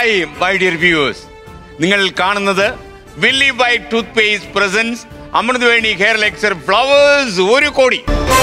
Hi my dear viewers നിങ്ങൾ കാണുന്നത് വില്ലി by toothpaste presents Amruthaveni hair lecture Flowers Oru Kodi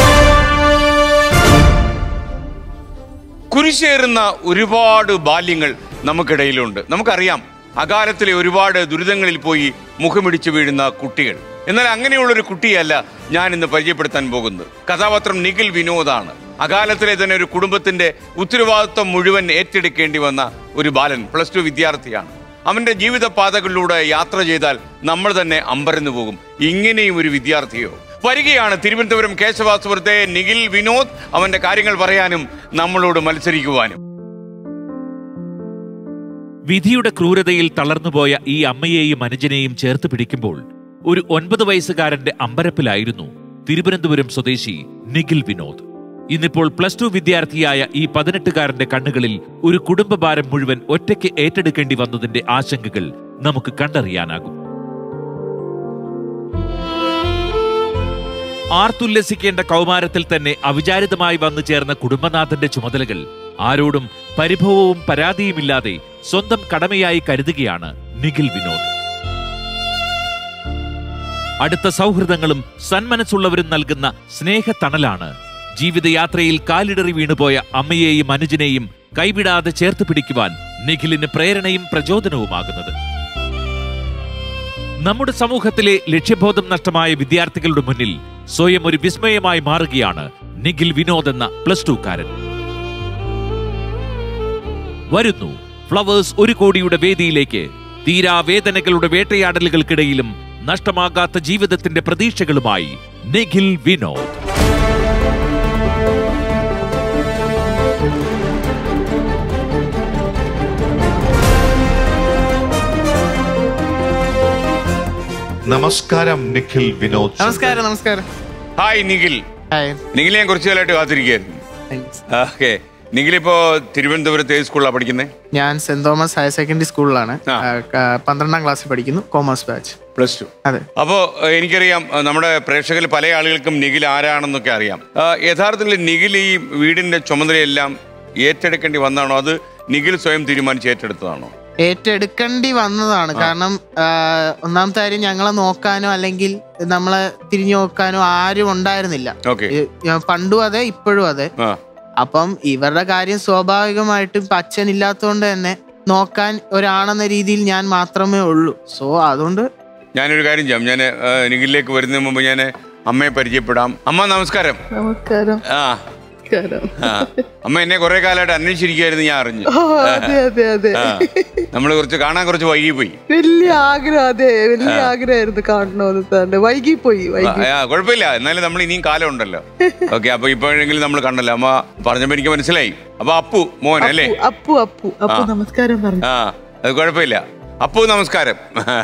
കുരിശേറുന്ന ഒരുപാട് ബാല്യങ്ങൾ നമുക്കിടയിലുണ്ട് നമുക്കറിയാം അകാലത്തിലെ ഒരുപാട് ദുരിതങ്ങളിൽ പോയി മുഖമിടിച്ചു വീഴുന്ന കുട്ടികൾ എന്നാൽ അങ്ങനെയുള്ള ഒരു കുട്ടിയല്ല ഞാൻ ഇന്ന് പരിചയപ്പെടുത്താൻ പോകുന്നത് കഥാപാത്രം നിഖിൽ വിനോദാണ് അകാലത്തിലെ തന്നെ ഒരു കുടുംബത്തിന്റെ ഉത്തരവാദിത്വം മുഴുവൻ ഏറ്റെടുക്കേണ്ടി വന്ന ഒരു ബാലൻ പ്ലസ് ടു വിദ്യാർത്ഥിയാണ് അവന്റെ ജീവിത പാതകളിലൂടെ യാത്ര ചെയ്താൽ നമ്മൾ തന്നെ അമ്പരന്നു പോകും ഇങ്ങനെയും ഒരു വിദ്യാർത്ഥിയോ വരികയാണ് തിരുവനന്തപുരം കേശവാസുപുരത്തെ നിഖിൽ വിനോദ് അവന്റെ കാര്യങ്ങൾ പറയാനും നമ്മളോട് മത്സരിക്കുവാനും വിധിയുടെ ക്രൂരതയിൽ തളർന്നുപോയ ഈ അമ്മയെയും അനുജനെയും ചേർത്ത് പിടിക്കുമ്പോൾ ഒരു ഒൻപത് വയസ്സുകാരന്റെ അമ്പരപ്പിലായിരുന്നു തിരുവനന്തപുരം സ്വദേശി നിഖിൽ വിനോദ് ഇന്നിപ്പോൾ പ്ലസ് ടു വിദ്യാർത്ഥിയായ ഈ പതിനെട്ടുകാരന്റെ കണ്ണുകളിൽ ഒരു കുടുംബഭാരം മുഴുവൻ ഒറ്റയ്ക്ക് ഏറ്റെടുക്കേണ്ടി വന്നതിന്റെ ആശങ്കകൾ നമുക്ക് കണ്ടറിയാനാകും ആർത്തുല്ലസിക്കേണ്ട കൗമാരത്തിൽ തന്നെ അവിചാരിതമായി വന്നു ചേർന്ന കുടുംബനാഥന്റെ ചുമതലകൾ ആരോടും പരിഭവവും പരാതിയുമില്ലാതെ സ്വന്തം കടമയായി കരുതുകയാണ് നിഖിൽ വിനോദ് അടുത്ത സൗഹൃദങ്ങളും സന്മനസ്സുള്ളവരും നൽകുന്ന സ്നേഹത്തണലാണ് ജീവിതയാത്രയിൽ കാലിടറി വീണുപോയ അമ്മയെയും അനുജനെയും കൈവിടാതെ ചേർത്ത് പിടിക്കുവാൻ നിഖിലിന് പ്രേരണയും പ്രചോദനവുമാകുന്നത് നമ്മുടെ സമൂഹത്തിലെ ലക്ഷ്യബോധം നഷ്ടമായ വിദ്യാർത്ഥികളുടെ മുന്നിൽ സ്വയം ഒരു വിസ്മയമായി മാറുകയാണ് നിഖിൽ വിനോദ് എന്ന പ്ലസ് ടുക്കാരൻ വരുന്നു ഫ്ലവേഴ്സ് ഒരു കോടിയുടെ വേദിയിലേക്ക് തീരാവേദനകളുടെ വേട്ടയാടലുകൾക്കിടയിലും നഷ്ടമാകാത്ത ജീവിതത്തിന്റെ പ്രതീക്ഷകളുമായി നിഖിൽ വിനോദ് നമസ്കാരം നിഖിൽ വിനോദ് നമസ്കാരം നമസ്കാരം ഹായ് നിഖിൽ ഹായ് നിഖിൽ ഞാൻ കുറച്ചു കാലമായിട്ട് കാത്തിരിക്കുകയായിരുന്നു താങ്ക്സ് ഓക്കെ നിഖിലിപ്പോ തിരുവനന്തപുരത്ത് ഏത് സ്കൂളിലാണ് പഠിക്കുന്നത് ഞാൻ സെന്റ് തോമസ് ഹയർ സെക്കൻഡറി സ്കൂളിലാണ് ആ. ആ, ക- പന്ത്രണ്ടാം ക്ലാസ്സിൽ പഠിക്കുന്നു കോമേഴ്സ് ബാച്ച് പ്ലസ് ടു അതെ അപ്പോ ഏഹ്, എനിക്കറിയാം ഏഹ്, നമ്മുടെ പ്രേക്ഷകരിൽ പല ആളുകൾക്കും നിഖിൽ ആരാണെന്നൊക്കെ അറിയാം ആ, യഥാർത്ഥത്തിൽ നിഖിൽ ഈ വീടിന്റെ ചുമതലയെല്ലാം ഏറ്റെടുക്കേണ്ടി വന്നതാണോ അത് നിഖിൽ സ്വയം തീരുമാനിച്ച് ഏറ്റെടുത്തതാണോ ഏറ്റെടുക്കേണ്ടി വന്നതാണ് കാരണം ആ, ഒന്നാമത്തെ കാര്യം ഞങ്ങളെ നോക്കാനോ അല്ലെങ്കിൽ നമ്മളെ തിരിഞ്ഞു നോക്കാനോ ആരും ഉണ്ടായിരുന്നില്ല ഓക്കെ ഈ- ഞാൻ പണ്ടും അതെ ഇപ്പോഴും അതെ ആ അപ്പം ഇവരുടെ കാര്യം സ്വാഭാവികമായിട്ടും ഇപ്പൊ അച്ഛൻ ഇല്ലാത്തതുകൊണ്ട് തന്നെ നോക്കാൻ ഒരാണെന്ന രീതിയിൽ ഞാൻ മാത്രമേ ഉള്ളൂ സോ അതുകൊണ്ട് ഞാനൊരു കാര്യം ചെയ്യാം ഞാൻ നിഖിലേക്ക് വരുന്നതിന് മുമ്പ് ഞാൻ അമ്മയെ പരിചയപ്പെടാം അമ്മ നമസ്കാരം നമസ്കാരം ആ നമസ്കാരം ആ അമ്മ എന്നെ കുറെ കാലമായിട്ട് അന്വേഷിച്ചിരിക്കുകയായിരുന്നു ഞാൻ അറിഞ്ഞു ഓ അതെ അതെ അതെ ആ നമ്മൾ കുറച്ച് കാണാൻ കുറച്ച് വൈകിപ്പോയി വലിയ ആഗ്രഹം അതെ വലിയ ആഗ്രഹമായിരുന്നു കാണണമെന്ന് തന്നെ വൈകിപ്പോയി ആ, വൈകി ആ, കുഴപ്പമില്ല എന്നാലും നമ്മൾ ഇനിയും കാലം ഉണ്ടല്ലോ ഓക്കെ അപ്പൊ ഇപ്പോഴെങ്കിലും നമ്മൾ കണ്ടല്ലോ അമ്മ പറഞ്ഞപ്പോ എനിക്ക് മനസ്സിലായി അപ്പൊ അപ്പു മോൻ അല്ലേ അപ്പു അപ്പു അപ്പു നമസ്കാരം പറഞ്ഞു ആ അത് കുഴപ്പമില്ല അപ്പു നമസ്കാരം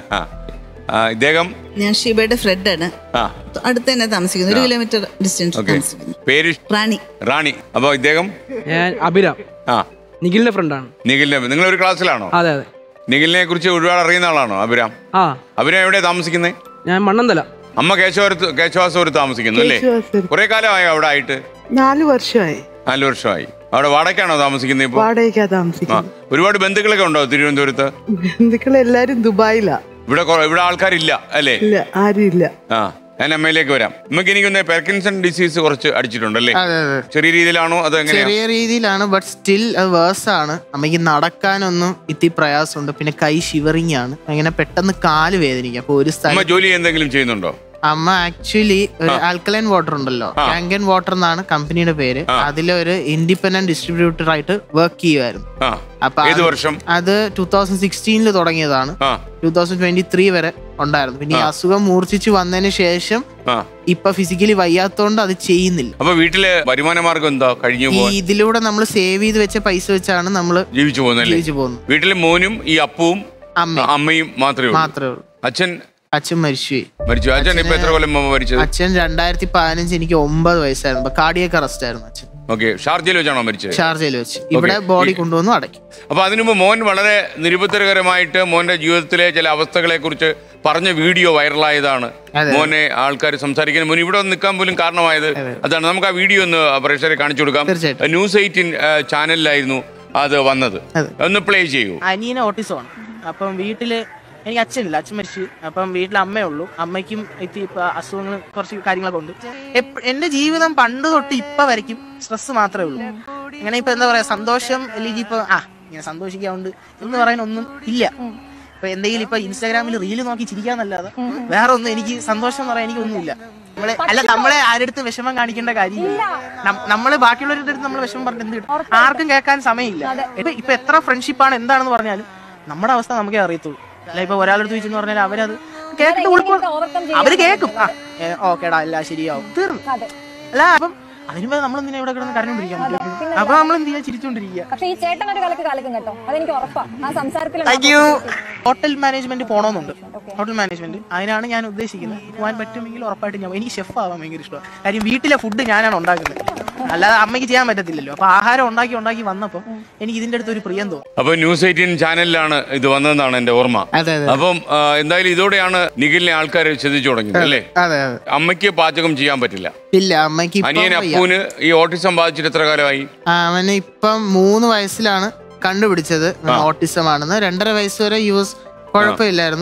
ആ, ഇദ്ദേഹം ഞാൻ ഷീബയുടെ ഫ്രെഡാണ് ആ അടുത്ത് തന്നെ താമസിക്കുന്നു ഒരു കിലോമീറ്റർ ഡിസ്റ്റൻസ് ഓക്കെ താമസിക്കുന്നു പേര് റാണി റാണി അപ്പൊ ഇദ്ദേഹം ഞാൻ അഭിരാം ആ നിഖിലിന്റെ ഫ്രണ്ടാണ് നിഖിലിനെ നിങ്ങൾ ഒരു ക്ലാസ്സിലാണോ അതെ അതെ നിഖിലിനെ കുറിച്ച് ഒരുപാട് അറിയുന്ന ആളാണോ അഭിരാം ആ അഭിരാം എവിടെ താമസിക്കുന്നത് ഞാൻ മണ്ണന്തല അമ്മ കേശവരത്ത് കേശവാസപുരത്ത് താമസിക്കുന്നു അല്ലേ കേശവാസപുരത്ത്. കുറെ കാലമായോ അവിടെ ആയിട്ട് നാല് വർഷമായി നാല് വർഷമായി അവിടെ വാടകയ്ക്കാണോ താമസിക്കുന്നത് ഇപ്പൊ വാടകയ്ക്കാ ആ താമസിക്കുന്നത് ഒരുപാട് ബന്ധുക്കളൊക്കെ ഉണ്ടോ തിരുവനന്തപുരത്ത് ബന്ധുക്കൾ എല്ലാരും ദുബായിലാ ഇവിടെ കൊ- ഇവിടെ ആൾക്കാരില്ല അല്ലേ ഇല്ല ആരും ഇല്ല ആ ഞാൻ അമ്മയിലേക്ക് വരാം നമുക്ക് എനിക്കൊന്ന് പെർക്കിൻസൺ ഡിസീസ് കുറച്ച് അടിച്ചിട്ടുണ്ടല്ലേ അതെ അതെ ചെറിയ രീതിയിലാണോ അത് എങ്ങനെയാ ചെറിയ രീതിയിലാണ് ബട്ട് സ്റ്റിൽ അത് വേഴ്സ് ആണ് അമ്മയ്ക്ക് നടക്കാനൊന്നും ഇത്തി പ്രയാസമുണ്ട് പിന്നെ കൈ ഷിവറിങ് ആണ് അങ്ങനെ പെട്ടെന്ന് കാല് വേദനിക്കും അപ്പൊ ഒരു അമ്മ സ്ഥലം ജോലി എന്തെങ്കിലും ചെയ്യുന്നുണ്ടോ അമ്മ ആക്ച്വലി ഒരു ആൽക്കലൈൻ വാട്ടർ ഉണ്ടല്ലോ ആ. ടാങ്കൻ വാട്ടർ എന്നാണ് കമ്പനിയുടെ പേര് ആ. അതിലൊരു ഇൻഡിപെൻഡന്റ് ഡിസ്ട്രിബ്യൂട്ടർ ആയിട്ട് വർക്ക് ചെയ്യുമായിരുന്നു ആ അപ്പൊ ഏത് അത് വർഷം അത് ടൂ തൗസൻഡ് സിക്സ്റ്റീനിൽ തുടങ്ങിയതാണ് ആ ടൂ തൗസൻഡ് ട്വന്റി ത്രീ വരെ ഉണ്ടായിരുന്നു പിന്നെ ഈ ആ. അസുഖം മൂർച്ഛിച്ച് വന്നതിന് ശേഷം ആ ഇപ്പൊ ഫിസിക്കലി വയ്യാത്തോണ്ട് അത് ചെയ്യുന്നില്ല അപ്പൊ വീട്ടിലെ വരുമാന മാർഗം എന്താ കഴിഞ്ഞു ഈ പോവാൻ ഇതിലൂടെ നമ്മൾ സേവ് ചെയ്ത് വെച്ച പൈസ വെച്ചാണ് നമ്മൾ ജീവിച്ചു പോകുന്നല്ലേ ജീവിച്ചു പോകുന്നത് വീട്ടിലെ മോനും ഈ അപ്പവും അമ്മ അമ്മയും മാത്രമേ ഉള്ളൂ മാത്രമേ ഉള്ളൂ അച്ഛൻ അച്ഛൻ മരിച്ചുപോയി മരിച്ചു അച്ഛൻ ഇപ്പൊ എത്ര കൊല്ലം മുമ്പ് മരിച്ചത് അച്ഛൻ രണ്ടായിരത്തി പതിനഞ്ച് എനിക്ക് ഒമ്പത് വയസ്സായിരുന്നു കാർഡിയക്ക് അറസ്റ്റ് ആയിരുന്നു അച്ഛൻ ഓക്കെ ഷാർജയിൽ വെച്ചാണോ മരിച്ചത് ഷാർജയിൽ വെച്ച് ഇവിടെ Okay. ബോഡി ഈ- കൊണ്ടുവന്നു അടയ്ക്കും അപ്പൊ അതിനുമ്പ് മോൻ വളരെ നിരുപദ്രകരമായിട്ട് മോന്റെ ജീവിതത്തിലെ ചില അവസ്ഥകളെ കുറിച്ച് പറഞ്ഞ വീഡിയോ വൈറലായതാണ് അതെ. മോനെ ആൾക്കാർ സംസാരിക്കുന്ന മോൻ ഇവിടെ വന്ന് നിൽക്കാൻ പോലും കാരണമായത് അതാണ് നമുക്ക് ആ വീഡിയോ ഒന്ന് പ്രേക്ഷകരെ കാണിച്ചു കൊടുക്കാം തീർച്ചയായിട്ടും. ന്യൂസ് എയ്റ്റീൻ ചാനലിലായിരുന്നു അത് വന്നത് അതെ. ഒന്ന് പ്ലേ ചെയ്യൂ അനിയന് ഓട്ടിസമാണ് അപ്പം വീട്ടില് എനിക്ക് അച്ഛനില്ല അച്ഛൻ മരിച്ചു അപ്പം വീട്ടിൽ അമ്മയേ ഉള്ളൂ അമ്മയ്ക്കും ഇത്തി ഇപ്പൊ അസുഖങ്ങൾ കുറച്ച് കാര്യങ്ങളൊക്കെ ഉണ്ട് എപ്പ- എന്റെ ജീവിതം പണ്ട് തൊട്ട് ഇപ്പൊ വരയ്ക്കും സ്ട്രെസ് മാത്രമേ ഉള്ളൂ അങ്ങനെ ഇപ്പൊ എന്താ പറയാ സന്തോഷം അല്ലെങ്കിൽ ഇപ്പൊ ആ ഇങ്ങനെ സന്തോഷിക്കാറുണ്ട് എന്ന് പറയാൻ ഒന്നും ഇല്ല ഇപ്പൊ എന്തെങ്കിലും ഇപ്പൊ ഇൻസ്റ്റാഗ്രാമിൽ റീല് നോക്കി ചിരിക്കാന്നല്ലാതെ വേറെ ഒന്നും എനിക്ക് സന്തോഷം എന്ന് പറയാൻ എനിക്ക് ഒന്നുമില്ല നമ്മളെ അല്ല നമ്മളെ ആരെടുത്ത് വിഷമം കാണിക്കേണ്ട കാര്യമില്ല നം- നമ്മള് ബാക്കിയുള്ളവരുടെ അടുത്ത് നമ്മൾ വിഷമം പറഞ്ഞിട്ട് എന്ത് കിട്ടും ആർക്കും കേൾക്കാൻ സമയമില്ല ഇപ്പൊ ഇപ്പൊ എത്ര ഫ്രണ്ട്ഷിപ്പാണ് എന്താണെന്ന് പറഞ്ഞാലും നമ്മുടെ അവസ്ഥ നമുക്കേ അറിയത്തുള്ളൂ അല്ല ഇപ്പൊ ഒരാളെടുത്ത് ചോദിച്ചെന്ന് പറഞ്ഞാൽ അവരത് കേട്ടിട്ട് ഉൾക്കൊ അവര് കേൾക്കും ആ ഓക്കേടാ അല്ല ശരിയാവും തീർന്നു അല്ല അപ്പം അതിനുമ്പോ നമ്മൾ എന്തിനാ ഇവിടെ കിടന്ന് കരഞ്ഞോണ്ടിരിക്കാൻ പറ്റും അപ്പൊ നമ്മൾ എന്ത് ചെയ്യാ ചിരിച്ചോണ്ടിരിക്കുക പക്ഷെ ഈ ചേട്ടൻ ഒരു കലക്ക് കലക്കും കേട്ടോ അതെനിക്ക് ഉറപ്പാ ആ സംസാരത്തിൽ താങ്ക് യു ഹോട്ടൽ മാനേജ്മെന്റ് പോണമെന്നുണ്ട് ഹോട്ടൽ മാനേജ്മെന്റ് അതിനാണ് ഞാൻ ഉദ്ദേശിക്കുന്നത് പോകാൻ പറ്റുമെങ്കിൽ ഉറപ്പായിട്ട് ഞാൻ എനിക്ക് ഷെഫ് ആവാൻ ഭയങ്കര ഇഷ്ടമാണ് കാര്യം വീട്ടിലെ ഫുഡ് ഞാനാണ് ഉണ്ടാക്കുന്നത് അല്ലാതെ അമ്മയ്ക്ക് ചെയ്യാൻ പറ്റത്തില്ലല്ലോ അപ്പൊ ആഹാരം ഉണ്ടാക്കി ഉണ്ടാക്കി വന്നപ്പോൾ എനിക്ക് ഇതിന്റെ അടുത്ത് ഒരു പ്രിയം തോന്നി അപ്പൊ ന്യൂസ് എയ്റ്റീൻ ചാനലിലാണ് ഇത് വന്നതെന്നാണ് എന്റെ ഓർമ്മ അതെ അതെ അപ്പം ആ, എന്തായാലും ഇതോടെയാണ് നിഖിലിനെ ആൾക്കാർ ശ്രദ്ധിച്ചു തുടങ്ങിയത് അല്ലേ അതെ അതെ അമ്മയ്ക്ക് പാചകം ചെയ്യാൻ പറ്റില്ല ഇല്ല അമ്മയ്ക്ക് ഇപ്പം അനിയൻ വയ്യ. അപ്പൂന് ഈ ഓട്ടിസം ബാധിച്ചിട്ട് എത്ര കാലമായി ആ, അവന് ഇപ്പം മൂന്ന് വയസ്സിലാണ് കണ്ടുപിടിച്ചത് ഓട്ടിസം ആണെന്ന് രണ്ടര വയസ്സ് വരെ യൂസ് കുഴപ്പമില്ലായിരുന്നു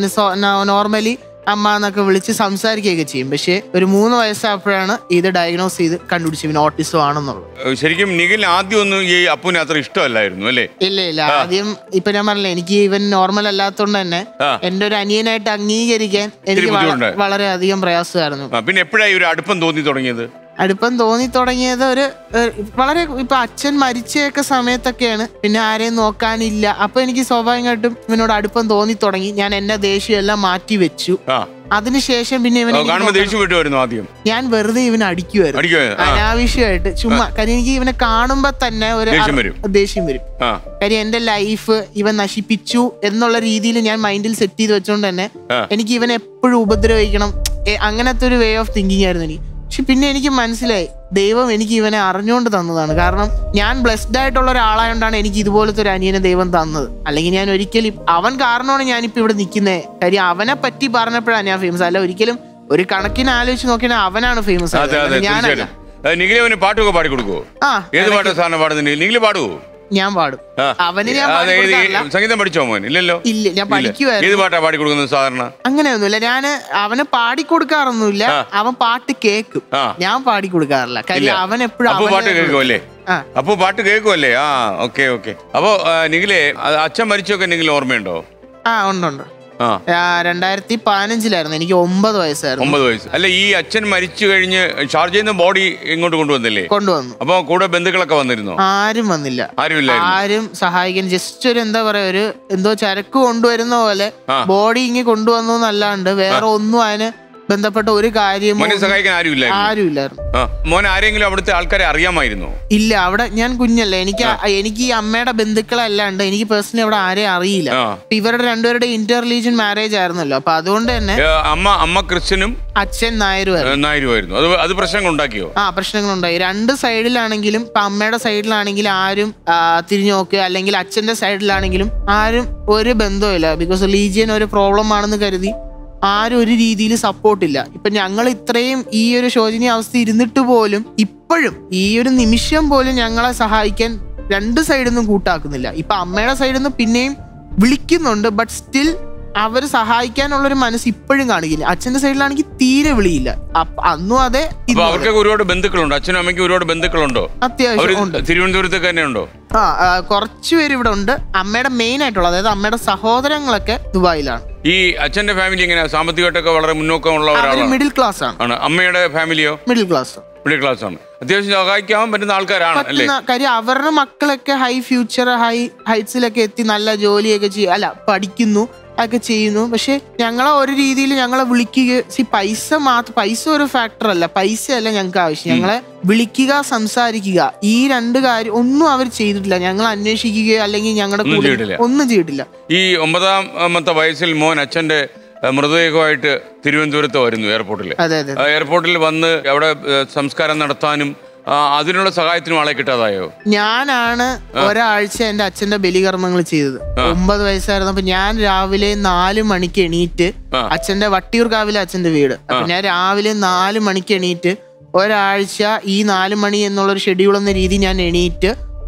നോർമലി അമ്മ എന്നൊക്കെ വിളിച്ച് സംസാരിക്കുകയൊക്കെ ചെയ്യും പക്ഷെ ഒരു മൂന്ന് വയസ്സായപ്പോഴാണ് ഇത് ഡയഗ്നോസ് ചെയ്ത് കണ്ടുപിടിച്ചു പിന്നെ ഓട്ടിസം ആണെന്നുള്ളത് ഏഹ് ശരിക്കും നിഖിലിന് ആദ്യം ഒന്നും ഈ അപ്പൂന് അത്ര ഇഷ്ടമല്ലായിരുന്നു അല്ലേ ഇല്ല ഇല്ല ആദ്യം ഇപ്പൊ ഞാൻ പറഞ്ഞില്ല എനിക്ക് ഇവൻ നോർമൽ അല്ലാത്തതുകൊണ്ട് തന്നെ ആ. എന്റെ ഒരു അനിയനായിട്ട് അംഗീകരിക്കാൻ എനിക്ക് വള- ബുദ്ധിമുട്ടുണ്ടായി. വളരെയധികം പ്രയാസമായിരുന്നു ആ, പിന്നെ എപ്പോഴായി ഒരു അടുപ്പം തോന്നി തുടങ്ങിയത് അടുപ്പം തോന്നി തുടങ്ങിയത് ഒരു ഒരു വളരെ ഇപ്പൊ അച്ഛൻ മരിച്ചയൊക്കെ സമയത്തൊക്കെയാണ് പിന്നെ ആരെയും നോക്കാനില്ല അപ്പൊ എനിക്ക് സ്വാഭാവികമായിട്ടും ഇവനോട് അടുപ്പം തോന്നി തുടങ്ങി ഞാൻ എന്റെ ദേഷ്യം എല്ലാം മാറ്റി വെച്ചു ആ അതിനുശേഷം പിന്നെ ഇവൻ ഓ, എനിക്ക് കാണുമ്പോ നോക്കാൻ- ദേഷ്യം വിട്ടു വരുന്നു ആദ്യം ഞാൻ വെറുതെ ഇവനെ അടിക്കുമായിരുന്നു അടിക്കുമായിരുന്നു, ആ. അനാവശ്യമായിട്ട് ചുമ്മാ കാര്യം എനിക്ക് ഇവനെ കാണുമ്പോ തന്നെ ഒരു ദേഷ്യം അർ- വരും. ദേഷ്യം വരും ആ കാര്യം എന്റെ ലൈഫ് ഇവൻ നശിപ്പിച്ചു എന്നുള്ള രീതിയിൽ ഞാൻ മൈൻഡിൽ സെറ്റ് ചെയ്ത് വെച്ചോണ്ട് തന്നെ ആ. എനിക്ക് ഇവനെ എപ്പോഴും ഉപദ്രവിക്കണം എ- അങ്ങനത്തെ ഒരു വേ ഓഫ് തിങ്കിങ് ആയിരുന്നു എനിക്ക് പക്ഷെ പിന്നെ എനിക്ക് മനസ്സിലായി ദൈവം എനിക്ക് ഇവനെ അറിഞ്ഞുകൊണ്ട് തന്നതാണ് കാരണം ഞാൻ ബ്ലെസ്ഡ് ആയിട്ടുള്ള ഒരാളായോണ്ടാണ് എനിക്ക് ഇതുപോലത്തെ ഒരു അനിയനെ ദൈവം തന്നത് അല്ലെങ്കിൽ ഞാൻ ഒരിക്കലും അവൻ കാരണമാണ് ഞാനിപ്പോ ഇവിടെ നിൽക്കുന്നത് കാര്യം അവനെ പറ്റി പറഞ്ഞപ്പോഴാണ് ഞാൻ ഫേമസ് അല്ല ഒരിക്കലും ഒരു കണക്കിന് ആലോചിച്ച് നോക്കിയാൽ അവനാണ് ഫേമസ് അതെ അതെ ഞാനല്ല തീർച്ചയായിട്ടും നിഖിലെ അവന് പാട്ടൊക്കെ പാടി കൊടുക്കുവോ ആ ഏത് പാട്ടാ സാധനം പാടുന്നുണ്ട് നിഖില് പാടുവോ ഞാൻ പാടും ആ. അവന് ഞാൻ ആ, പാടി അതെ, ഇത് കൊടുക്കാറില്ല. സംഗീതം പഠിച്ചോ മോൻ ഇല്ലല്ലോ ഇല്ല ഞാൻ ഇല്ല. പഠിക്കുവായിരുന്നു ഏത് പാട്ടാ പാടി കൊടുക്കുന്നത് സാധാരണ അങ്ങനെയൊന്നുമില്ല ഞാൻ അവന് പാടി കൊടുക്കാറൊന്നുമില്ല ആ. അവൻ പാട്ട് കേക്കും ആ. ഞാൻ പാടി കൊടുക്കാറില്ല ഇല്ല. കാര്യം അവൻ എപ്പോഴും അപ്പു പാട്ട് കേൾക്കുമല്ലേ ആ. അപ്പു പാട്ട് കേൾക്കുമല്ലേ ആ ഓക്കെ ഓക്കെ അപ്പോ ആ, നിഖിലെ അത് അച്ഛൻ മരിച്ചൊക്കെ നിഖിൽ ഓർമ്മയുണ്ടോ ആ ഉണ്ട് ഉണ്ട് ആ ആ, രണ്ടായിരത്തി പതിനഞ്ചിലായിരുന്നു എനിക്ക് ഒമ്പത് വയസ്സായിരുന്നു ഒമ്പത് വയസ്സ് അല്ല ഈ അച്ഛൻ മരിച്ചു കഴിഞ്ഞ് ഷാർജയിൽ നിന്ന് ബോഡി ഇങ്ങോട്ട് കൊണ്ടുവന്നില്ലേ കൊണ്ടുവന്നു അപ്പൊ കൂടെ ബന്ധുക്കളൊക്കെ വന്നിരുന്നോ ആരും വന്നില്ല ആരുമില്ലായിരുന്നു ആരും സഹായിക്കാൻ ജസ്റ്റ് ഒരു എന്താ പറയാ ഒരു എന്തോ ചരക്ക് കൊണ്ടുവരുന്ന പോലെ ആ. ബോഡി ഇങ്ങ് കൊണ്ടുവന്നു എന്നല്ലാണ്ട് വേറെ ഒന്നും അതിന് ബന്ധപ്പെട്ട ഒരു കാര്യമോ മോനെ സഹായിക്കാൻ ആരുമില്ലായിരുന്നു ആരും ഇല്ലായിരുന്നു ആ മോൻ ആരെങ്കിലും അവിടുത്തെ ആൾക്കാരെ അറിയാമായിരുന്നോ ഇല്ല അവിടെ ഞാൻ കുഞ്ഞല്ലേ എനിക്ക് ആ- എനിക്ക് ഈ അമ്മയുടെ ബന്ധുക്കളെ അല്ലാണ്ട് എനിക്ക് പേഴ്സണലി അവിടെ ആരെയും അറിയില്ല ആ. അപ്പൊ ഇവരുടെ രണ്ടുപേരുടെ ഇന്റർ റിലീജിയൻ മാരേജ് ആയിരുന്നല്ലോ അപ്പൊ അതുകൊണ്ട് തന്നെ ഏ, അമ്മ അമ്മ ക്രിസ്ത്യനും അച്ഛൻ നായരുമായിരുന്നു ഏ, നായരുമായിരുന്നു അത് അത് പ്രശ്നങ്ങൾ ഉണ്ടാക്കിയോ ആ പ്രശ്നങ്ങളുണ്ടായി രണ്ട് സൈഡിലാണെങ്കിലും ഇപ്പൊ അമ്മയുടെ സൈഡിലാണെങ്കിലും ആരും ആ, തിരിഞ്ഞു നോക്കുക അല്ലെങ്കിൽ അച്ഛന്റെ സൈഡിലാണെങ്കിലും ആരും ഒരു ബന്ധവുമില്ല ബിക്കോസ് റിലീജിയൻ ഒരു പ്രോബ്ലം ആണെന്ന് കരുതി ആരും ഒരു രീതിയിൽ സപ്പോർട്ടില്ല ഇപ്പൊ ഞങ്ങൾ ഇത്രയും ഈ ഒരു ശോചനീയ അവസ്ഥ ഇരുന്നിട്ട് പോലും ഇപ്പോഴും ഈ ഒരു നിമിഷം പോലും ഞങ്ങളെ സഹായിക്കാൻ രണ്ട് സൈഡിൽ നിന്നും കൂട്ടാക്കുന്നില്ല ഇപ്പൊ അമ്മയുടെ സൈഡിൽ നിന്ന് പിന്നെയും വിളിക്കുന്നുണ്ട് ബട്ട് സ്റ്റിൽ അവർ സഹായിക്കാനുള്ള ഒരു മനസ്സ് ഇപ്പോഴും കാണിക്കില്ല അച്ഛന്റെ സൈഡിലാണെങ്കിൽ തീരെ വിളിയില്ല അപ്പ അന്നും അതെ അപ്പൊ ഇന്നും അതെ. അവർക്കൊക്കെ ഒരുപാട് ബന്ധുക്കളുണ്ടോ അച്ഛനും അമ്മയ്ക്കും ഒരുപാട് ബന്ധുക്കളുണ്ടോ അവര് അത്യാവശ്യം ഉണ്ട് തിരുവനന്തപുരത്തൊക്കെ തന്നെ ഉണ്ടോ ആ ആ, കുറച്ച് പേര് ഇവിടെ ഉണ്ട് അമ്മയുടെ മെയിൻ ആയിട്ടുള്ള അതായത് അമ്മയുടെ സഹോദരങ്ങളൊക്കെ ദുബായിലാണ് ഈ അച്ഛന്റെ ഫാമിലി എങ്ങനെയാ സാമ്പത്തികമായിട്ടൊക്കെ വളരെ മുന്നോക്കമുള്ള അവര് ഒരാളാണ് മിഡിൽ ക്ലാസ് ആണ് ആണ് അമ്മയുടെ ഫാമിലിയോ മിഡിൽ ക്ലാസ് മിഡിൽ ക്ലാസ് ആണ് അത്യാവശ്യം സഹായിക്കാൻ പറ്റുന്ന ആൾക്കാരാണ് അല്ലേ പറ്റുന്ന കാര്യം അവരുടെ മക്കളൊക്കെ ഹൈ ഫ്യൂച്ചർ ഹൈ ഹൈറ്റ്സിലൊക്കെ എത്തി നല്ല ജോലിയൊക്കെ ചെയ്യും അല്ല പഠിക്കുന്നു ഒക്കെ ചെയ്യുന്നു പക്ഷെ ഞങ്ങളെ ഒരു രീതിയിൽ ഞങ്ങളെ വിളിക്കുക സി പൈസ മാത്രം പൈസ ഒരു ഫാക്ടർ അല്ല പൈസ അല്ല ഞങ്ങൾക്ക് ആവശ്യം ഞങ്ങളെ വിളിക്കുക സംസാരിക്കുക ഈ രണ്ട് കാര്യം ഒന്നും അവർ ചെയ്തിട്ടില്ല ഞങ്ങൾ അന്വേഷിക്കുകയോ അല്ലെങ്കിൽ ഞങ്ങളുടെ ഒന്നും കൂടെ ചെയ്തിട്ടില്ല. ഒന്നും ചെയ്തിട്ടില്ല ഈ ഒമ്പതാമത്തെ വയസ്സിൽ മോൻ അച്ഛന്റെ ഏഹ്, മൃതദേഹമായിട്ട് തിരുവനന്തപുരത്ത് വരുന്നു എയർപോർട്ടിൽ അതെ അതെ ആ, എയർപോർട്ടിൽ വന്ന് അവിടെ ഏഹ്, സംസ്കാരം നടത്താനും ആ, അതിനുള്ള സഹായത്തിനും ആളെ കിട്ടാതായോ ഞാനാണ് ഒരാഴ്ച എന്റെ അച്ഛന്റെ ബലികർമ്മങ്ങൾ ചെയ്തത് ഒമ്പത് വയസ്സായിരുന്നപ്പോ ഞാൻ രാവിലെ നാല് മണിക്ക് എണീറ്റ് ആ. അച്ഛന്റെ വട്ടിയൂർക്കാവിലെ അച്ഛന്റെ വീട് അപ്പൊ ഞാൻ രാവിലെ നാല് മണിക്ക് എണീറ്റ് ഒരാഴ്ച ഈ നാല് മണി എന്നുള്ള ഒരു ഷെഡ്യൂൾ എന്ന രീതി ഞാൻ എണീറ്റ്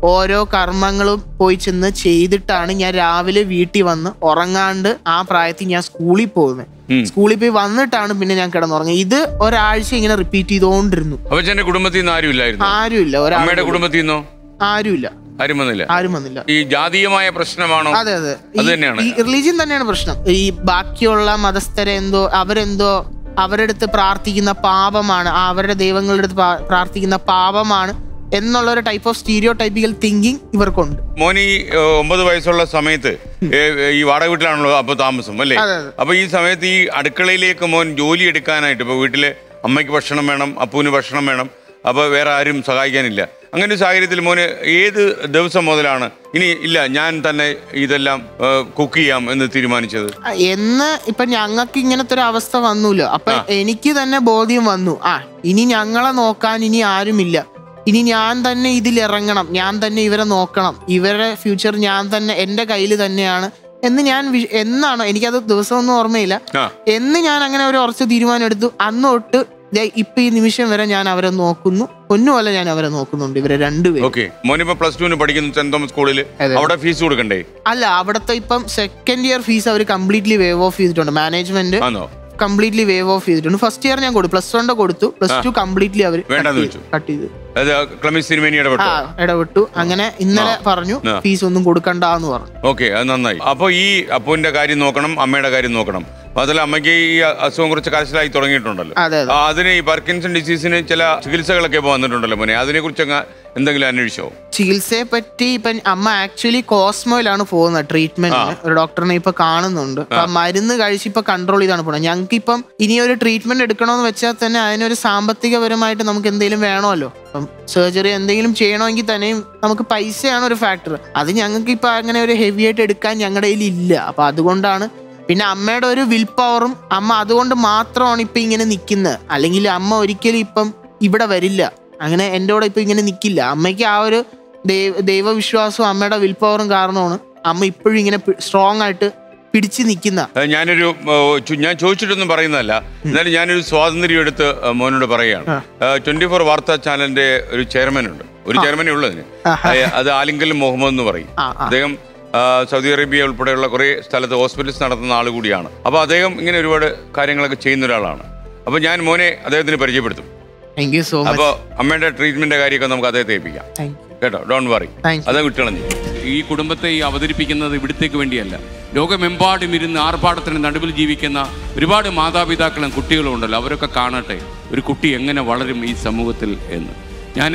ഓരോ കർമ്മങ്ങളും പോയി ചെന്ന് ചെയ്തിട്ടാണ് ഞാൻ രാവിലെ വീട്ടിൽ വന്ന് ഉറങ്ങാണ്ട് ആ പ്രായത്തിൽ ഞാൻ സ്കൂളിൽ പോകുന്നത് സ്കൂളിൽ പോയി വന്നിട്ടാണ് പിന്നെ ഞാൻ കിടന്നുറങ്ങുന്നത് ഇത് ഒരാഴ്ച ഇങ്ങനെ റിപ്പീറ്റ് ചെയ്തുകൊണ്ടിരുന്നു അപ്പച്ചന്റെ കുടുംബത്തിൽ നിന്ന് ആരും ഇല്ലായിരുന്നു ആരുമില്ല അമ്മയുടെ ഒരാളും കുടുംബത്തിൽ നിന്നോ ആരുമില്ല ആരും വന്നില്ല ആരും വന്നില്ല ഈ ജാതീയമായ പ്രശ്നമാണോ അതെ അതെ അത് തന്നെയാണ് ഈ റിലീജിയൻ തന്നെയാണ് പ്രശ്നം ഈ ബാക്കിയുള്ള മതസ്ഥരെ എന്തോ അവരെന്തോ അവരുടെ അടുത്ത് പ്രാർത്ഥിക്കുന്ന പാപമാണ് ആ അവരുടെ ദൈവങ്ങളുടെ അടുത്ത് പ്രാ- പ്രാർത്ഥിക്കുന്ന പാപമാണ് എന്നുള്ള ഒരു type of stereotypical thinking ഇവർക്കുണ്ട് മോനി ഏ, ഒമ്പത് വയസ്സുള്ള സമയത്ത് ഏ, ഈ വാടക വീട്ടിലാണല്ലോ അപ്പൊ താമസം അല്ലേ അതെ, അതെ. അപ്പൊ ഈ സമയത്ത് ഈ അടുക്കളയിലേക്ക് മോൻ ജോലി എടുക്കാനായിട്ട് ഇപ്പൊ വീട്ടില് അമ്മയ്ക്ക് ഭക്ഷണം വേണം അപ്പൂന് ഭക്ഷണം വേണം അപ്പൊ വേറെ ആരും സഹായിക്കാനില്ല അങ്ങനെ ഒരു സാഹചര്യത്തിൽ മോന് ഏത് ദിവസം മുതലാണ് ഇനി ഇല്ല ഞാൻ തന്നെ ഇതെല്ലാം കുക്ക് ചെയ്യാം എന്ന് തീരുമാനിച്ചത് ആ, എന്ന് ഇപ്പൊ ഞങ്ങൾക്ക് ഇങ്ങനത്തെ ഒരു അവസ്ഥ വന്നൂല്ലോ അപ്പൊ എനിക്ക് തന്നെ ബോധ്യം വന്നു ആ ഇനി ഞങ്ങളെ നോക്കാൻ ഇനി ആരുമില്ല ഇനി ഞാൻ തന്നെ ഇതിൽ ഇറങ്ങണം ഞാൻ തന്നെ ഇവരെ നോക്കണം ഇവരുടെ ഫ്യൂച്ചർ ഞാൻ തന്നെ എൻ്റെ കയ്യിൽ തന്നെയാണ് എന്ന് ഞാൻ വിശ്- എന്നാണ് എനിക്കത് ദിവസമൊന്നും ഓർമ്മയില്ല ആ. എന്ന് ഞാൻ അങ്ങനെ ഒരു ഉറച്ച തീരുമാനം എടുത്തു അന്ന് തൊട്ട് ദേ ഇപ്പൊ ഈ നിമിഷം വരെ ഞാൻ അവരെ നോക്കുന്നു ഒന്നുമല്ല ഞാൻ അവരെ നോക്കുന്നുണ്ട് ഇവരെ രണ്ടുപേരും ഓക്കെ മോനിപ്പോ പ്ലസ് ടുവിന് പഠിക്കുന്നു സെന്റ് തോമസ് സ്കൂളിൽ അതെ. അവിടെ ഫീസ് കൊടുക്കണ്ടേ അല്ല അവിടുത്തെ ഇപ്പം സെക്കൻഡ് ഇയർ ഫീസ് അവർ കംപ്ലീറ്റ്ലി വേവ് ഓഫ് ചെയ്തിട്ടുണ്ട് മാനേജ്മെന്റ് ആണോ കംപ്ലീറ്റ്ലി വേവ് ഓഫ് ചെയ്തിട്ടുണ്ട് ഫസ്റ്റ് ഇയർ ഞാൻ കൊടുത്തു പ്ലസ് വണ്ടെ കൊടുത്തു പ്ലസ് ടു കംപ്ലീറ്റ്ലി അവർ വേണ്ടാന്ന് വെച്ചു. കട്ട് ചെയ്തു അത് ക്ലമിസ് സിനിമേനി ആ ഇടപെട്ടോ ഇടപെട്ടു അങ്ങനെ ഇന്നലെ ആ. പറഞ്ഞു ആ. ഫീസ് ഒന്നും കൊടുക്കണ്ടെന്ന് പറഞ്ഞു ഓക്കെ അത് നന്നായി അപ്പോൾ ഈ അപ്പുവിന്റെ കാര്യം നോക്കണം അമ്മയുടെ കാര്യം നോക്കണം അതല്ല അമ്മയ്ക്ക് ഈ അസുഖം കുറച്ച് കരച്ചിലായി തുടങ്ങിയിട്ടുണ്ടല്ലോ അതെ, അതെ. ആ, അതിന് ഈ പാർക്കിൻസൺ ഡിസീസിന് ചില ചികിത്സകളൊക്കെ ഇപ്പോൾ വന്നിട്ടുണ്ടല്ലോ മോനെ അതിനെ കുറിച്ച് എന്തെങ്കിലും അന്വേഷിച്ചോ ചികിത്സയെ പറ്റി ഇപ്പൊ അമ്മ ആക്ച്വലി കോസ്മോയിലാണ് പോകുന്നത് ട്രീറ്റ്മെന്റിന് ഒരു ഡോക്ടറിനെ ഇപ്പൊ കാണുന്നുണ്ട് അപ്പൊ മരുന്ന് കഴിച്ച് ഇപ്പൊ കൺട്രോൾ ചെയ്താണ് പോകുന്നത് ഞങ്ങൾക്ക് ഇപ്പം ഇനി ഒരു ട്രീറ്റ്മെന്റ് എടുക്കണമെന്ന് വെച്ചാൽ തന്നെ അതിനൊരു സാമ്പത്തികപരമായിട്ട് നമുക്ക് എന്തെങ്കിലും വേണമല്ലോ അപ്പം സർജറി എന്തെങ്കിലും ചെയ്യണമെങ്കിൽ തന്നെയും നമുക്ക് പൈസയാണ് ഒരു ഫാക്ടർ അത് ഞങ്ങൾക്ക് ഇപ്പൊ അങ്ങനെ ഒരു ഹെവി ആയിട്ട് എടുക്കാൻ ഞങ്ങളുടെ കയ്യിൽ ഇല്ല അപ്പൊ അതുകൊണ്ടാണ് പിന്നെ അമ്മയുടെ ഒരു വിൽ പവറും അമ്മ അതുകൊണ്ട് മാത്രമാണ് ഇപ്പൊ ഇങ്ങനെ നിൽക്കുന്നത് അല്ലെങ്കിൽ അമ്മ ഒരിക്കലും ഇപ്പം ഇവിടെ വരില്ല അങ്ങനെ എൻ്റെ കൂടെ ഇപ്പൊ ഇങ്ങനെ നിൽക്കില്ല അമ്മയ്ക്ക് ആ ഒരു ദൈവ ദൈവവിശ്വാസവും അമ്മയുടെ വിൽ പവറും കാരണമാണ് അമ്മ ഇപ്പോഴും ഇങ്ങനെ സ്ട്രോങ് ആയിട്ട് പിടിച്ചു നിൽക്കുന്ന അത് ഞാനൊരു ഏ, ചു- ഞാൻ ചോദിച്ചിട്ടൊന്നും പറയുന്നതല്ല എന്നാലും ഞാനൊരു സ്വാതന്ത്ര്യം എടുത്ത് ഏ, മോനോട് പറയുകയാണ് ട്വന്റി ഫോർ വാർത്താ ചാനലിന്റെ ഒരു ചെയർമാൻ ഉണ്ട് ഒരു ചെയർമാനേ ഉള്ളതിന് അത് ആലിങ്കൽ മുഹമ്മദ് എന്ന് പറയും ആ, ആ. അദ്ദേഹം ആ, സൗദി അറേബ്യ ഉൾപ്പെടെയുള്ള കുറേ സ്ഥലത്ത് ഹോസ്പിറ്റൽസ് നടത്തുന്ന ആൾ കൂടിയാണ് അപ്പോൾ അദ്ദേഹം ഇങ്ങനെ ഒരുപാട് കാര്യങ്ങളൊക്കെ ചെയ്യുന്ന ഒരാളാണ് അപ്പോൾ ഞാൻ മോനെ അദ്ദേഹത്തിന് പരിചയപ്പെടുത്തും താങ്ക് യു സോ അപ്പോൾ മച്ച് അമ്മയുടെ ട്രീറ്റ്മെന്റിന്റെ കാര്യമൊക്കെ നമുക്ക് അദ്ദേഹത്തെ ഏൽപ്പിക്കാം താങ്ക് യു കേട്ടോ ഡോണ്ട് വറി Thank you. അത് വിട്ടുകളഞ്ഞു ഈ കുടുംബത്തെ ഈ അവതരിപ്പിക്കുന്നത് ഇവിടത്തേക്ക് വേണ്ടിയല്ല ലോകമെമ്പാടും ഇരുന്ന് ആർഭാടത്തിന് നടുവിൽ ജീവിക്കുന്ന ഒരുപാട് മാതാപിതാക്കളും കുട്ടികളും ഉണ്ടല്ലോ അവരൊക്കെ കാണട്ടെ ഒരു കുട്ടി എങ്ങനെ വളരും ഈ സമൂഹത്തിൽ എന്ന് ഞാൻ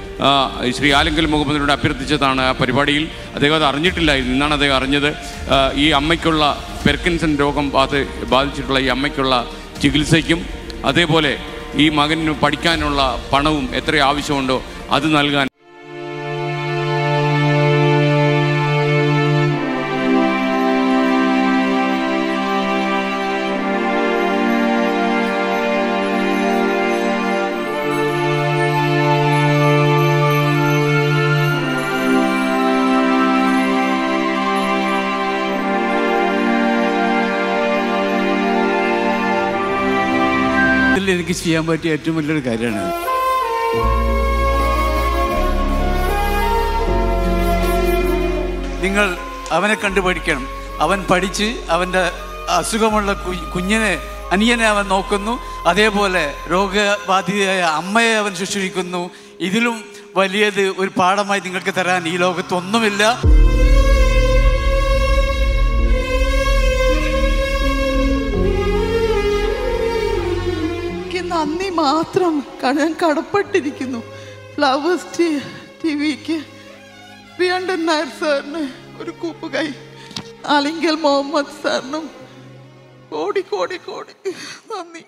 ശ്രീ ആലിങ്കൽ മുഹമ്മദിനോട് അഭ്യർത്ഥിച്ചതാണ് ആ പരിപാടിയിൽ അദ്ദേഹം അത് അറിഞ്ഞിട്ടില്ലായിരുന്നു ഇന്നാണ് അദ്ദേഹം അറിഞ്ഞത് ആ, ഈ അമ്മയ്ക്കുള്ള പെർക്കിൻസൺ രോഗം ബാധ ബാധിച്ചിട്ടുള്ള ഈ അമ്മയ്ക്കുള്ള ചികിത്സയ്ക്കും അതേപോലെ ഈ മകന് പഠിക്കാനുള്ള പണവും എത്ര ആവശ്യമുണ്ടോ അത് നൽകാൻ ഇതിൽ എനിക്ക് ചെയ്യാൻ പറ്റിയ ഏറ്റവും വലിയൊരു കാര്യമാണ് നിങ്ങൾ അവനെ കണ്ടു പഠിക്കണം അവൻ പഠിച്ച് അവൻ്റെ അസുഖമുള്ള കു- കുഞ്ഞിനെ അനിയനെ അവൻ നോക്കുന്നു അതേപോലെ രോഗബാധിതയായ അമ്മയെ അവൻ ശുശ്രൂഷിക്കുന്നു ഇതിലും വലിയത് ഒരു പാഠമായി നിങ്ങൾക്ക് തരാൻ ഈ ലോകത്ത് ഒന്നുമില്ല എനിക്ക് നന്ദി മാത്രം ക- ഞാൻ കടപ്പെട്ടിരിക്കുന്നു ഫ്ലവേഴ്സ് ടി വിക്ക് പ്രിയണ്ടൻ നായർ സാറിന് ഒരു കൂപ്പ് കൈ അലിങ്കൽ മുഹമ്മദ് സാറിനും കോടി കോടി കോടി നന്ദി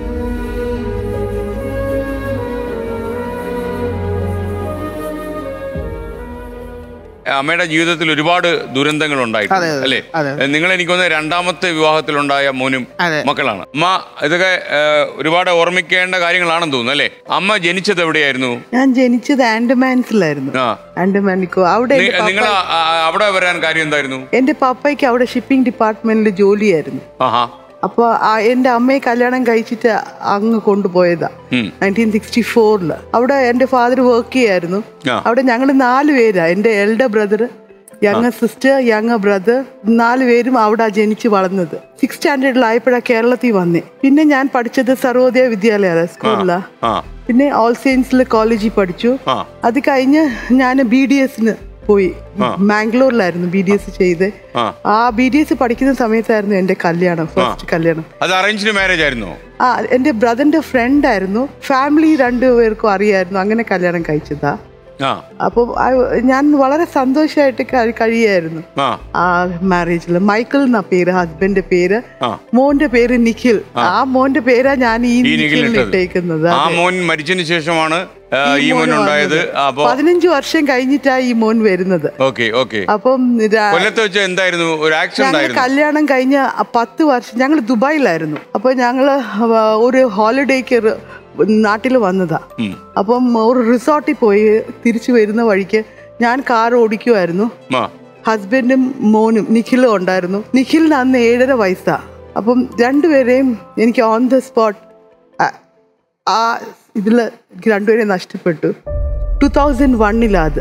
അമ്മയുടെ ജീവിതത്തിൽ ഒരുപാട് ദുരന്തങ്ങൾ ഉണ്ടായിട്ടുണ്ട് അതെ, അതെ. അല്ലേ അതെ. നിങ്ങൾ എനിക്ക് തോന്നുന്നത് രണ്ടാമത്തെ വിവാഹത്തിലുണ്ടായ മോനും അതെ. മക്കളാണ് അമ്മ ഇതൊക്കെ ഏ, ഒരുപാട് ഓർമ്മിക്കേണ്ട കാര്യങ്ങളാണെന്ന് തോന്നുന്നു അല്ലേ അമ്മ ജനിച്ചത് എവിടെയായിരുന്നു ഞാൻ ജനിച്ചത് ആൻഡമാൻസിലായിരുന്നു ആ ആൻഡമാനിക്കോ അവിടെ നി- എൻ്റെ നിങ്ങൾ പപ്പ- അവിടെ വരാൻ കാര്യം എന്തായിരുന്നു എന്റെ പപ്പയ്ക്ക് അവിടെ ഷിപ്പിംഗ് ഡിപ്പാർട്ട്മെന്റിൽ ജോലിയായിരുന്നു ആഹാ അപ്പോൾ എൻ്റെ അമ്മയെ കല്യാണം കഴിച്ചിട്ട് അങ്ങ് കൊണ്ടുപോയതാ ഉം. നയൻറ്റീൻ സിക്സ്റ്റി ഫോറിൽ അവിടെ എൻ്റെ ഫാദർ വർക്ക് ചെയ്യായിരുന്നു ആ. അവിടെ ഞങ്ങൾ നാല് പേരാ എൻ്റെ elder brother younger sister younger brother നാല് പേരും അവിടെ ജനിച്ച് വളർന്നത് സിക്സ് സ്റ്റാൻഡേർഡിലായപ്പോഴാണ് കേരളത്തിൽ വന്നേ പിന്നെ ഞാൻ പഠിച്ചത് സർവോദയ വിദ്യാലയ സ്കൂളിലാണ് ആ പിന്നെ ഓൾ സെയിൻസിൽ കോളേജിൽ പഠിച്ചു ആ. അത് കഴിഞ്ഞ് ഞാൻ ബി ഡി എസിന് പോയി മാംഗ്ലൂരിലായിരുന്നു ബി ഡി എസ് ചെയ്ത് ആ. ആ ബി ഡി എസ് പഠിക്കുന്ന സമയത്തായിരുന്നു എൻ്റെ കല്യാണം ഫസ്റ്റ് കല്യാണം അത് അറേഞ്ച്ഡ് മാരേജ് ആയിരുന്നോ ആ എൻ്റെ ബ്രദറിന്റെ ഫ്രണ്ട് ആയിരുന്നു ഫാമിലി രണ്ടുപേർക്കും അറിയായിരുന്നു അങ്ങനെ കല്യാണം കഴിച്ചതാ ആ അപ്പോൾ ഞാൻ വളരെ സന്തോഷമായിട്ട് കഴി- കഴിയായിരുന്നു ആ ആ മാരേജിൽ മൈക്കിൾ എന്നാ പേര് ഹസ്ബൻഡിന്റെ പേര് ആ. മോന്റെ പേര് നിഖിൽ ആ മോന്റെ പേരാ ഞാൻ ഈ ഈ നിഖിൽ നിഖിലിട്ടത് ഇട്ടേക്കുന്നത് ആ അതെ. മോൻ മരിച്ചതിന് ശേഷമാണ് ആ, ഈ ഈ മോൻ മോന് ഉണ്ടായത് വന്നത്. അപ്പോ പതിനഞ്ച് വർഷം കഴിഞ്ഞിട്ടാ ഈ മോൻ വരുന്നത് ഓക്കെ ഓക്കെ അപ്പം രാ- കൊല്ലത്ത് വെച്ച് എന്തായിരുന്നു ഒരു ആക്സിഡന്റ് ഞങ്ങൾ ആയിരുന്നു കല്യാണം കഴിഞ്ഞ ആ പത്ത് വർഷം ഞങ്ങൾ ദുബായിലായിരുന്നു അപ്പോൾ ഞങ്ങൾ ഒരു ഹോളിഡേക്ക് നാട്ടിൽ വന്നതാ ഉം. അപ്പം ഒരു റിസോർട്ടിൽ പോയി തിരിച്ചു വരുന്ന വഴിക്ക് ഞാൻ കാർ ഓടിക്കുമായിരുന്നു ആ ഹസ്ബൻഡും മോനും നിഖിലും ഉണ്ടായിരുന്നു നിഖിലിന് അന്ന് ഏഴര വയസ്സാ അപ്പം രണ്ടുപേരെയും എനിക്ക് ഓൺ ദ സ്പോട്ട് ആ ഇതിൽ എനിക്ക് രണ്ടുപേരെയും നഷ്ടപ്പെട്ടു ടു തൗസൻഡ് വണ്ണിലാത്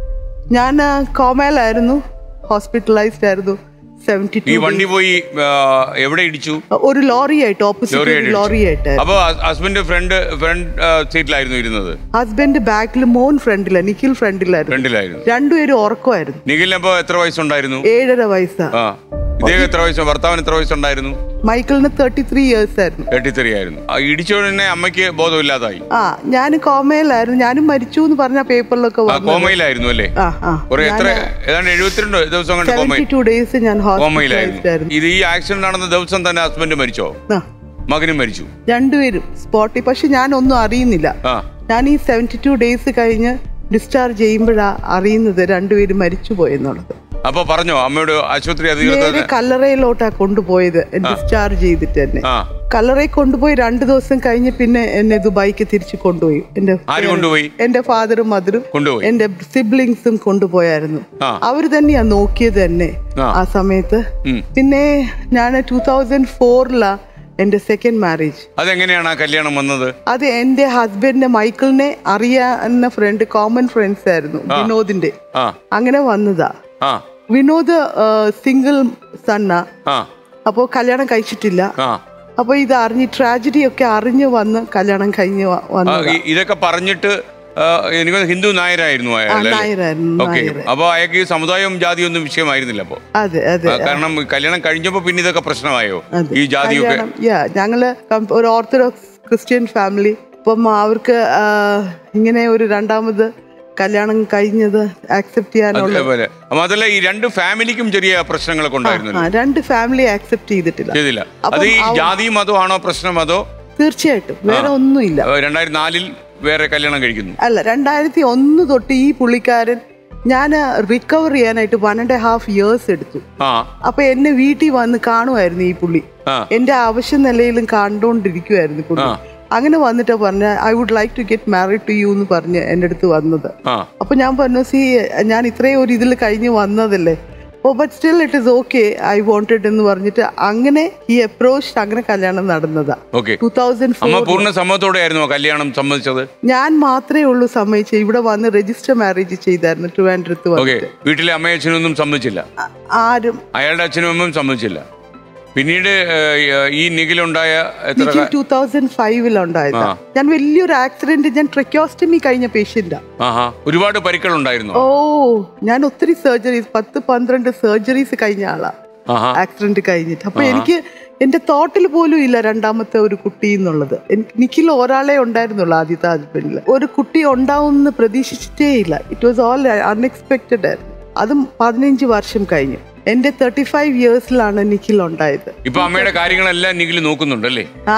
ഞാൻ കോമയിലായിരുന്നു ഹോസ്പിറ്റലൈസ്ഡ് ആയിരുന്നു സെവൻറ്റി ഈ ടു വണ്ടി പോയി ആ, എവിടെ ഇടിച്ചു ഒരു ലോറിയായിട്ട് ഓപ്പോസിറ്റ് ലോറി ലോറിയായിട്ട് അപ്പൊ ഹസ്ബൻഡ് ഫ്രണ്ട് ഫ്രണ്ട് സീറ്റിലായിരുന്നു ഇരുന്നത് ഹസ്ബൻഡ് ബാക്കിൽ മോൻ ഫ്രണ്ടില നിഖിൽ ഫ്രണ്ടിലായിരുന്നു ഫ്രണ്ടിലായിരുന്നു രണ്ടുപേരും ഉറക്കമായിരുന്നു നിഖിലിന് അപ്പൊ എത്ര വയസ്സുണ്ടായിരുന്നു ഏഴര വയസ്സാ ആ ഇദ്ദേഹം എത്ര വയസ്സ് ഭർത്താവിന് എത്ര വയസ്സുണ്ടായിരുന്നു മൈക്കിളിന് തേർട്ടി ത്രീ ഇയേഴ്സ് ആയിരുന്നു തേർട്ടി ത്രീ ആയിരുന്നു ആ ഇടിച്ചോടനെ അമ്മയ്ക്ക് ബോധമില്ലാതായി ആ ഞാൻ കോമയിലായിരുന്നു ഞാനും മരിച്ചു എന്ന് പറഞ്ഞ പേപ്പറിലൊക്കെ ആ വന്നു കോമയിലായിരുന്നു അല്ലേ ആ ആ കുറെ എത്ര ഏതാണ്ട് എഴുപത്തിരണ്ട് ദിവസം കൊണ്ട് സെവൻറ്റി കോമയിൽ ടു ഡേയ്സ് ഞാൻ ഹോസ്പിറ്റലൈസ്ഡ് കോമയിലായിരുന്നു ആയിരുന്നു ഇത് ഈ ആക്സിഡന്റ് നടന്ന ദിവസം തന്നെ ഹസ്ബൻഡ് മരിച്ചോ ആ മകനും മരിച്ചു രണ്ടുപേരും സ്പോട്ടിൽ പക്ഷെ ഞാൻ ഒന്നും അറിയുന്നില്ല ആ ഞാൻ ഈ സെവൻറ്റി ടു ഡേയ്സ് കഴിഞ്ഞ് ഡിസ്ചാർജ് ചെയ്യുമ്പോഴാണ് അറിയുന്നത് രണ്ടുപേരും മരിച്ചു പോയെന്നുള്ളത് അപ്പൊ പറഞ്ഞോ അമ്മയോട് ആശുപത്രി നേരെ അധികൃതർ കല്ലറയിലോട്ടാ കൊണ്ടുപോയത് ഡിസ്ചാർജ് ചെയ്തിട്ട് തന്നെ ആ കല്ലറയിൽ കൊണ്ടുപോയി രണ്ടു ദിവസം കഴിഞ്ഞ് പിന്നെ എന്നെ ദുബായിക്ക് തിരിച്ചു കൊണ്ടുപോയി എന്റെ ആര് കൊണ്ടുപോയി എന്റെ ഫാദറും മദറും കൊണ്ടുപോയി എന്റെ സിബ്ലിങ്സും കൊണ്ടുപോയായിരുന്നു ആ. അവര് തന്നെയാ നോക്കിയത് തന്നെ ആ. ആ സമയത്ത് ഉം. പിന്നെ ഞാൻ ടൂ തൗസൻഡ് ഫോറിലാ എന്റെ സെക്കൻഡ് മാരേജ് അതെങ്ങനെയാണ് ആ കല്യാണം വന്നത് അത് എന്റെ ഹസ്ബൻഡിന്റെ മൈക്കിളിനെ അറിയാവുന്ന ഫ്രണ്ട് കോമൺ ഫ്രണ്ട്സ് ആയിരുന്നു വിനോദിന്റെ ആ അങ്ങനെ വന്നതാ ആ വിനോദ് സിംഗിൾ സണ്ണ ആ അപ്പോൾ കല്യാണം കഴിച്ചിട്ടില്ല ആ അപ്പൊ ഇത് അറിഞ്ഞ് ട്രാജഡി ഒക്കെ അറിഞ്ഞു വന്ന് കല്യാണം കഴിഞ്ഞ് വ- ആ, വന്നതാ ഈ- ഇതൊക്കെ പറഞ്ഞിട്ട് ആ, എനിക്ക് തോന്നുന്നു ഹിന്ദു നായരായിരുന്നു അയാൾ ആ, അല്ലേ? നായരായിരുന്നു, ഓക്കെ നായര്. അപ്പൊ അയാൾക്ക് ഈ സമുദായവും ജാതിയും ഒന്നും വിഷയമായിരുന്നില്ല അപ്പൊ അതെ അതെ ആ, കാരണം കല്യാണം കഴിഞ്ഞപ്പോ പിന്നെ ഇതൊക്കെ പ്രശ്നമായോ അതെ. ഈ ജാതിയൊക്കെ കല്യാണം, yeah, ഞങ്ങള് കം- ഒരു ഓർത്തഡോക്സ് ക്രിസ്ത്യൻ ഫാമിലി അപ്പം അവർക്ക് ആ, ഇങ്ങനെ ഒരു രണ്ടാമത് കല്യാണം കഴിഞ്ഞത് ആക്സെപ്റ്റ് ചെയ്യാനുള്ള അതേപോലെ അപ്പൊ അതല്ല ഈ രണ്ട് ഫാമിലിക്കും ചെറിയ പ്രശ്നങ്ങളൊക്കെ ആ, ഉണ്ടായിരുന്നല്ലോ രണ്ട് ഫാമിലി ആക്സെപ്റ്റ് ചെയ്തിട്ടില്ല ചെയ്തില്ല അപ്പം അത് ഈ അവ- ജാതിയും മതവും ആണോ പ്രശ്നം അതോ തീർച്ചയായിട്ടും വേറെ ഒന്നുമില്ല രണ്ടായിരത്തി നാലിൽ വേറെ കല്യാണം കഴിക്കുന്നു അല്ല രണ്ടായിരത്തി ഒന്ന് തൊട്ട് ഈ പുള്ളിക്കാരൻ ഞാൻ റിക്കവർ ചെയ്യാനായിട്ട് വൺ ആൻഡ് ഹാഫ് ഇയേഴ്സ് എടുത്തു ആ അപ്പൊ എന്നെ വീട്ടിൽ വന്ന് കാണുമായിരുന്നു ഈ പുള്ളി ആ എന്റെ ആവശ്യ നിലയിലും കണ്ടോണ്ടിരിക്കുമായിരുന്നു പുള്ളി ആ. അങ്ങനെ വന്നിട്ട് പറഞ്ഞ I would like to get married to you എന്ന് പറഞ്ഞ് എൻ്റെ അടുത്ത് വന്നത് ആ അപ്പൊ ഞാൻ പറഞ്ഞു സി ഞാൻ ഇത്രയും ഒരു ഇതിൽ കഴിഞ്ഞ് വന്നതല്ലേ oh but still it is okay I wanted എന്ന് പറഞ്ഞിട്ട് അങ്ങനെ ഈ അപ്രോച്ച് അങ്ങനെ കല്യാണം നടന്നതാ ഓക്കെ ടൂ തൗസൻഡ് അമ്മ ഫോർ പൂർണ്ണ സമ്മതത്തോടെ ആയിരുന്നോ കല്യാണം സമ്മതിച്ചത് ഞാൻ മാത്രമേ ഉള്ളൂ സമ്മതിച്ചത് ഇവിടെ വന്ന് രജിസ്റ്റർ മാരേജ് ചെയ്തായിരുന്നു ട്രിവാൻഡ്രത്ത് ഓക്കെ വന്നിട്ട് വീട്ടിലെ അമ്മയും അച്ഛനൊന്നും സമ്മതിച്ചില്ല ആരും അയാളുടെ അച്ഛനും അമ്മയും സമ്മതിച്ചില്ല പിന്നീട് ഏഹ്, ഈ നിഖിലുണ്ടായ എത്ര എനിക്ക് ടൂ തൗസൻഡ് ഫൈവിലുണ്ടായതാ ആ. ഞാൻ വലിയൊരു ആക്സിഡന്റ് ഞാൻ ട്രക്യോസ്റ്റമി കഴിഞ്ഞ പേഷ്യന്റാ ആഹാ ഒരുപാട് പരിക്കൾ ഉണ്ടായിരുന്നു ഓ ഞാൻ ഒത്തിരി സർജറീസ് പത്ത് പന്ത്രണ്ട് സർജറീസ് കഴിഞ്ഞ ആളാ ആഹാ ആക്സിഡന്റ് കഴിഞ്ഞിട്ട് അപ്പൊ എനിക്ക് എന്റെ തോട്ടിൽ പോലും ഇല്ല രണ്ടാമത്തെ ഒരു കുട്ടി എന്നുള്ളത് എനിക്ക് നിഖിൽ ഒരാളെ ഉണ്ടായിരുന്നുള്ളൂ ആദ്യത്തെ ഹസ്ബൻഡിൽ ഒരു കുട്ടി ഉണ്ടാവും എന്ന് പ്രതീക്ഷിച്ചിട്ടേ ഇല്ല ഇറ്റ് വാസ് ഓൾ അൺഎക്സ്പെക്റ്റഡ് ആയിരുന്നു അതും പതിനഞ്ച് വർഷം കഴിഞ്ഞു എന്റെ തേർട്ടി ഫൈവ് ഇയേഴ്സിലാണ് നിഖിൽ ഉണ്ടായത് ഇപ്പൊ അമ്മയുടെ കാര്യങ്ങളെല്ലാം നിഖിൽ നോക്കുന്നുണ്ടല്ലേ ആ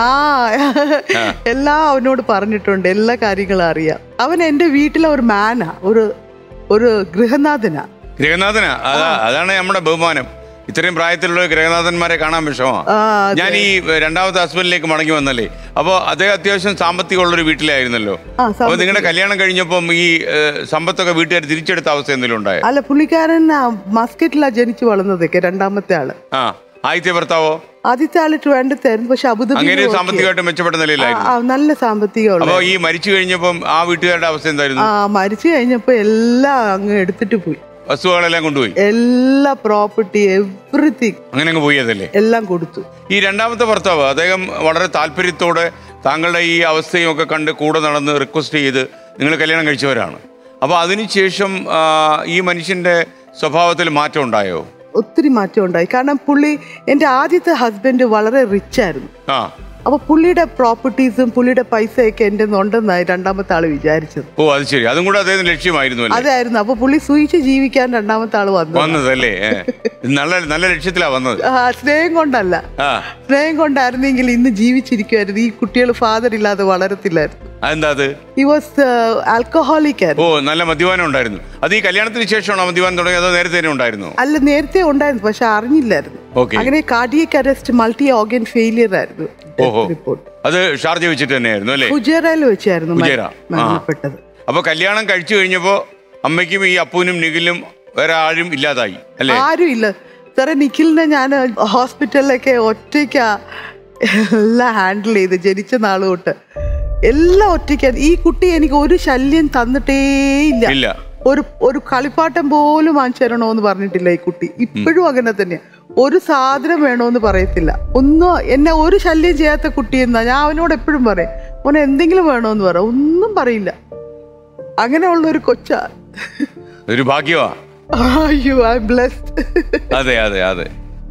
എല്ലാം അവനോട് പറഞ്ഞിട്ടുണ്ട് എല്ലാ കാര്യങ്ങളും അറിയാം അവൻ എന്റെ വീട്ടിലെ ഒരു മാനാ ഒരു ഒരു ഗൃഹനാഥനാ ഗൃഹനാഥനാ അതാ അതാണ് നമ്മുടെ ബഹുമാനം ഇത്രയും പ്രായത്തിലുള്ള ഗൃഹനാഥന്മാരെ കാണാൻ വിഷമോ ആ, അതെ. ഞാൻ ഈ രണ്ടാമത്തെ ഹസ്ബൻഡിലേക്ക് മടങ്ങി വന്നല്ലേ അപ്പൊ അദ്ദേഹം അത്യാവശ്യം സാമ്പത്തികമുള്ള ഒരു വീട്ടിലായിരുന്നല്ലോ ആ, അപ്പൊ സാമ്പത്തികം. നിങ്ങളുടെ കല്യാണം കഴിഞ്ഞപ്പം ഈ ഏഹ്, സമ്പത്തൊക്കെ വീട്ടുകാർ തിരിച്ചെടുത്ത അവസ്ഥ എന്തെങ്കിലും ഉണ്ടായോ അല്ല പുള്ളിക്കാരൻ ആ, മസ്കറ്റിലാ ജനിച്ചു വളർന്നതൊക്കെ രണ്ടാമത്തെ ആള് ആ ആദ്യത്തെ ഭർത്താവോ ആദ്യത്തെ ആള് ട്രിവാൻഡ്രത്തായിരുന്നു പക്ഷെ അങ്ങനെ അബുദാബി സാമ്പത്തികമായിട്ട് മെച്ചപ്പെട്ട നിലയിലായിരുന്നു നല്ല സാമ്പത്തികമുള്ള അപ്പൊ ഈ മരിച്ചു കഴിഞ്ഞപ്പം ആ വീട്ടുകാരുടെ അവസ്ഥ എന്തായിരുന്നു ആ മരിച്ചു കഴിഞ്ഞപ്പോ എല്ലാം അങ്ങ് എടുത്തിട്ട് പോയി വസ്തുവകളെല്ലാം കൊണ്ടുപോയി എല്ലാ പ്രോപ്പർട്ടി എവറിത്തിങ് അങ്ങനെ അങ്ങ് പോയി അതല്ലേ എല്ലാം കൊടുത്തു ഈ രണ്ടാമത്തെ ഭർത്താവ് അദ്ദേഹം വളരെ താല്പര്യത്തോടെ താങ്കളുടെ ഈ അവസ്ഥയും ഒക്കെ കണ്ട് കൂടെ നടന്ന് റിക്വസ്റ്റ് ചെയ്ത് നിങ്ങൾ കല്യാണം കഴിച്ചവരാണ് അപ്പോൾ അതിനുശേഷം ആ, ഈ മനുഷ്യന്റെ സ്വഭാവത്തിൽ മാറ്റം ഉണ്ടായോ ഒത്തിരി മാറ്റം ഉണ്ടായി കാരണം പുള്ളി എൻ്റെ ആദ്യത്തെ ഹസ്ബൻഡ് വളരെ റിച്ച് ആയിരുന്നു ആ അപ്പൊ പുള്ളിയുടെ പ്രോപ്പർട്ടീസും പുള്ളിയുടെ പൈസയൊക്കെ എൻ്റെ ഉണ്ടെന്നായി രണ്ടാമത്തെ ആള് വിചാരിച്ചത് ഓ അത് ശരി അതും കൂടെ അദ്ദേഹത്തിന് ലക്ഷ്യമായിരുന്നു അല്ലേ അതായിരുന്നു അപ്പൊ പുള്ളി സൂക്ഷിച്ച് ജീവിക്കാൻ രണ്ടാമത്തെ ആള് വന്നു വന്നതല്ലേ ഏ. നല്ല നല്ല ലക്ഷ്യത്തിലാ വന്നത് ആ, സ്നേഹം കൊണ്ടല്ല ആ സ്നേഹം കൊണ്ടായിരുന്നെങ്കിൽ ഇന്ന് ജീവിച്ചിരിക്കുമായിരുന്നു ഈ കുട്ടികൾ ഫാദർ ഇല്ലാതെ വളരത്തില്ലായിരുന്നു അതെന്താ അത് ഈ വാസ് ആൽക്കഹോളിക് ഓ ആയിരുന്നു നല്ല മദ്യപാനം ഉണ്ടായിരുന്നു അത് ഈ കല്യാണത്തിന് ശേഷമാണോ മദ്യപാനം തുടങ്ങിയത് അതോ നേരത്തെ തന്നെ ഉണ്ടായിരുന്നു അല്ല നേരത്തെ ഉണ്ടായിരുന്നു പക്ഷെ അറിഞ്ഞില്ലായിരുന്നു ഓക്കെ അങ്ങനെ cardiac arrest multi organ failure ആയിരുന്നു ഓഹോ റിപ്പോർട്ട് അത് ഷാർജ വെച്ചിട്ട് തന്നെയായിരുന്നു അല്ലേ ഫുജേറയിൽ വെച്ചായിരുന്നു മര- ഫുജേറ, ആ. മരണപ്പെട്ടത് അപ്പൊ കല്യാണം കഴിച്ചു കഴിഞ്ഞപ്പോ അമ്മയ്ക്കും ഈ അപ്പൂനും നിഖിലും വേറെ ആരും ഇല്ലാതായി അല്ലേ ആരും ഇല്ല സാറേ നിഖിലിനെ ഞാൻ ഹോസ്പിറ്റലിലൊക്കെ ഒറ്റയ്ക്കാ എല്ലാം ഹാൻഡിൽ ചെയ്ത് ജനിച്ച നാൾ തൊട്ട് എല്ലാം ഒറ്റയ്ക്കാ ഈ കുട്ടി എനിക്ക് ഒരു ശല്യം തന്നിട്ടേ ഇല്ല ഇല്ല ഒരു ഒരു കളിപ്പാട്ടം പോലും വാങ്ങിച്ചു തരണോന്ന് പറഞ്ഞിട്ടില്ല ഈ കുട്ടി ഇപ്പോഴും അങ്ങനെ തന്നെയാ ഒരു സാധനം വേണോന്ന് പറയത്തില്ല ഒന്നും എന്നെ ഒരു ശല്യം ചെയ്യാത്ത കുട്ടി എന്നാ ഞാൻ അവനോട് എപ്പോഴും പറയും മോനെ എന്തെങ്കിലും വേണോന്ന് പറ ഒന്നും പറയില്ല അങ്ങനെയുള്ള ഒരു കൊച്ചാ ഒരു ഭാഗ്യമാ അയ്യോ ഐ ബ്ലെസ്ഡ് അതെ അതെ അതെ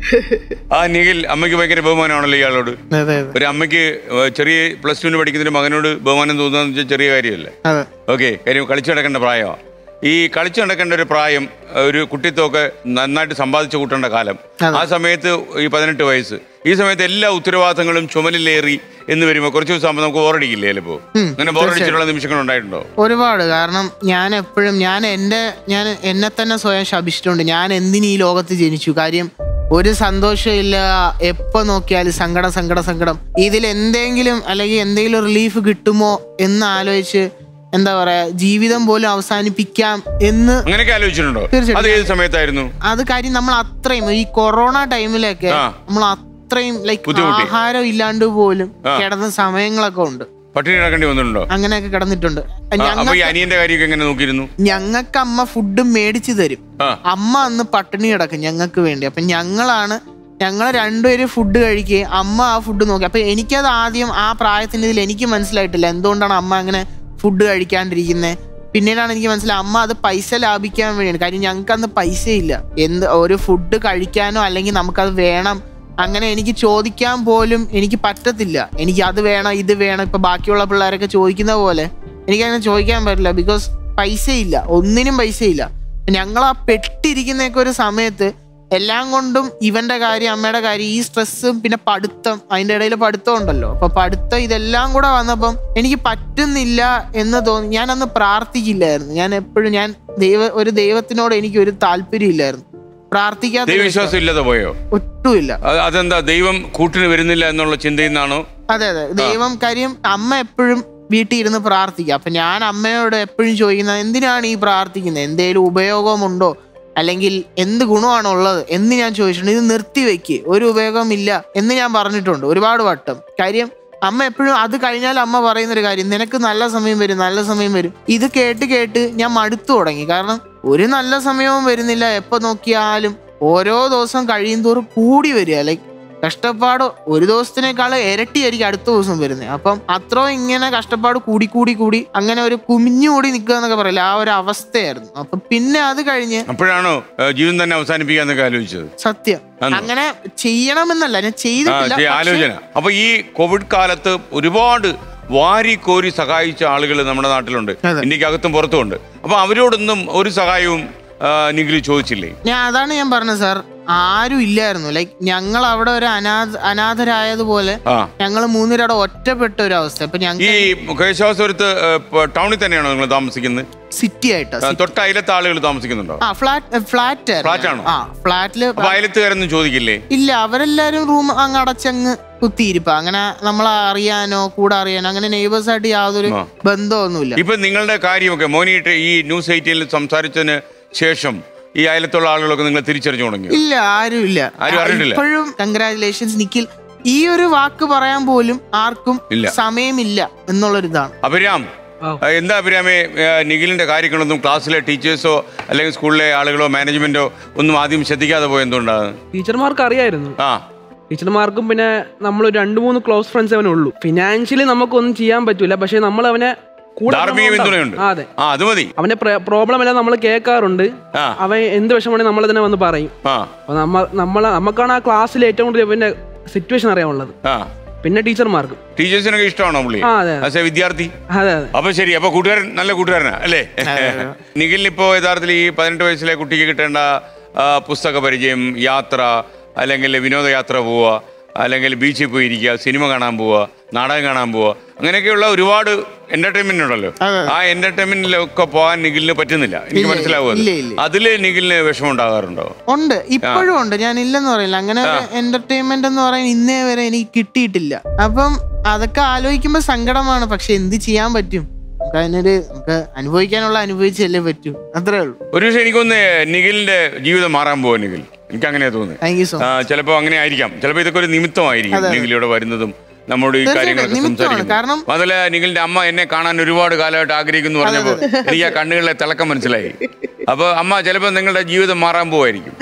ആ നിഖിൽ അമ്മയ്ക്ക് ഭയങ്കര ബഹുമാനമാണല്ലോ ഇയാളോട് അതെ ഒരു അമ്മയ്ക്ക് ഏഹ്, ചെറിയ പ്ലസ് ടുവിന് പഠിക്കുന്ന മകനോട് ബഹുമാനം തോന്നുന്ന വെച്ചാൽ ചെറിയ കാര്യമല്ലേ അതെ ഓക്കെ കാര്യം കളിച്ചു നടക്കേണ്ട പ്രായമാണ് ഈ കളിച്ചു നടക്കേണ്ട ഒരു പ്രായം ഏഹ്, ഒരു കുട്ടിത്വമൊക്കെ നന്നായിട്ട് സമ്പാദിച്ചു കൂട്ടേണ്ട കാലം ആ സമയത്ത് ഈ പതിനെട്ട് വയസ്സ് ഈ സമയത്ത് എല്ലാ ഉത്തരവാദിത്തങ്ങളും ചുമലിലേറി എന്ന് വരുമ്പോൾ കുറച്ച് ദിവസം ആകുമ്പോൾ നമുക്ക് ബോറടിക്കില്ലേ ചിലപ്പോ അങ്ങനെ ബോറടിച്ചിട്ടുള്ള നിമിഷങ്ങൾ ഉണ്ടായിട്ടുണ്ടോ ഒരുപാട് കാരണം ഞാൻ എപ്പോഴും ഞാൻ എൻ്റെ ഞാൻ എന്നെ തന്നെ സ്വയം ശപിച്ചിട്ടുണ്ട് ഞാൻ എന്തിന് ഈ ലോകത്ത് ജനിച്ചു കാര്യം ഒരു സന്തോഷമില്ല എപ്പോ നോക്കിയാലും സങ്കടം സങ്കടം സങ്കടം ഇതിൽ എന്തെങ്കിലും അല്ലെങ്കിൽ എന്തെങ്കിലും റിലീഫ് കിട്ടുമോ എന്ന് ആലോചിച്ച് എന്താ പറയാ ജീവിതം പോലും അവസാനിപ്പിക്കാം എന്ന് അങ്ങനെയൊക്കെ ആലോചിച്ചിട്ടുണ്ടോ തീർച്ചയായിട്ടും. അത് ഏത് സമയത്തായിരുന്നു അത് കാര്യം നമ്മൾ അത്രയും ഈ കൊറോണ ടൈമിലൊക്കെ ആ. നമ്മൾ അത്രയും ലൈക്ക് ബുദ്ധിമുട്ടി. ആഹാരം ഇല്ലാണ്ട് പോലും ആ. കിടന്ന സമയങ്ങളൊക്കെ ഉണ്ട് പട്ടിണി കിടക്കേണ്ടി വന്നിട്ടുണ്ടോ അങ്ങനെയൊക്കെ കിടന്നിട്ടുണ്ട് ആ, അപ്പൊ ഈ ഞങ്ങ അനിയന്റെ കാര്യമൊക്കെ എങ്ങനെ നോക്കിയിരുന്നു ഞങ്ങൾക്ക് അമ്മ ഫുഡ് മേടിച്ചു തരും ആ അമ്മ അന്ന് പട്ടിണി കിടക്കും ഞങ്ങൾക്ക് വേണ്ടി അപ്പൊ ഞങ്ങളാണ് ഞങ്ങൾ രണ്ടുപേരും ഫുഡ് കഴിക്കുകയും അമ്മ ആ ഫുഡ് നോക്കി അപ്പൊ എനിക്കത് ആദ്യം ആ പ്രായത്തിന്റെ ഇതിൽ എനിക്ക് മനസ്സിലായിട്ടില്ല എന്തുകൊണ്ടാണ് അമ്മ അങ്ങനെ ഫുഡ് കഴിക്കാണ്ടിരിക്കുന്നത് പിന്നീടാണ് എനിക്ക് മനസ്സിലായത് അമ്മ അത് പൈസ ലാഭിക്കാൻ വേണ്ടിയാണ് കാര്യം ഞങ്ങൾക്ക് അന്ന് പൈസ ഇല്ല എന്ത് ഒരു ഫുഡ് കഴിക്കാനോ അല്ലെങ്കിൽ നമുക്കത് വേണം അങ്ങനെ എനിക്ക് ചോദിക്കാൻ പോലും എനിക്ക് പറ്റത്തില്ല എനിക്ക് അത് വേണം ഇത് വേണം ഇപ്പൊ ബാക്കിയുള്ള പിള്ളേരൊക്കെ ചോദിക്കുന്ന പോലെ എനിക്കങ്ങനെ ചോദിക്കാൻ പറ്റില്ല ബിക്കോസ് പൈസ ഇല്ല ഒന്നിനും പൈസ ഇല്ല ഞങ്ങൾ ആ പെട്ടിരിക്കുന്നൊക്കെ ഒരു സമയത്ത് എല്ലാം കൊണ്ടും ഇവന്റെ കാര്യം അമ്മയുടെ കാര്യം ഈ സ്ട്രെസ്സും പിന്നെ പഠിത്തം അതിന്റെ ഇടയിൽ പഠിത്തം ഉണ്ടല്ലോ അപ്പൊ പഠിത്തം ഇതെല്ലാം കൂടെ വന്നപ്പം എനിക്ക് പറ്റുന്നില്ല എന്ന് തോന്നി ഞാൻ അന്ന് പ്രാർത്ഥിക്കില്ലായിരുന്നു ഞാൻ എപ്പോഴും ഞാൻ ദൈവ ഒരു ദൈവത്തിനോട് എനിക്ക് ഒരു താല്പര്യം ഇല്ലായിരുന്നു പ്രാർത്ഥിക്കാത്ത ഒരു ദൈവവിശ്വാസം ഇല്ലാതെ പോയോ ഒട്ടുമില്ല അത് അതെന്താ ദൈവം കൂട്ടിന് വരുന്നില്ല എന്നുള്ള ചിന്തയിൽ നിന്നാണോ അതെ അതെ ദൈവം കാര്യം അമ്മ എപ്പോഴും വീട്ടിൽ ഇരുന്ന് പ്രാർത്ഥിക്കുക അപ്പൊ ഞാൻ അമ്മയോട് എപ്പോഴും ചോദിക്കുന്നത് എന്തിനാണ് ഈ പ്രാർത്ഥിക്കുന്നത് എന്തേലും ഉപയോഗമുണ്ടോ അല്ലെങ്കിൽ എന്ത് ഗുണമാണ് ഉള്ളത് എന്ന് ഞാൻ ചോദിച്ചിട്ടുണ്ട് ഇത് നിർത്തി വെക്ക് ഒരു ഉപയോഗമില്ല എന്ന് ഞാൻ പറഞ്ഞിട്ടുണ്ട് ഒരുപാട് വട്ടം കാര്യം അമ്മ എപ്പോഴും അത് കഴിഞ്ഞാൽ അമ്മ പറയുന്ന ഒരു കാര്യം നിനക്ക് നല്ല സമയം വരും നല്ല സമയം വരും ഇത് കേട്ട് കേട്ട് ഞാൻ മടുത്തു തുടങ്ങി കാരണം ഒരു നല്ല സമയവും വരുന്നില്ല എപ്പോ നോക്കിയാലും ഓരോ ദിവസം കഴിയും തോറും കൂടി വരിക ലൈക്ക് കഷ്ടപ്പാട് ഒരു ദിവസത്തിനേക്കാൾ ഇരട്ടിയായിരിക്കും അടുത്ത ദിവസം വരുന്നത് അപ്പം അത്രയും ഇങ്ങനെ കഷ്ടപ്പാട് കൂടി കൂടി കൂടി അങ്ങനെ ഒരു കുമിഞ്ഞുകൂടി നിൽക്കുക എന്നൊക്കെ പറയില്ല ആ ഒരു അവസ്ഥയായിരുന്നു അപ്പൊ പിന്നെ അത് കഴിഞ്ഞ് അപ്പോഴാണോ ഏഹ്, ജീവിതം തന്നെ അവസാനിപ്പിക്കാന്നൊക്കെ ആലോചിച്ചത് സത്യം ആണോ? അങ്ങനെ ചെയ്യണമെന്നല്ല ഞാൻ ആ ചെയ്തിട്ടില്ല ശരി, പക്ഷേ- ആലോചന അപ്പൊ ഈ കോവിഡ് കാലത്ത് ഒരുപാട് വാരി കോരി സഹായിച്ച ആളുകൾ നമ്മുടെ നാട്ടിലുണ്ട് അതെ. ഇന്ത്യക്കകത്തും പുറത്തുമുണ്ട് അപ്പൊ അവരോടൊന്നും ഒരു സഹായവും നിഖിൽ ചോദിച്ചില്ലേ ഞാൻ അതാണ് ഞാൻ പറഞ്ഞത് സാർ ആരും ഇല്ലായിരുന്നു ലൈക്ക് ഞങ്ങൾ അവിടെ ഒരു അനാഥ അനാഥരായതുപോലെ ആ ഞങ്ങൾ മൂന്നുപേരവിടെ ഒറ്റപ്പെട്ട ഒരു അവസ്ഥ അപ്പൊ ഈ ഞങ്ങൾ കേശവാസുരത്ത് ടൗണിൽ തന്നെയാണോ നിങ്ങൾ താമസിക്കുന്നത് സിറ്റി ആയിട്ട് ആ, തൊട്ട് അയലത്തെ ആളുകൾ താമസിക്കുന്നുണ്ടോ ആ ഫ്ലാറ്റ് ഫ്ലാറ്റ് Flat ആണോ? ആ ഫ്ലാറ്റില് അപ്പൊ അയലത്തുകാരൊന്നും ചോദിക്കില്ലേ ഇല്ല അവരെല്ലാരും റൂം അങ്ങ് അടച്ചങ്ങ് കുത്തിയിരിപ്പ അങ്ങനെ നമ്മളെ അറിയാനോ കൂടെ അറിയാനോ അങ്ങനെ നെയ്ബേഴ്സ് ആയിട്ട് യാതൊരു ആ. ബന്ധമൊന്നുമില്ല ഇപ്പൊ നിങ്ങളുടെ കാര്യമൊക്കെ മോനിയിട്ട് ഈ ന്യൂസ് എയ്റ്റീനിൽ സംസാരിച്ചതിന് ശേഷം ഈ അയലത്തുള്ള ആളുകളൊക്കെ നിങ്ങൾ തിരിച്ചറിഞ്ഞു തുടങ്ങി ഇല്ല ആരും ഇല്ല ആരും അറിഞ്ഞിട്ടില്ല? ഇപ്പോഴും കൺഗ്രാചുലേഷൻസ് നിഖിൽ ഈ ഒരു വാക്ക് പറയാൻ പോലും ആർക്കും ഇല്ല. സമയമില്ല എന്നുള്ളൊരിതാണ് അഭിരാം ആ. ആ, എന്താ അഭിരാമേ ആ, നിഖിലിന്റെ കാര്യങ്ങളൊന്നും ക്ലാസ്സിലെ ടീച്ചേഴ്സോ അല്ലെങ്കിൽ സ്കൂളിലെ ആളുകളോ മാനേജ്മെന്റോ ഒന്നും ആദ്യം ശ്രദ്ധിക്കാതെ പോയ എന്തുകൊണ്ടാണ് ടീച്ചർമാർക്ക് അറിയായിരുന്നു ആ ടീച്ചർമാർക്കും പിന്നെ നമ്മൾ രണ്ട് മൂന്ന് ക്ലോസ് ഫ്രണ്ട്സ് അവനെ ഉള്ളൂ ഫിനാൻഷ്യലി നമുക്കൊന്നും ചെയ്യാൻ പറ്റൂല പക്ഷെ നമ്മൾ അവനെ കൂടെ ധാർമ്മിക നമ്മൾ പിന്തുണയുണ്ട് ഉണ്ടാവും. ആ, അതെ ആ അത് മതി അവന്റെ പ്രോബ്ലം എല്ലാം നമ്മൾ കേൾക്കാറുണ്ട് ആ. അവൻ എന്ത് വിഷമാണെങ്കിൽ നമ്മൾ തന്നെ വന്ന് പറയും ആ അപ്പൊ നമ്മ നമ്മളെ നമുക്കാണ് ആ ക്ലാസ്സിൽ ഏറ്റവും കൂടുതൽ പിന്നെ സിറ്റുവേഷൻ അറിയാനുള്ളത് ആ പിന്നെ ടീച്ചർമാർക്കും ടീച്ചേഴ്സിനൊക്കെ ഇഷ്ടമാണോ പുള്ളി ആ, അതെ. ആസ് എ വിദ്യാർത്ഥി അതെ അതെ അപ്പൊ ശരി അപ്പൊ കൂട്ടുകാരൻ നല്ല കൂട്ടുകാരനാ അല്ലേ നിഖിലിന് ഇപ്പോ യഥാർത്ഥത്തിൽ ഈ പതിനെട്ട് വയസ്സിലെ കുട്ടിക്ക് കിട്ടേണ്ട ആ, പുസ്തക പരിചയം യാത്ര അല്ലെങ്കിൽ വിനോദയാത്ര പോവുക അല്ലെങ്കിൽ ബീച്ചിൽ പോയി ഇരിക്കുക സിനിമ കാണാൻ പോവുക നാടകം കാണാൻ പോവുക അങ്ങനെയൊക്കെയുള്ള ഒരുപാട് എന്റർടൈൻമെന്റ് ഉണ്ടല്ലോ ആ എന്റർടൈൻമെന്റിലൊക്കെ പോകാൻ നിഖിലിന് പറ്റുന്നില്ല എനിക്ക് ഇല്ല, മനസ്സിലാവുക ഇല്ല, ഇല്ല. അതില് നിഖിലിന് വിഷമം ഉണ്ടാകാറുണ്ടോ ഉണ്ട് ഇപ്പോഴും ഉണ്ട് ഞാൻ ഇല്ലെന്ന് പറയില്ല അങ്ങനെ എന്റർടൈൻമെന്റ് എന്ന് പറയാൻ ഇന്നേ വരെ എനിക്ക് കിട്ടിയിട്ടില്ല അപ്പം അതൊക്കെ ആലോചിക്കുമ്പോ സങ്കടമാണ് പക്ഷെ എന്ത് ചെയ്യാൻ പറ്റും നമുക്ക് അതിനൊരു നമുക്ക് അനുഭവിക്കാനുള്ള അനുഭവിച്ചല്ലേ പറ്റൂ അത്രേ ഉള്ളൂ ഒരു പക്ഷേ എനിക്കൊന്ന് നിഖിലിന്റെ ജീവിതം മാറാൻ പോവാ നിഖിൽ എനിക്ക് അങ്ങനെയാ തോന്നുന്നത് താങ്ക് യു സോ ആ, ചിലപ്പോ അങ്ങനെ ആയിരിക്കാം ചിലപ്പോ ഇതൊക്കെ ഒരു നിമിത്തമായിരിക്കും നിഖിൽ ഇവിടെ വരുന്നതും നമ്മോട് ഈ തീർച്ചയായിട്ടും, കാര്യങ്ങളൊക്കെ നിമിത്തമാണ്. സംസാരിക്കും കാരണം- അതല്ല നിഖിലിന്റെ അമ്മ എന്നെ കാണാൻ ഒരുപാട് കാലമായിട്ട് ആഗ്രഹിക്കുന്നു പറഞ്ഞപ്പോ എനിക്ക് ആ കണ്ണുകളിലെ തിളക്കം മനസ്സിലായി അപ്പൊ അമ്മ ചിലപ്പോ നിങ്ങളുടെ ജീവിതം മാറാൻ പോവായിരിക്കും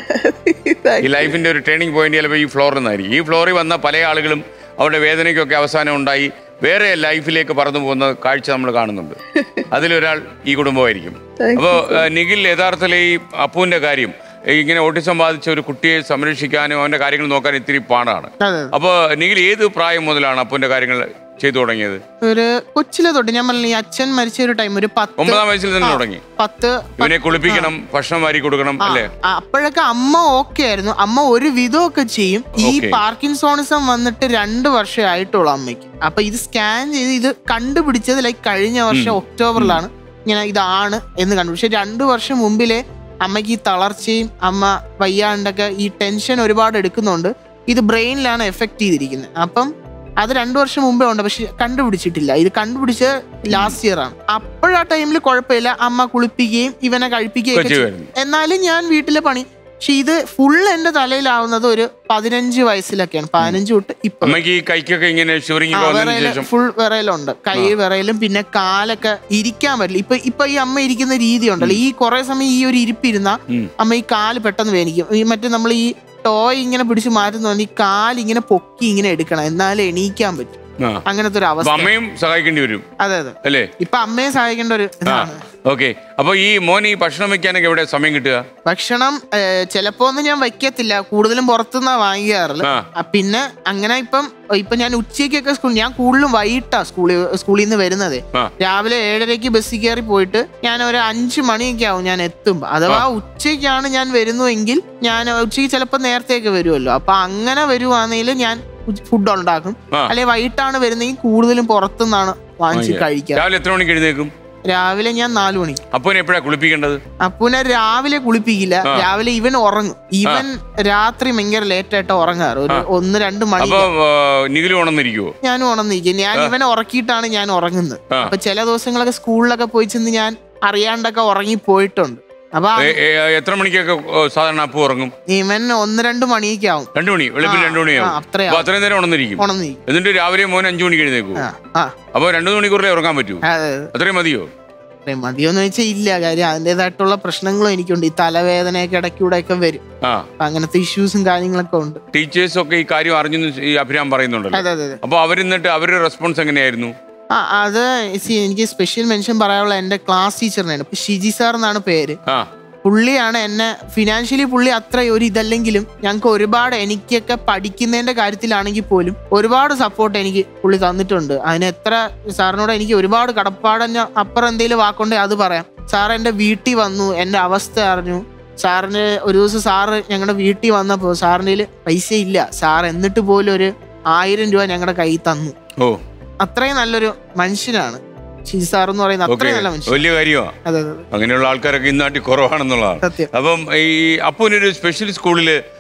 ഈ ലൈഫിന്റെ ഒരു ടേണിംഗ് പോയിന്റ് ചിലപ്പോൾ ഈ ഫ്ലോറിൽ നിന്നായിരിക്കും ഈ ഫ്ലോറിൽ വന്ന പല ആളുകളും അവരുടെ വേദനയ്ക്കൊക്കെ അവസാനം ഉണ്ടായി വേറെ ലൈഫിലേക്ക് പറന്നു പോകുന്ന കാഴ്ച നമ്മൾ കാണുന്നുണ്ട് അതിലൊരാൾ ഈ കുടുംബമായിരിക്കും അപ്പോൾ നിഖിൽ യഥാർത്ഥത്തിൽ ഈ അപ്പുവിന്റെ കാര്യം ഈ ഇങ്ങനെ ഓട്ടിസം ബാധിച്ച ഒരു കുട്ടിയെ സംരക്ഷിക്കാനും അവന്റെ കാര്യങ്ങൾ നോക്കാനും ഇത്തിരി പാടാണ് അതെ അപ്പോൾ നിഖിൽ ഏത് പ്രായം മുതലാണ് അപ്പുവിന്റെ കാര്യങ്ങൾ ചെയ്തു തുടങ്ങിയത് ഒരു കൊച്ചിലെ തൊട്ട് ഞാൻ പറഞ്ഞില്ല ഈ അച്ഛൻ മരിച്ച ഒരു ടൈം ഒരു പത്ത് ഒമ്പതാം വയസ്സിൽ തന്നെ ആ, തുടങ്ങി പത്ത് ഇവനെ കുളിപ്പിക്കണം ഭക്ഷണം വാരി കൊടുക്കണം ആ, അല്ലേ ആ, അപ്പോഴൊക്കെ അമ്മ ഓക്കെ ആയിരുന്നു അമ്മ ഒരു വിധമൊക്കെ ചെയ്യും ഈ Okay. പാർക്കിൻസോണിസം വന്നിട്ട് രണ്ട് വർഷമേ ആയിട്ടുള്ളൂ അമ്മയ്ക്ക് അപ്പൊ ഇത് സ്കാൻ ചെയ്ത് ഇത് കണ്ടുപിടിച്ചത് ലൈക്ക് കഴിഞ്ഞ വർഷം ഒക്ടോബറിലാണ് ഇങ്ങനെ ഇതാണ് എന്ന് കണ്ടു പക്ഷെ രണ്ടു വർഷം മുമ്പിലെ അമ്മയ്ക്ക് ഈ തളർച്ചയും അമ്മ വയ്യാണ്ടൊക്കെ ഈ ടെൻഷൻ ഒരുപാട് എടുക്കുന്നുണ്ട് ഇത് ബ്രെയിനിലാണ് എഫക്ട് ചെയ്തിരിക്കുന്നത് അപ്പം അത് രണ്ടു വർഷം മുമ്പേ ഉണ്ട് പക്ഷെ കണ്ടുപിടിച്ചിട്ടില്ല ഇത് കണ്ടുപിടിച്ച ലാസ്റ്റ് ഇയർ ആണ് അപ്പോഴാ ടൈമിൽ കുഴപ്പമില്ല അമ്മ കുളിപ്പിക്കുകയും ഇവനെ കഴിപ്പിക്കുകയും ഒക്കെ ചെയ്യും. കൊച്ചുകാരൻ എന്നാലും ഞാൻ വീട്ടിലെ പണി പക്ഷെ ഇത് ഫുൾ എന്റെ തലയിലാവുന്നത് ഒരു പതിനഞ്ച് വയസ്സിലൊക്കെയാണ് പതിനഞ്ച് തൊട്ട് ഇപ്പൊ അമ്മയ്ക്ക് ഈ കൈക്കൊക്കെ ഇങ്ങനെ ഷിവറിങ് വന്നതിന് ശേഷം ഫുൾ വിറയലുണ്ട് കൈ വിറയലും പിന്നെ കാലൊക്കെ ഇരിക്കാൻ പറ്റില്ല ഇപ്പൊ ഇപ്പൊ ഈ അമ്മ ഇരിക്കുന്ന രീതി ഉണ്ടല്ലോ ഈ കുറെ സമയം ഈ ഒരു ഇരിപ്പിരുന്ന ഉം. അമ്മ ഈ കാല് പെട്ടെന്ന് വേനിക്കും ഈ മറ്റേ നമ്മൾ ഈ ടോയ് ഇങ്ങനെ പിടിച്ച് മാറ്റുന്ന ഈ കാല് ഇങ്ങനെ പൊക്കി ഇങ്ങനെ എടുക്കണം എന്നാലേ എണീക്കാൻ പറ്റും ആ. അങ്ങനത്തെ ഒരു അപ്പൊ അവസ്ഥ അമ്മയും സഹായിക്കേണ്ടി വരും അതെ അതെ അല്ലേ ഇപ്പൊ അമ്മയെ സഹായിക്കേണ്ട ഒരു ആ ഇതാണ് ഓക്കെ അപ്പൊ ഈ മോൻ ഈ ഭക്ഷണം വെക്കാനൊക്കെ എവിടെ സമയം കിട്ടുക ഭക്ഷണം ഏഹ്, ചിലപ്പോ ഒന്നും ഞാൻ വയ്ക്കത്തില്ല കൂടുതലും പുറത്തുനിന്നാ വാങ്ങിക്കാറുള്ളത് ആ. ആ, പിന്നെ അങ്ങനെ ഇപ്പം ഇപ്പൊ ഞാൻ ഉച്ചയ്ക്കൊക്കെ സ്കൂൾ ഞാൻ കൂടുതലും വൈകിട്ടാ സ്കൂളിൽ സ്കൂളിൽ നിന്ന് വരുന്നത് ആ. രാവിലെ ഏഴരയ്ക്ക് ബസ്സിൽ കയറി പോയിട്ട് ഞാൻ ഒരു അഞ്ച് മണിയൊക്കെ ആവും ഞാൻ എത്തുമ്പോ അഥവാ ഉച്ചയ്ക്കാണ് ഞാൻ വരുന്നുവെങ്കിൽ ഞാൻ ഉച്ചയ്ക്ക് ചിലപ്പോൾ നേരത്തെയൊക്കെ വരുമല്ലോ അപ്പൊ അങ്ങനെ വരുവാണെങ്കിൽ ഞാൻ ഫുഡ് ഉണ്ടാക്കും ആ. അല്ലെ വൈകിട്ടാണ് വരുന്നെങ്കിൽ കൂടുതലും പുറത്തുനിന്നാണ് വാങ്ങിച്ച് കഴിക്കുക രാവിലെ എത്ര മണിക്ക് എഴുന്നേക്കും രാവിലെ ഞാൻ നാലു മണിക്ക് അപ്പനെ എപ്പോഴാ കുളിപ്പിക്കേണ്ടത് അപ്പുനെ രാവിലെ കുളിപ്പിക്കില്ല ആ. രാവിലെ ഇവൻ ഉറങ്ങും ഇവൻ രാത്രി ഭയങ്കര ലേറ്റ് ആയിട്ട് ഉറങ്ങാറ് ഒരു ഒന്ന് രണ്ട് മണി അപ്പൊ നിഖിലും ഉണർന്നിരിക്കുവോ ഞാനും ഉണർന്നിരിക്കും ഞാൻ ഇവനെ ഉറക്കിയിട്ടാണ് ഞാൻ ഉറങ്ങുന്നത് ആ. അപ്പൊ ചില ദിവസങ്ങളൊക്കെ സ്കൂളിലൊക്കെ പോയി ചെന്ന് ഞാൻ അറിയാണ്ടൊക്കെ ഉറങ്ങി പോയിട്ടുണ്ട് അപ്പൊ ആ- ഏ, ഏ, എത്ര മണിക്കൊക്കെ ഓ, സാധാരണ അപ്പു ഉറങ്ങും ഇവൻ ഒന്ന് രണ്ട് മണിയൊക്കെ ആവും രണ്ടു മണി വെളുപ്പിൽ ആ, രണ്ടു മണിയാവും ആ, അത്രയാവും. അപ്പൊ അത്രയും നേരം ഉണർന്നിരിക്കും ഉണർന്നിരിക്കും എന്നിട്ട് രാവിലെ മോൻ അഞ്ചു മണിക്ക് എഴുന്നേക്കൂ ആ ആ അപ്പൊ രണ്ടു മണിക്കൂറിലേ ഉറങ്ങാൻ പറ്റൂ അതെ അതെ അത്രയും മതിയോ അതെ, മതിയോന്ന് വെച്ചാൽ ഇല്ല കാര്യം അതിൻ്റെതായിട്ടുള്ള പ്രശ്നങ്ങളും എനിക്കുണ്ട് ഈ തലവേദനയൊക്കെ ഇടയ്ക്കൂടെ ഒക്കെ വരും ആ അപ്പൊ അങ്ങനത്തെ ഇഷ്യൂസും കാര്യങ്ങളൊക്കെ ഉണ്ട് ടീച്ചേഴ്സ് ഒക്കെ ഈ കാര്യം അറിഞ്ഞു ഈ അഭിരാം പറയുന്നുണ്ടല്ലോ അതെ അതെ അതെ അപ്പൊ അവരെന്നിട്ട് അവരുടെ റെസ്പോൺസ് എങ്ങനെയായിരുന്നു ആ അത് see, എനിക്ക് സ്പെഷ്യൽ മെൻഷൻ പറയാനുള്ള എൻ്റെ ക്ലാസ് ടീച്ചറിനാണ് ഇപ്പൊ ഷിജി സാർ എന്നാണ് പേര് ആ പുള്ളിയാണ് എന്നെ ഫിനാൻഷ്യലി പുള്ളി അത്ര ഒരു ഇതല്ലെങ്കിലും ഞങ്ങൾക്ക് ഒരുപാട് എനിക്കൊക്കെ പഠിക്കുന്നതിന്റെ കാര്യത്തിലാണെങ്കിൽ പോലും ഒരുപാട് സപ്പോർട്ട് എനിക്ക് പുള്ളി തന്നിട്ടുണ്ട് അതിന് എത്ര സാറിനോട് എനിക്ക് ഒരുപാട് കടപ്പാടഞ്ഞ അപ്പുറം എന്തെങ്കിലും വാക്കുണ്ടേ അത് പറയാം സാർ എൻ്റെ വീട്ടിൽ വന്നു എൻ്റെ അവസ്ഥ അറിഞ്ഞു സാറിന് ഒരു ദിവസം സാറ് ഞങ്ങളുടെ വീട്ടിൽ വന്നപ്പോൾ സാറിൻ്റെ കയ്യില് പൈസ ഇല്ല സാർ എന്നിട്ട് പോലും ഒരു ആയിരം രൂപ ഞങ്ങളുടെ കയ്യിൽ തന്നു ഓ അത്രയും നല്ലൊരു മനുഷ്യനാണ് ഷിജി സാർ എന്ന് പറയുന്ന ഓക്കെ അത്രയും നല്ല മനുഷ്യൻ വലിയ കാര്യമാണ് അതെ അതെ അതെ അങ്ങനെയുള്ള ആൾക്കാരൊക്കെ ഇന്നാട്ടി കുറവാണെന്നുള്ളതാണ് സത്യം അപ്പം ഈ അപ്പൂനൊരു സ്പെഷ്യൽ സ്കൂളിൽ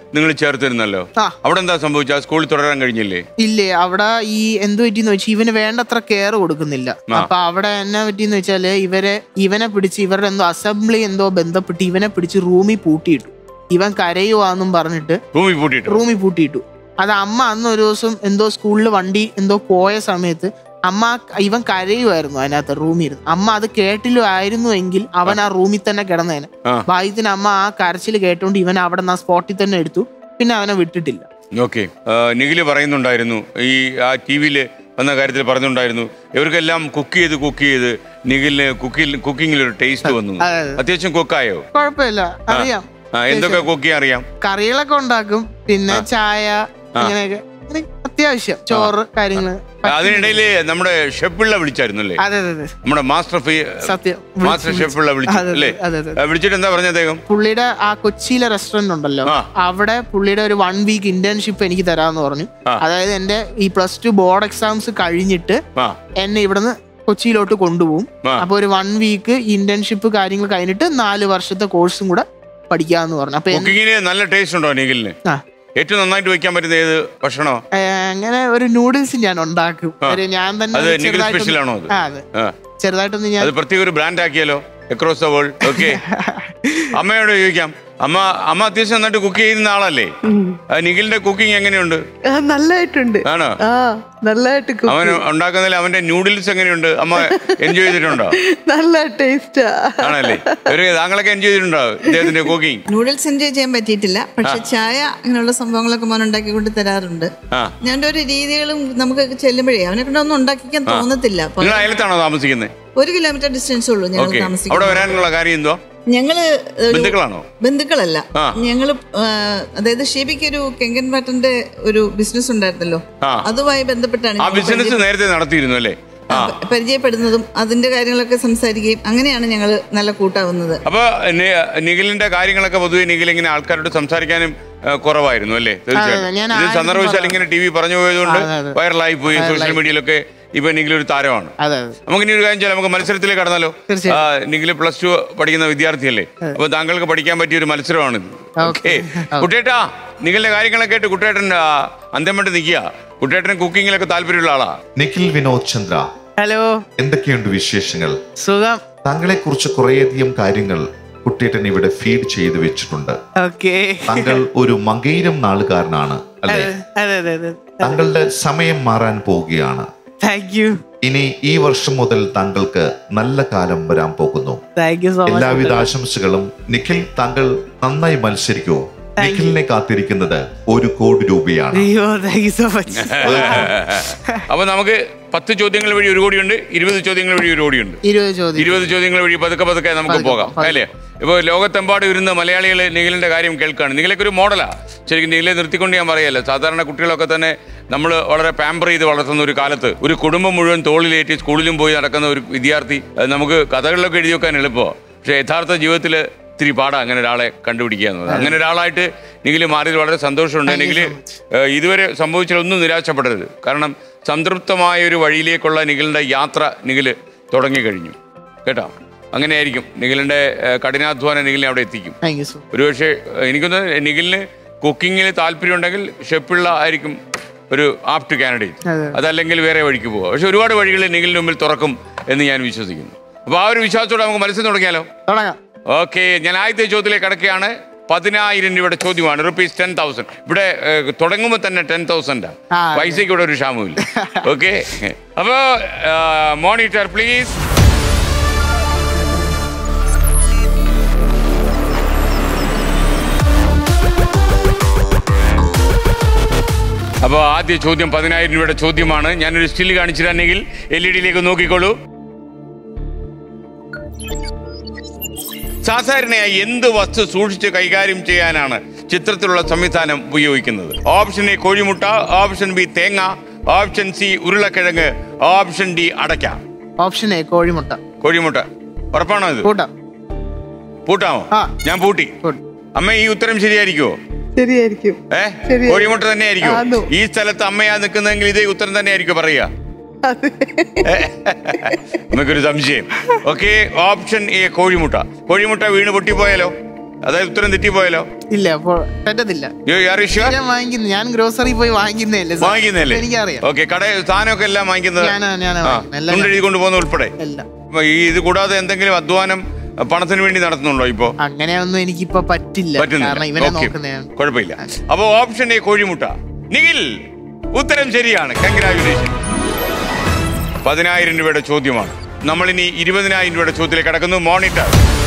നിങ്ങൾ ചേർത്തിരുന്നല്ലോ ആ. അവിടെ എന്താ സംഭവിച്ചത് ആ സ്കൂളിൽ തുടരാൻ കഴിഞ്ഞില്ലേ ഇല്ലേ അവിടെ ഈ എന്ത് പറ്റിന്ന് വെച്ചാൽ ഇവന് വേണ്ടത്ര കെയർ കൊടുക്കുന്നില്ല ആ. അപ്പൊ അവിടെ എന്നാ പറ്റിന്ന് വെച്ചാല് ഇവരെ ഇവനെ പിടിച്ച് ഇവരുടെ എന്തോ അസംബ്ലി എന്തോ ബന്ധപ്പെട്ട് ഇവനെ പിടിച്ച് റൂമിൽ പൂട്ടിയിട്ടു ഇവൻ കരയുവാന്നും പറഞ്ഞിട്ട് റൂമിൽ പൂട്ടിയിട്ട് റൂമിൽ പൂട്ടിയിട്ടു അത് അമ്മ അന്ന് ഒരു ദിവസം എന്തോ സ്കൂളിൽ വണ്ടി എന്തോ പോയ സമയത്ത് അമ്മ ഇവൻ കരയുമായിരുന്നു അതിനകത്ത് റൂമിൽ ഇരുന്ന് അമ്മ അത് കേട്ടിലും ആയിരുന്നു എങ്കിൽ അവൻ ആ റൂമിൽ തന്നെ കിടന്നേനെ ആ. ഭാഗ്യത്തിന് അമ്മ ആ കരച്ചിൽ കേട്ടോണ്ട് ഇവൻ അവിടെ നിന്ന് ആ സ്പോട്ടിൽ തന്നെ എടുത്തു പിന്നെ അവനെ വിട്ടിട്ടില്ല ഓക്കെ നിഖില് പറയുന്നുണ്ടായിരുന്നു ഈ ആ ടി വിയിൽ വന്ന കാര്യത്തിൽ പറഞ്ഞിട്ടുണ്ടായിരുന്നു ഇവർക്കെല്ലാം കുക്ക് ചെയ്ത് കുക്ക് ചെയ്ത് നിഖിലിന് കുക്കിൽ കുക്കിങ്ങിൽ ഒരു ടേസ്റ്റ് വന്നു അതെ, അതെ. അത്യാവശ്യം കുക്കായോ കുഴപ്പമില്ല അറിയാം ആ എന്തൊക്കെ കുക്ക് ചെയ്യാൻ അറിയാം കറികളൊക്കെ ഉണ്ടാക്കും പിന്നെ ചായ അങ്ങനെയൊക്കെ അങ്ങനെ അത്യാവശ്യം ചോറ് കാര്യങ്ങള് അതിനിടയിൽ നമ്മുടെ ഷെപ്പിള്ള വിളിച്ചായിരുന്നു അല്ലേ അതെ അതെ അതെ നമ്മുടെ മാസ്റ്റർ ഫി- സത്യം മാസ്റ്റർ ഷെപ്പിള്ള വിളിച്ചു അതെ, അതെ, അല്ലേ അതെ, അതെ. ആ, വിളിച്ചിട്ട് എന്താ പറഞ്ഞ അദ്ദേഹം പുള്ളിയുടെ ആ കൊച്ചിയിലെ റെസ്റ്റോറന്റ് ഉണ്ടല്ലോ ആ. അവിടെ പുള്ളിയുടെ ഒരു വൺ വീക്ക് ഇന്റേൺഷിപ്പ് എനിക്ക് തരാമെന്ന് പറഞ്ഞു ആ. അതായത് എന്റെ ഈ പ്ലസ് ടു ബോർഡ് എക്സാംസ് കഴിഞ്ഞിട്ട് ആ എന്നെ ഇവിടുന്ന് കൊച്ചിയിലോട്ട് കൊണ്ടുപോകും ആ. അപ്പൊ ഒരു വൺ വീക്ക് ഇന്റേൺഷിപ്പ് കാര്യങ്ങൾ കഴിഞ്ഞിട്ട് നാല് വർഷത്തെ കോഴ്സും കൂടെ പഠിക്കാന്ന് പറഞ്ഞു അപ്പൊ എൻ- കുക്കിങ്ങിന് നല്ല ടേസ്റ്റ് ഉണ്ടോ നിഖിലിന് ആ. ഏറ്റവും നന്നായിട്ട് വെക്കാൻ പറ്റുന്ന ഏത് ഭക്ഷണമോ ഏ, അങ്ങനെ ഒരു നൂഡിൽസ് ഞാൻ ഉണ്ടാക്കും ആ. ഒരു ഞാൻ തന്നെ അത് ഒരു നിഖിൽ ചെറുതായിട്ടൊന്ന്- സ്പെഷ്യൽ ആണോ അത് ആ, അതെ ആ. ചെറുതായിട്ടൊന്ന് ഞാൻ അത് പ്രത്യേക ഒരു ബ്രാൻഡ് ആക്കിയാലോ അക്രോസ് ദ വേൾഡ് ഓക്കെ അമ്മയോട് ചോദിക്കാം അമ്മ അമ്മ അത്യാവശ്യം നന്നായിട്ട് കുക്ക് ചെയ്യുന്ന ആളല്ലേ ആ, നിഖിലിന്റെ കുക്കിംഗ് എങ്ങനെയുണ്ട് ആ, നല്ലതായിട്ടുണ്ട് ആണോ ആ നല്ലതായിട്ട് cook അവൻ ചെയ്യും. ഉണ്ടാക്കുന്നതിൽ അവന്റെ നൂഡിൽസ് എങ്ങനെയുണ്ട് അമ്മ എൻജോയ് ചെയ്തിട്ടുണ്ടോ നല്ല ടേസ്റ്റാ ആണല്ലേ ഒരു താങ്കളൊക്കെ എൻജോയ് ചെയ്തിട്ടുണ്ടോ ഇദ്ദേഹത്തിന്റെ കുക്കിംഗ് നൂഡിൽസ് എൻജോയ് ചെയ്യാൻ പറ്റിയിട്ടില്ല പക്ഷെ ചായ അങ്ങനെയുള്ള സംഭവങ്ങളൊക്കെ മോൻ ഉണ്ടാക്കി കൊണ്ട് തരാറുണ്ട് ആ ഞാൻ ഒരു രീതികളും നമുക്ക് ചെല്ലുമ്പോഴേ അവനെ കൊണ്ടൊന്നും ഉണ്ടാക്കിക്കാൻ തോന്നത്തില്ല അപ്പൊ നിങ്ങൾ അയലത്താണോ താമസിക്കുന്നത് ഒരു കിലോമീറ്റർ ഡിസ്റ്റൻസ് ഉള്ളൂ ഞങ്ങൾ ഓക്കെ അവിടെ താമസിക്കുന്നത് വരാനുള്ള കാര്യം എന്തോ ഞങ്ങള് ഒരു ബന്ധുക്കളാണോ ബന്ധുക്കളല്ല ആ. ഞങ്ങള് ആ, അതായത് ഷീബിക്ക് ഒരു കെങ്കൻ പാട്ടന്റെ ഒരു ബിസിനസ് ഉണ്ടായിരുന്നല്ലോ ആ. അതുമായി ബന്ധപ്പെട്ടാണ് ആ ഞങ്ങൾ ബിസിനസ് പരിചയ- നേരത്തെ നടത്തിയിരുന്നു അല്ലേ ആ പരിചയപ്പെടുന്നതും അതിന്റെ കാര്യങ്ങളൊക്കെ സംസാരിക്കുകയും അങ്ങനെയാണ് ഞങ്ങൾ നല്ല കൂട്ടാവുന്നത് അപ്പൊ നി- നിഖിലിന്റെ കാര്യങ്ങളൊക്കെ പൊതുവെ നിഖിൽ ഇങ്ങനെ ആൾക്കാരോട് സംസാരിക്കാനും ആ, കുറവായിരുന്നു അല്ലേ അതെ, ഞാൻ തീർച്ചയായിട്ടും ഇത് ആദ്യം സന്ദർഭവശാൽ പറഞ്ഞു. ഇങ്ങനെ ടി വി പറഞ്ഞു പോയതുകൊണ്ട് അതെ, അതെ. വൈറലായി പോയി സോഷ്യൽ മീഡിയയിലൊക്കെ ഇപ്പൊ നിഖിൽ ഒരു താരമാണ് അതെ അതെ നമുക്ക് ഇനി ഒരു കാര്യം ചെയ്യാം നമുക്ക് മത്സരത്തിലേക്ക് കടന്നാലോ തീർച്ചയായും. നിഖിൽ പ്ലസ് ടു പഠിക്കുന്ന വിദ്യാർത്ഥിയല്ലേ അപ്പൊ താങ്കൾക്ക് പഠിക്കാൻ പറ്റിയ ഒരു മത്സരമാണിത് ഓക്കെ കുട്ടേട്ടാ നിഖിലിന്റെ കാര്യങ്ങളൊക്കെ കേട്ട് കുട്ടേട്ടൻ ആ, അന്തം വിട്ട് നിൽക്കുക കുട്ടേട്ടന് കുക്കിങ്ങിലൊക്കെ താല്പര്യമുള്ള ആളാ നിഖിൽ വിനോദ് ചന്ദ്ര ഹലോ എന്തൊക്കെയുണ്ട് വിശേഷങ്ങൾ സുഖം താങ്കളെ കുറിച്ച് കുറേയധികം കാര്യങ്ങൾ കുട്ടിയേട്ടൻ ഇവിടെ ഫീഡ് ചെയ്ത് വെച്ചിട്ടുണ്ട് ഓക്കെ താങ്കൾ ഒരു മകയിരം നാളുകാരനാണ് അല്ലെ അതെ അതെ അതെ താങ്കളുടെ സമയം മാറാൻ പോവുകയാണ് താങ്ക് യു ഇനി ഈ വർഷം മുതൽ താങ്കൾക്ക് നല്ല കാലം വരാൻ പോകുന്നു താങ്ക് യു സോ എല്ലാവിധ മച്ച് ആശംസകളും നിഖിൽ താങ്കൾ നന്നായി മത്സരിക്കൂ നിഖിലിനെ കാത്തിരിക്കുന്നത് ഒരു കോടി രൂപയാണ് അയ്യോ താങ്ക് യു സോ മച്ച് അപ്പൊ നമുക്ക് പത്ത് ചോദ്യങ്ങൾ വഴി ഒരു കോടിയുണ്ട് ഇരുപത് ചോദ്യങ്ങൾ വഴി ഒരു കോടിയുണ്ട് ഇരുപത് ചോദ്യം ഇരുപത് ചോദ്യങ്ങൾ വഴി പതുക്കെ പതുക്കെ നമുക്ക് പതുക്കെ, പോകാം പതുക്കെ. അല്ലേ ഇപ്പോൾ ലോകത്തെമ്പാടും ഇരുന്ന് മലയാളികൾ നിഖിലിന്റെ കാര്യം കേൾക്കുകയാണ് നിഖിലൊക്കെ ഒരു മോഡലാ ശരിക്കും നിഖിലെ നിർത്തിക്കൊണ്ട് ഞാൻ പറയല്ലോ സാധാരണ കുട്ടികളൊക്കെ തന്നെ നമ്മൾ വളരെ പാമ്പർ ചെയ്ത് വളർത്തുന്ന ഒരു കാലത്ത് ഒരു കുടുംബം മുഴുവൻ തോളിലേറ്റി സ്കൂളിലും പോയി നടക്കുന്ന ഒരു വിദ്യാർത്ഥി അത് നമുക്ക് കഥകളിലൊക്കെ എഴുതി വെക്കാൻ എളുപ്പമാണ് പക്ഷേ യഥാർത്ഥ ജീവിതത്തിൽ ഇത്തിരി പാടാ അങ്ങനെ ഒരാളെ കണ്ടുപിടിക്കുക എന്നുള്ളത് അങ്ങനെ ഒരാളായിട്ട് നിഖില് മാറിയത് വളരെ സന്തോഷമുണ്ട് നിഖില് ഏഹ്, ഇതുവരെ സംഭവിച്ചതൊന്നും നിരാശപ്പെടരുത് കാരണം സംതൃപ്തമായ ഒരു വഴിയിലേക്കുള്ള നിഖിലിന്റെ യാത്ര നിഖില് തുടങ്ങിക്കഴിഞ്ഞു കേട്ടോ അങ്ങനെയായിരിക്കും നിഖിലിന്റെ ഏഹ്, കഠിനാധ്വാനം നിഖിലിനെ അവിടെ എത്തിക്കും താങ്ക് യു സോ ഒരുപക്ഷെ ഏഹ്, എനിക്കൊന്ന് നിഖിലിന് കുക്കിങ്ങിൽ താല്പര്യമുണ്ടെങ്കിൽ ഷെപ്പിള്ള ആയിരിക്കും ഒരു ആപ്റ്റ് കാൻഡിഡേറ്റ് അതെ. അതല്ലെങ്കിൽ വേറെ വഴിക്ക് പോവുക പക്ഷെ ഒരുപാട് വഴികൾ നിഖിലിന് മുമ്പിൽ തുറക്കും എന്ന് ഞാൻ വിശ്വസിക്കുന്നു അപ്പോൾ ആ ഒരു വിശ്വാസത്തോടെ നമുക്ക് മത്സരം തുടങ്ങിയാലോ തുടങ്ങാം ഓക്കെ ഞാൻ ആദ്യത്തെ ചോദ്യത്തിലേക്ക് കടക്കുകയാണ് പതിനായിരം രൂപയുടെ ചോദ്യമാണ് റുപ്പീസ് ടെൻ തൗസൻഡ് ഇവിടെ ഏഹ്, തുടങ്ങുമ്പോൾ തന്നെ ടെൻ തൗസൻഡാ ആ, അതെ. പൈസയ്ക്ക് ഇവിടെ ഒരു ക്ഷാമമില്ല ഓക്കെ അപ്പോ മോണിറ്റർ പ്ലീസ് അപ്പോൾ ആദ്യ ചോദ്യം പതിനായിരം രൂപയുടെ ചോദ്യമാണ് ഞാനൊരു സ്റ്റിൽ കാണിച്ചിട്ടുണ്ടെങ്കിൽ എൽ ഇ ഡിയിലേക്ക് നോക്കിക്കോളൂ സാധാരണയായി എന്ത് വസ്തു സൂക്ഷിച്ച് കൈകാര്യം ചെയ്യാനാണ് ചിത്രത്തിലുള്ള സംവിധാനം ഉപയോഗിക്കുന്നത് ഓപ്ഷൻ എ കോഴിമുട്ട ഓപ്ഷൻ ബി തേങ്ങ ഓപ്ഷൻ സി ഉരുളക്കിഴങ്ങ് ഓപ്ഷൻ ഡി അടയ്ക്ക ഓപ്ഷൻ എ കോഴിമുട്ട കോഴിമുട്ട ഉറപ്പാണോ ഇത് കൂട്ടാം പൂട്ടാമോ ആ. ഞാൻ പൂട്ടി കൂട്ടി. അമ്മ ഈ ഉത്തരം ശരിയായിരിക്കുമോ ശരിയായിരിക്കും ഏ ശരിയാ. കോഴിമുട്ട തന്നെ ആയിരിക്കും ആന്നു. ഈ സ്ഥലത്ത് അമ്മയാ നിൽക്കുന്നെങ്കിൽ ഇതേ ഉത്തരം തന്നെ ആയിരിക്കും പറയുക നമുക്കൊരു സംശയം ഓക്കെ ഓപ്ഷൻ എ കോഴിമുട്ട കോഴിമുട്ട വീണ് പൊട്ടിപ്പോയാലോ അതായത് ഉത്തരം തെറ്റിപ്പോയാലോ ഇല്ല അപ്പൊ തെറ്റത്തില്ല ഞാൻ വാങ്ങിക്കുന്നു ഞാൻ ഗ്രോസറി പോയി വാങ്ങിക്കുന്നതല്ലേ സാർ. വാങ്ങിക്കുന്നല്ലേ എനിക്കറിയാം ഓക്കെ കട സാധനമൊക്കെ എല്ലാം വാങ്ങിക്കുന്നത് ഞാനാ- ഞാനാ ആ, വാങ്ങിക്കുന്നത്. എല്ലാം തുണ്ടെഴുതി കൊണ്ടുപോകുന്ന ഉൾപ്പെടെ എല്ലാം അപ്പൊ ഈ ഇത് കൂടാതെ എന്തെങ്കിലും അധ്വാനം അഹ്, പണത്തിന് വേണ്ടി നടത്തുന്നുണ്ടോ ഇപ്പോ അങ്ങനെയൊന്നും എനിക്കിപ്പോ പറ്റില്ല കാരണം പറ്റുന്നില്ല ഇവനെ ഓക്കേ. നോക്കുന്നതാണ് കുഴപ്പമില്ല അപ്പൊ ഓപ്ഷൻ എ കോഴിമുട്ട നിഖിൽ ഉത്തരം ശരിയാണ് കൺഗ്രാജുലേഷൻ പതിനായിരം രൂപയുടെ ചോദ്യമാണ് നമ്മളിനി ഇരുപതിനായിരം രൂപയുടെ ചോദ്യത്തിലേക്ക് കടക്കുന്നു മോണിറ്റർ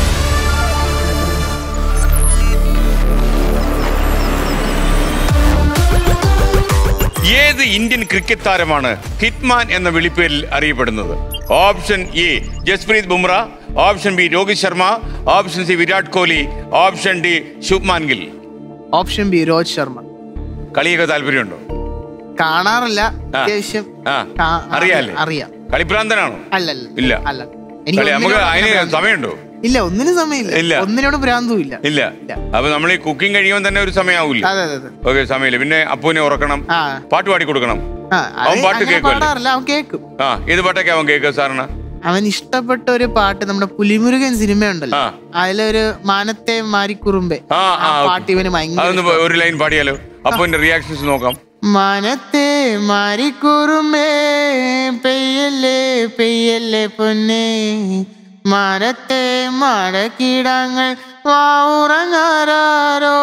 ഏത് ഇന്ത്യൻ ക്രിക്കറ്റ് താരമാണ് ഹിറ്റ്മാൻ എന്ന വിളിപ്പേരിൽ അറിയപ്പെടുന്നത് option A Jasprit Bumrah option B Rohit Sharma option C Virat Kohli option D Shubman Gill option B Rohit Sharma കളിയൊക്കെ താല്പര്യമുണ്ടോ കാണാറില്ല ആ. അത്യാവശ്യം ആ കാ- അറിയാല്ലേ അറിയാം കളിഭ്രാന്തനാണോ അല്ലല്ല ഇല്ല അല്ല എനിക്ക് കളി നമുക്ക് ഒന്നിനോടും അതിന് അങ്ങനെ ഭ്രാന്ത് സമയമുണ്ടോ ഇല്ല ഒന്നിനും സമയമില്ല ഇല്ല. ഒന്നിനോട് ഭ്രാന്തും ഇല്ല ഇല്ല അപ്പൊ നമ്മൾ ഈ കുക്കിംഗ് കഴിയുമ്പോൾ തന്നെ ഒരു സമയമാവൂല അതെ അതെ അതെ ഓക്കെ സമയമില്ല പിന്നെ അപ്പൂനെ ഉറക്കണം ആ പാട്ട് പാടി കൊടുക്കണം ആ, അവൻ അത് പാട്ട് അങ്ങനെ കേൾക്കുമല്ലേ പാടാറില്ല അവൻ കേൾക്കും ആ ഏത് പാട്ടൊക്കെ അവൻ കേൾക്കുക സാറിന് അവൻ ഇഷ്ടപ്പെട്ട ഒരു പാട്ട് നമ്മുടെ പുലിമുരുകൻ സിനിമയുണ്ടല്ലോ ആ. അതിലൊരു മാനത്തെ മാരിക്കുറുമ്പെ ആ ആ ആ പാട്ട് ഇവന് ഭയങ്കര അതൊന്ന് ഇഷ്ടമാ. ഒരു ലൈൻ പാടിയാലോ അപ്പൂന്റെ റിയാക്ഷൻസ് നോക്കാം മാനത്തെ മാരിക്കുറുമ്പേ പെയ്യല്ലേ പെയ്യല്ലേ പൊന്നെ മരത്തെ മഴക്കിടങ്ങൾ വാറങ്ങാരോ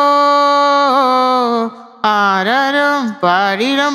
ആരാരും പാടിടം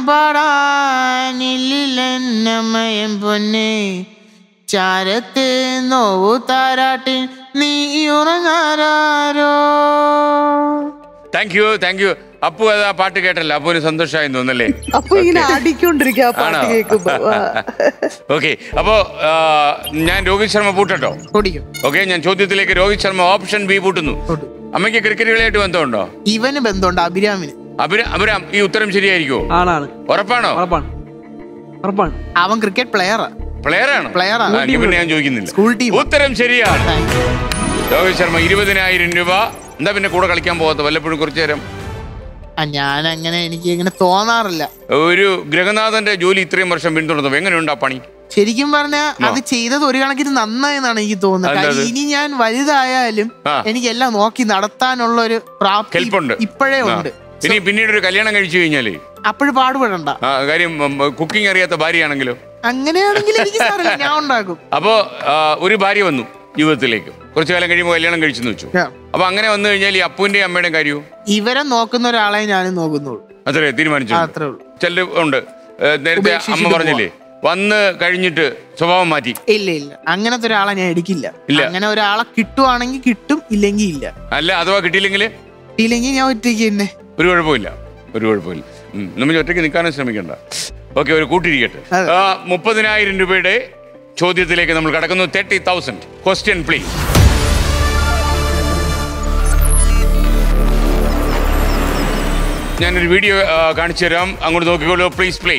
പാടാനില്ലമ്മയം പൊന്നെ ചാരത്തെ നോവു താരാട്ടിൻ നീ ഉറങ്ങാരോ thank you thank you Appu അത് ആ പാട്ട് കേട്ടല്ലോ അപ്പുവിന് സന്തോഷമായി തോന്നല്ലേ അപ്പൊ ഇങ്ങനെ ആടിക്കൊണ്ടിരിക്കുക ആ പാട്ട് ആണോ കേൾക്കുമ്പോ ആ. ഓക്കെ അപ്പോ ആ, ഞാൻ രോഹിത് ശർമ്മ പൂട്ടട്ടോ പൊടിക്കും ഓക്കെ ഞാൻ ചോദ്യത്തിലേക്ക് രോഹിത് ശർമ്മ ഓപ്ഷൻ ബി പൂട്ടുന്നു അമ്മയ്ക്ക് ക്രിക്കറ്റ് കളിയായിട്ട് ബന്ധമുണ്ടോ ഇവന് ബന്ധമുണ്ട് അഭിരാമിന് അഭിരാം അഭിരാം ഈ ഉത്തരം ശരിയായിരിക്കുമോ ആണാണ് ഉറപ്പാണോ ഉറപ്പാണ് ഉറപ്പാണ് അവൻ ക്രിക്കറ്റ് പ്ലെയറാ പ്ലെയർ ആണ് Player ആണ്. പിന്നെ ഞാൻ ചോദിക്കുന്നില്ല സ്കൂൾ ടീം ഉത്തരം ശരിയാണ് രോഹിത് ശർമ്മ ഇരുപതിനായിരം രൂപ എന്താ പിന്നെ കൂടെ കളിക്കാൻ പോകാത്ത വല്ലപ്പോഴും കുറച്ചു നേരം ഞാൻ അങ്ങനെ എനിക്ക് ഇങ്ങനെ തോന്നാറില്ല ഒരു ഗ്രഹനാഥന്റെ ജോലി ഇത്രയും വർഷം പിന്തുടർന്നു എങ്ങനെയുണ്ട് ആ പണി ശരിക്കും പറഞ്ഞാൽ അത് ചെയ്തത് ഒരു കണക്കിന് നന്നായെന്നാണ് എനിക്ക് തോന്നുന്നത് എന്താ കാര്യം അത്? ഇനി ഞാൻ വലുതായാലും ആ. എനിക്കെല്ലാം നോക്കി നടത്താനുള്ള ഒരു പ്രാപ്തി കെൽപ്പുണ്ട് ഇപ്പോഴേ ആ. ഉണ്ട് ഇനി പിന്നീട് ഒരു കല്യാണം കഴിച്ചു കഴിഞ്ഞാലേ അപ്പോഴും പാടുപെടണ്ട ആ കാര്യം കുക്കിംഗ് അറിയാത്ത ഭാര്യയാണെങ്കിലോ അങ്ങനെയാണെങ്കിൽ എനിക്ക് സാറില്ല ഞാൻ ഉണ്ടാക്കും അപ്പോ ആ, ഒരു ഭാര്യ വന്നു ജീവിതത്തിലേക്ക് കുറച്ചു കാലം കഴിയുമ്പോൾ കല്യാണം കഴിച്ചെന്ന് വെച്ചു ആ. അപ്പൊ അങ്ങനെ വന്നു കഴിഞ്ഞാൽ ഈ അപ്പുവിന്റെയും അമ്മയുടെയും കാര്യവും ഇവരെ നോക്കുന്ന ഒരാളെ ഞാനും നോക്കുന്നുള്ളൂ അത്രേ തീരുമാനിച്ചു അത്രേ ഉള്ളൂ ചിലർ ഉണ്ട് ഏ, നേരത്തെ ഉപേക്ഷിച്ചിട്ട് അമ്മ പറഞ്ഞില്ലേ വന്ന് കഴിഞ്ഞിട്ട് സ്വഭാവം മാറ്റി ഇല്ല ഇല്ല അങ്ങനത്തെ ഒരാളെ ഞാൻ എടുക്കില്ല ഇല്ല. അങ്ങനെ ഒരാളെ കിട്ടുവാണെങ്കിൽ കിട്ടും ഇല്ലെങ്കിൽ ഇല്ല അല്ല അഥവാ കിട്ടിയില്ലെങ്കിൽ ഇല്ലെങ്കിൽ ഞാൻ ഒറ്റയ്ക്ക് തന്നെ ഒരു കുഴപ്പമില്ല ഒരു കുഴപ്പമില്ല ഉം, നമ്മൾ ഒറ്റയ്ക്ക് നിൽക്കാനും ശ്രമിക്കണ്ട ഓക്കെ ഒരു കൂട്ടിരിക്കട്ടെ ആ, മുപ്പതിനായിരം രൂപയുടെ ചോദ്യത്തിലേക്ക് നമ്മൾ കടക്കുന്നു തേർട്ടി തൗസൻഡ് ക്വസ്റ്റ്യൻ പ്ലീസ് ഞാനൊരു വീഡിയോ ആ, കാണിച്ചു തരാം അങ്ങോട്ട് നോക്കിക്കോളൂ പ്ലീസ് പ്ലേ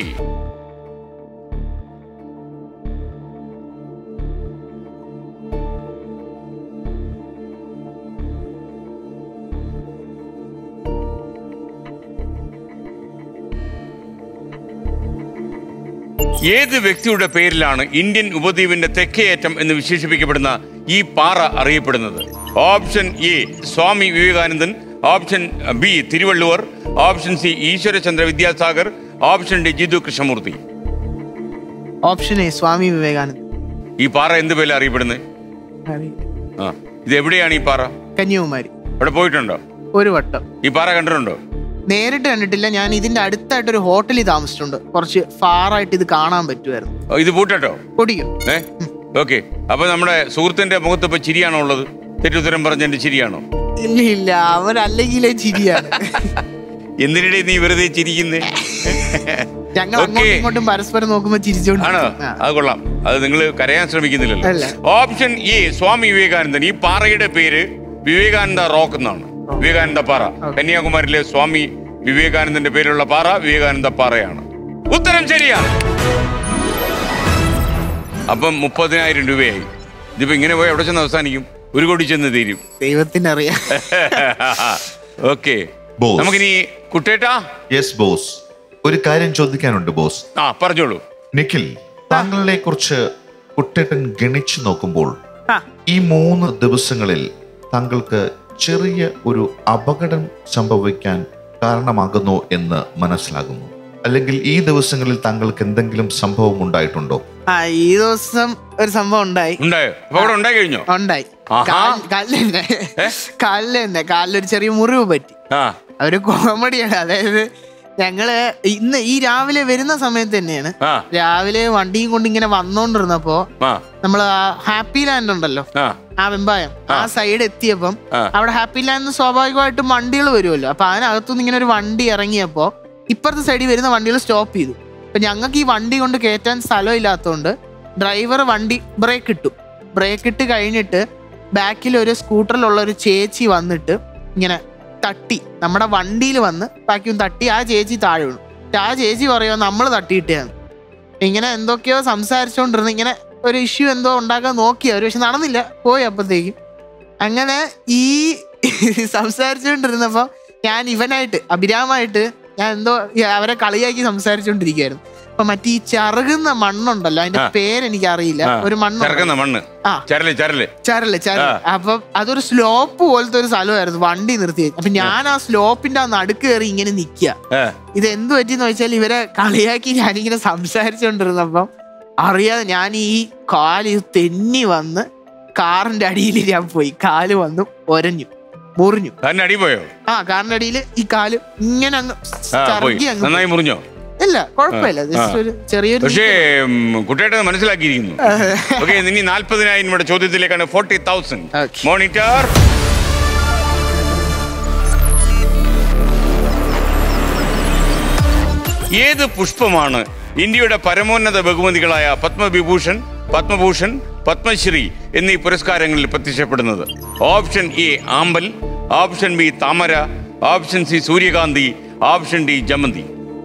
ഏത് വ്യക്തിയുടെ പേരിലാണ് ഇന്ത്യൻ ഉപദ്വീപിന്റെ തെക്കേയറ്റം എന്ന് വിശേഷിപ്പിക്കപ്പെടുന്ന ഈ പാറ അറിയപ്പെടുന്നത് option A Swami Vivekanandan option B Thiruvalluvar option C Ishwar Chandra Vidyasagar option D Jiddu Krishnamurti option A Swami Vivekananda ഈ പാറ എന്ത് പേരിൽ അറിയപ്പെടുന്നത് ആ ഇത് എവിടെയാണ് ഈ പാറ കന്യാകുമാരി അവിടെ പോയിട്ടുണ്ടോ ഒരു വട്ടം ഈ പാറ കണ്ടിട്ടുണ്ടോ നേരിട്ട് കണ്ടിട്ടില്ല ഞാൻ ഇതിന്റെ അടുത്തായിട്ട് ഒരു ഹോട്ടലിൽ താമസിച്ചിട്ടുണ്ട് കുറച്ച് ഫാറായിട്ട് ഇത് കാണാൻ പറ്റുമായിരുന്നു ഓ, ഇത് പൂട്ടട്ടോ പൊടിയും ഏ ഓക്കെ അപ്പൊ നമ്മുടെ സുഹൃത്തിന്റെ മുഖത്ത് ഇപ്പൊ ചിരിയാണോ ഉള്ളത് തെറ്റുത്തരം പറഞ്ഞതിന്റെ ചിരിയാണോ ഇല്ല ഇല്ല അവൻ അല്ലെങ്കിലേ ചിരിയാണ് എന്തിനിടെ നീ വെറുതെ ചിരിക്കുന്നേ ഞങ്ങൾ അങ്ങോട്ടും ഇങ്ങോട്ടും പരസ്പരം നോക്കുമ്പോ ചിരിച്ചോണ്ട് ആണോ ആ. അത് കൊള്ളാം അത് നിങ്ങൾ കരയാൻ അല്ല. ശ്രമിക്കുന്നില്ലല്ലോ ഓപ്ഷൻ എ സ്വാമി വിവേകാനന്ദൻ ഈ പാറയുടെ പേര് വിവേകാനന്ദ റോക്ക് എന്നാണ് വിവേകാനന്ദ പാറ കന്യാകുമാരിയിലെ സ്വാമി വിവേകാനന്ദന്റെ പേരുള്ള പാറ വിവേകാനന്ദ പാറയാണ് ഉത്തരം ശരിയാണ് അപ്പം മുപ്പതിനായിരം രൂപയായി ഇതിപ്പോ ഇങ്ങനെ പോയി എവിടെ ചെന്ന് അവസാനിക്കും ഒരു കോടി ചെന്ന് തീരും ദൈവത്തിനറിയാം ഓക്കെ ബോസ്. നമുക്കിനി കുട്ടേട്ടാ യെസ് ബോസ് ഒരു കാര്യം ചോദിക്കാനുണ്ട് ബോസ് ആ പറഞ്ഞോളൂ നിഖിൽ താങ്കളെ കുറിച്ച് കുട്ടേട്ടൻ ഗണിച്ചു നോക്കുമ്പോൾ ആ. ഈ മൂന്ന് ദിവസങ്ങളിൽ താങ്കൾക്ക് ചെറിയ ഒരു അപകടം സംഭവിക്കാൻ കാരണമാകുന്നു എന്ന് മനസ്സിലാകുന്നു അല്ലെങ്കിൽ ഈ ദിവസങ്ങളിൽ താങ്കൾക്ക് എന്തെങ്കിലും സംഭവം ഉണ്ടായിട്ടുണ്ടോ ആ ഈ ദിവസം ഒരു സംഭവം ഉണ്ടായി ഉണ്ടായോ അപകടം ഉണ്ടായി കഴിഞ്ഞോ ഉണ്ടായി ആഹാ. കാൽ- കാലില് തന്നെ കാലില് തന്നെ കാലിലൊരു ചെറിയ മുറിവ് പറ്റി ആ ഒരു കോമഡിയാണ് അതായത് ഞങ്ങള് ഇന്ന് ഈ രാവിലെ വരുന്ന സമയത്ത് തന്നെയാണ് ആ രാവിലെ വണ്ടിയും കൊണ്ട് ഇങ്ങനെ വന്നോണ്ടിരുന്നപ്പോ ആ നമ്മള് ആ ഹാപ്പി ലാൻഡ് ഉണ്ടല്ലോ ആ ആ വെമ്പായം ആ സൈഡ് എത്തിയപ്പം ആ. അവിടെ ഹാപ്പി ലാൻഡ് സ്വാഭാവികമായിട്ടും വണ്ടികൾ വരുമല്ലോ അപ്പൊ അതിനകത്തുനിന്ന് ഇങ്ങനെ ഒരു വണ്ടി ഇറങ്ങിയപ്പോ ഇപ്പുറത്തെ സൈഡിൽ വരുന്ന വണ്ടികൾ സ്റ്റോപ്പ് ചെയ്തു അപ്പൊ ഞങ്ങൾക്ക് ഈ വണ്ടി കൊണ്ട് കയറ്റാൻ സ്ഥലം ഇല്ലാത്തതുകൊണ്ട് ഡ്രൈവർ വണ്ടി ബ്രേക്ക് ഇട്ടു ബ്രേക്ക് ഇട്ട് കഴിഞ്ഞിട്ട് ബാക്കിൽ ഒരു സ്കൂട്ടറിലുള്ള ഒരു ചേച്ചി വന്നിട്ട് ഇങ്ങനെ തട്ടി നമ്മുടെ വണ്ടിയിൽ വന്ന് ബാക്കിയും തട്ടി ആ ചേച്ചി താഴെ വീണു എന്നിട്ട് ആ ചേച്ചി പറയുമോ നമ്മൾ തട്ടിയിട്ടാണ് ഇങ്ങനെ എന്തൊക്കെയോ സംസാരിച്ചുകൊണ്ടിരുന്നു ഇങ്ങനെ ഒരു ഇഷ്യൂ എന്തോ ഉണ്ടാക്കാൻ നോക്കി അവർ പക്ഷെ നടന്നില്ല പോയി അപ്പോഴത്തേക്കും അങ്ങനെ ഈ സംസാരിച്ചുകൊണ്ടിരുന്നപ്പോ ഞാൻ ഇവനായിട്ട് അഭിരാമായിട്ട് ഞാൻ എന്തോ ഈ അവരെ കളിയാക്കി സംസാരിച്ചുകൊണ്ടിരിക്കുകയായിരുന്നു അപ്പൊ മറ്റേ ഈ ചറുകുന്ന മണ്ണുണ്ടല്ലോ അതിന്റെ ആ. പേരെനിക്ക് അറിയില്ല ആ. ഒരു മണ്ണ് ചെറുക്കുന്ന മണ്ണ് ആ. ചരല് ചരല് ചരല് ചരല് ആ. അപ്പൊ അതൊരു സ്ലോപ്പ് പോലത്തെ ഒരു സ്ഥലമായിരുന്നു വണ്ടി നിർത്തി അപ്പൊ ഞാൻ ആ സ്ലോപ്പിന്റെ ആ നടുക്ക് കയറി ഇങ്ങനെ നിക്കുക ഏ, ഇത് എന്ത് പറ്റിയെന്ന് വെച്ചാൽ ഇവരെ കളിയാക്കി ഞാനിങ്ങനെ സംസാരിച്ചുകൊണ്ടിരുന്നപ്പം അറിയാതെ ഞാൻ ഈ കാല് തെന്നി വന്ന് കാറിന്റെ അടിയിൽ ഞാൻ പോയി കാല് വന്നു ഒരഞ്ഞു മുറിഞ്ഞു അതിന്റെ അടി പോയോ ആ കാറിന്റെ അടിയിൽ ഈ കാല് ഇങ്ങനെ അങ്ങ് ആ പോയി ചറുക്കി അങ്ങ് നന്നായി മുറിഞ്ഞോ ഇല്ല കുഴപ്പമില്ല ആ. ജസ്റ്റ് ഒരു ചെറിയൊരു പക്ഷേ കുട്ടിയായിട്ട് മനസ്സിലാക്കിയിരിക്കുന്നു ഓക്കെ ഇനി നാല്പതിനായിരം ഇവിടെ ചോദ്യത്തിലേക്കാണ് ഫോർട്ടി തൗസൻഡ് മോണിറ്റർ ഏത് പുഷ്പമാണ് ഇന്ത്യയുടെ പരമോന്നത ബഹുമതികളായ പത്മവിഭൂഷൺ പത്മഭൂഷൺ പത്മശ്രീ എന്നീ പുരസ്കാരങ്ങളിൽ പ്രത്യക്ഷപ്പെടുന്നത് ഓപ്ഷൻ എ ആമ്പൽ ഓപ്ഷൻ ബി താമര ഓപ്ഷൻ സി സൂര്യകാന്തി ഓപ്ഷൻ ഡി ജമന്തി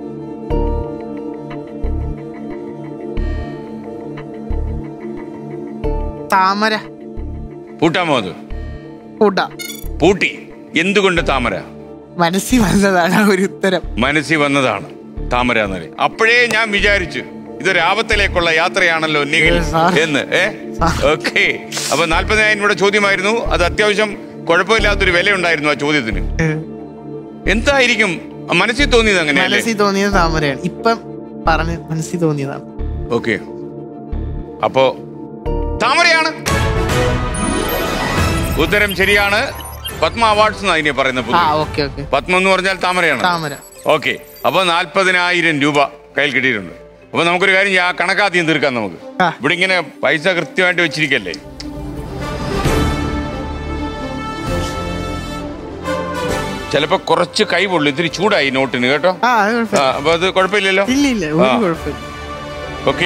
താമര പൂട്ടാമോ അത് കൂട്ടാ പൂട്ടി എന്തുകൊണ്ട് താമര മനസ്സിൽ വന്നതാണ് ആ ഒരു ഉത്തരം മനസ്സിൽ വന്നതാണ് താമര എന്നല്ലേ അപ്പോഴേ ഞാൻ വിചാരിച്ചു ഇതൊരു ആപത്തിലേക്കുള്ള യാത്രയാണല്ലോ നിഖിൽ എന്ന് ഏ ഓക്കെ അപ്പൊ നാല്പതിനായിരം രൂപയുടെ ചോദ്യമായിരുന്നു അത് അത്യാവശ്യം കുഴപ്പമില്ലാത്തൊരു വില ഉണ്ടായിരുന്നു ആ ചോദ്യത്തിന് എന്തായിരിക്കും മനസ്സിൽ തോന്നിയത് അങ്ങനെയല്ലേ മനസ്സിൽ തോന്നിയത് താമരയാണ് ഇപ്പം പറഞ്ഞ് മനസ്സിൽ തോന്നിയതാണ് ഓക്കെ അപ്പോ താമരയാണ് ഉത്തരം ശരിയാണ് പത്മ അവാർഡ്സ് എന്നാ ഇതിനെ പറയുന്നത് ആ പൊതുവെ. ഓക്കെ ഓക്കെ പത്മ എന്ന് പറഞ്ഞാൽ താമരയാണ് താമര ഓക്കെ അപ്പൊ നാല്പതിനായിരം രൂപ കയ്യിൽ കിട്ടിയിട്ടുണ്ട് അപ്പൊ നമുക്കൊരു കാര്യം ചെയ്യാം, ആ കണക്കാദ്യം തീർക്കാം നമുക്ക് ഇവിടെ ഇങ്ങനെ പൈസ കൃത്യമായിട്ട് വെച്ചിരിക്കല്ലേ ചിലപ്പോ കുറച്ച് കൈ പൊള്ളു ഇത്തിരി ചൂടായി നോട്ടിന് കേട്ടോ ആ അത് കുഴപ്പമില്ല. ആ, അപ്പൊ അത് കുഴപ്പമില്ലല്ലോ ഇല്ല ഇല്ല ഒരു ആ. കുഴപ്പമില്ല ഓക്കെ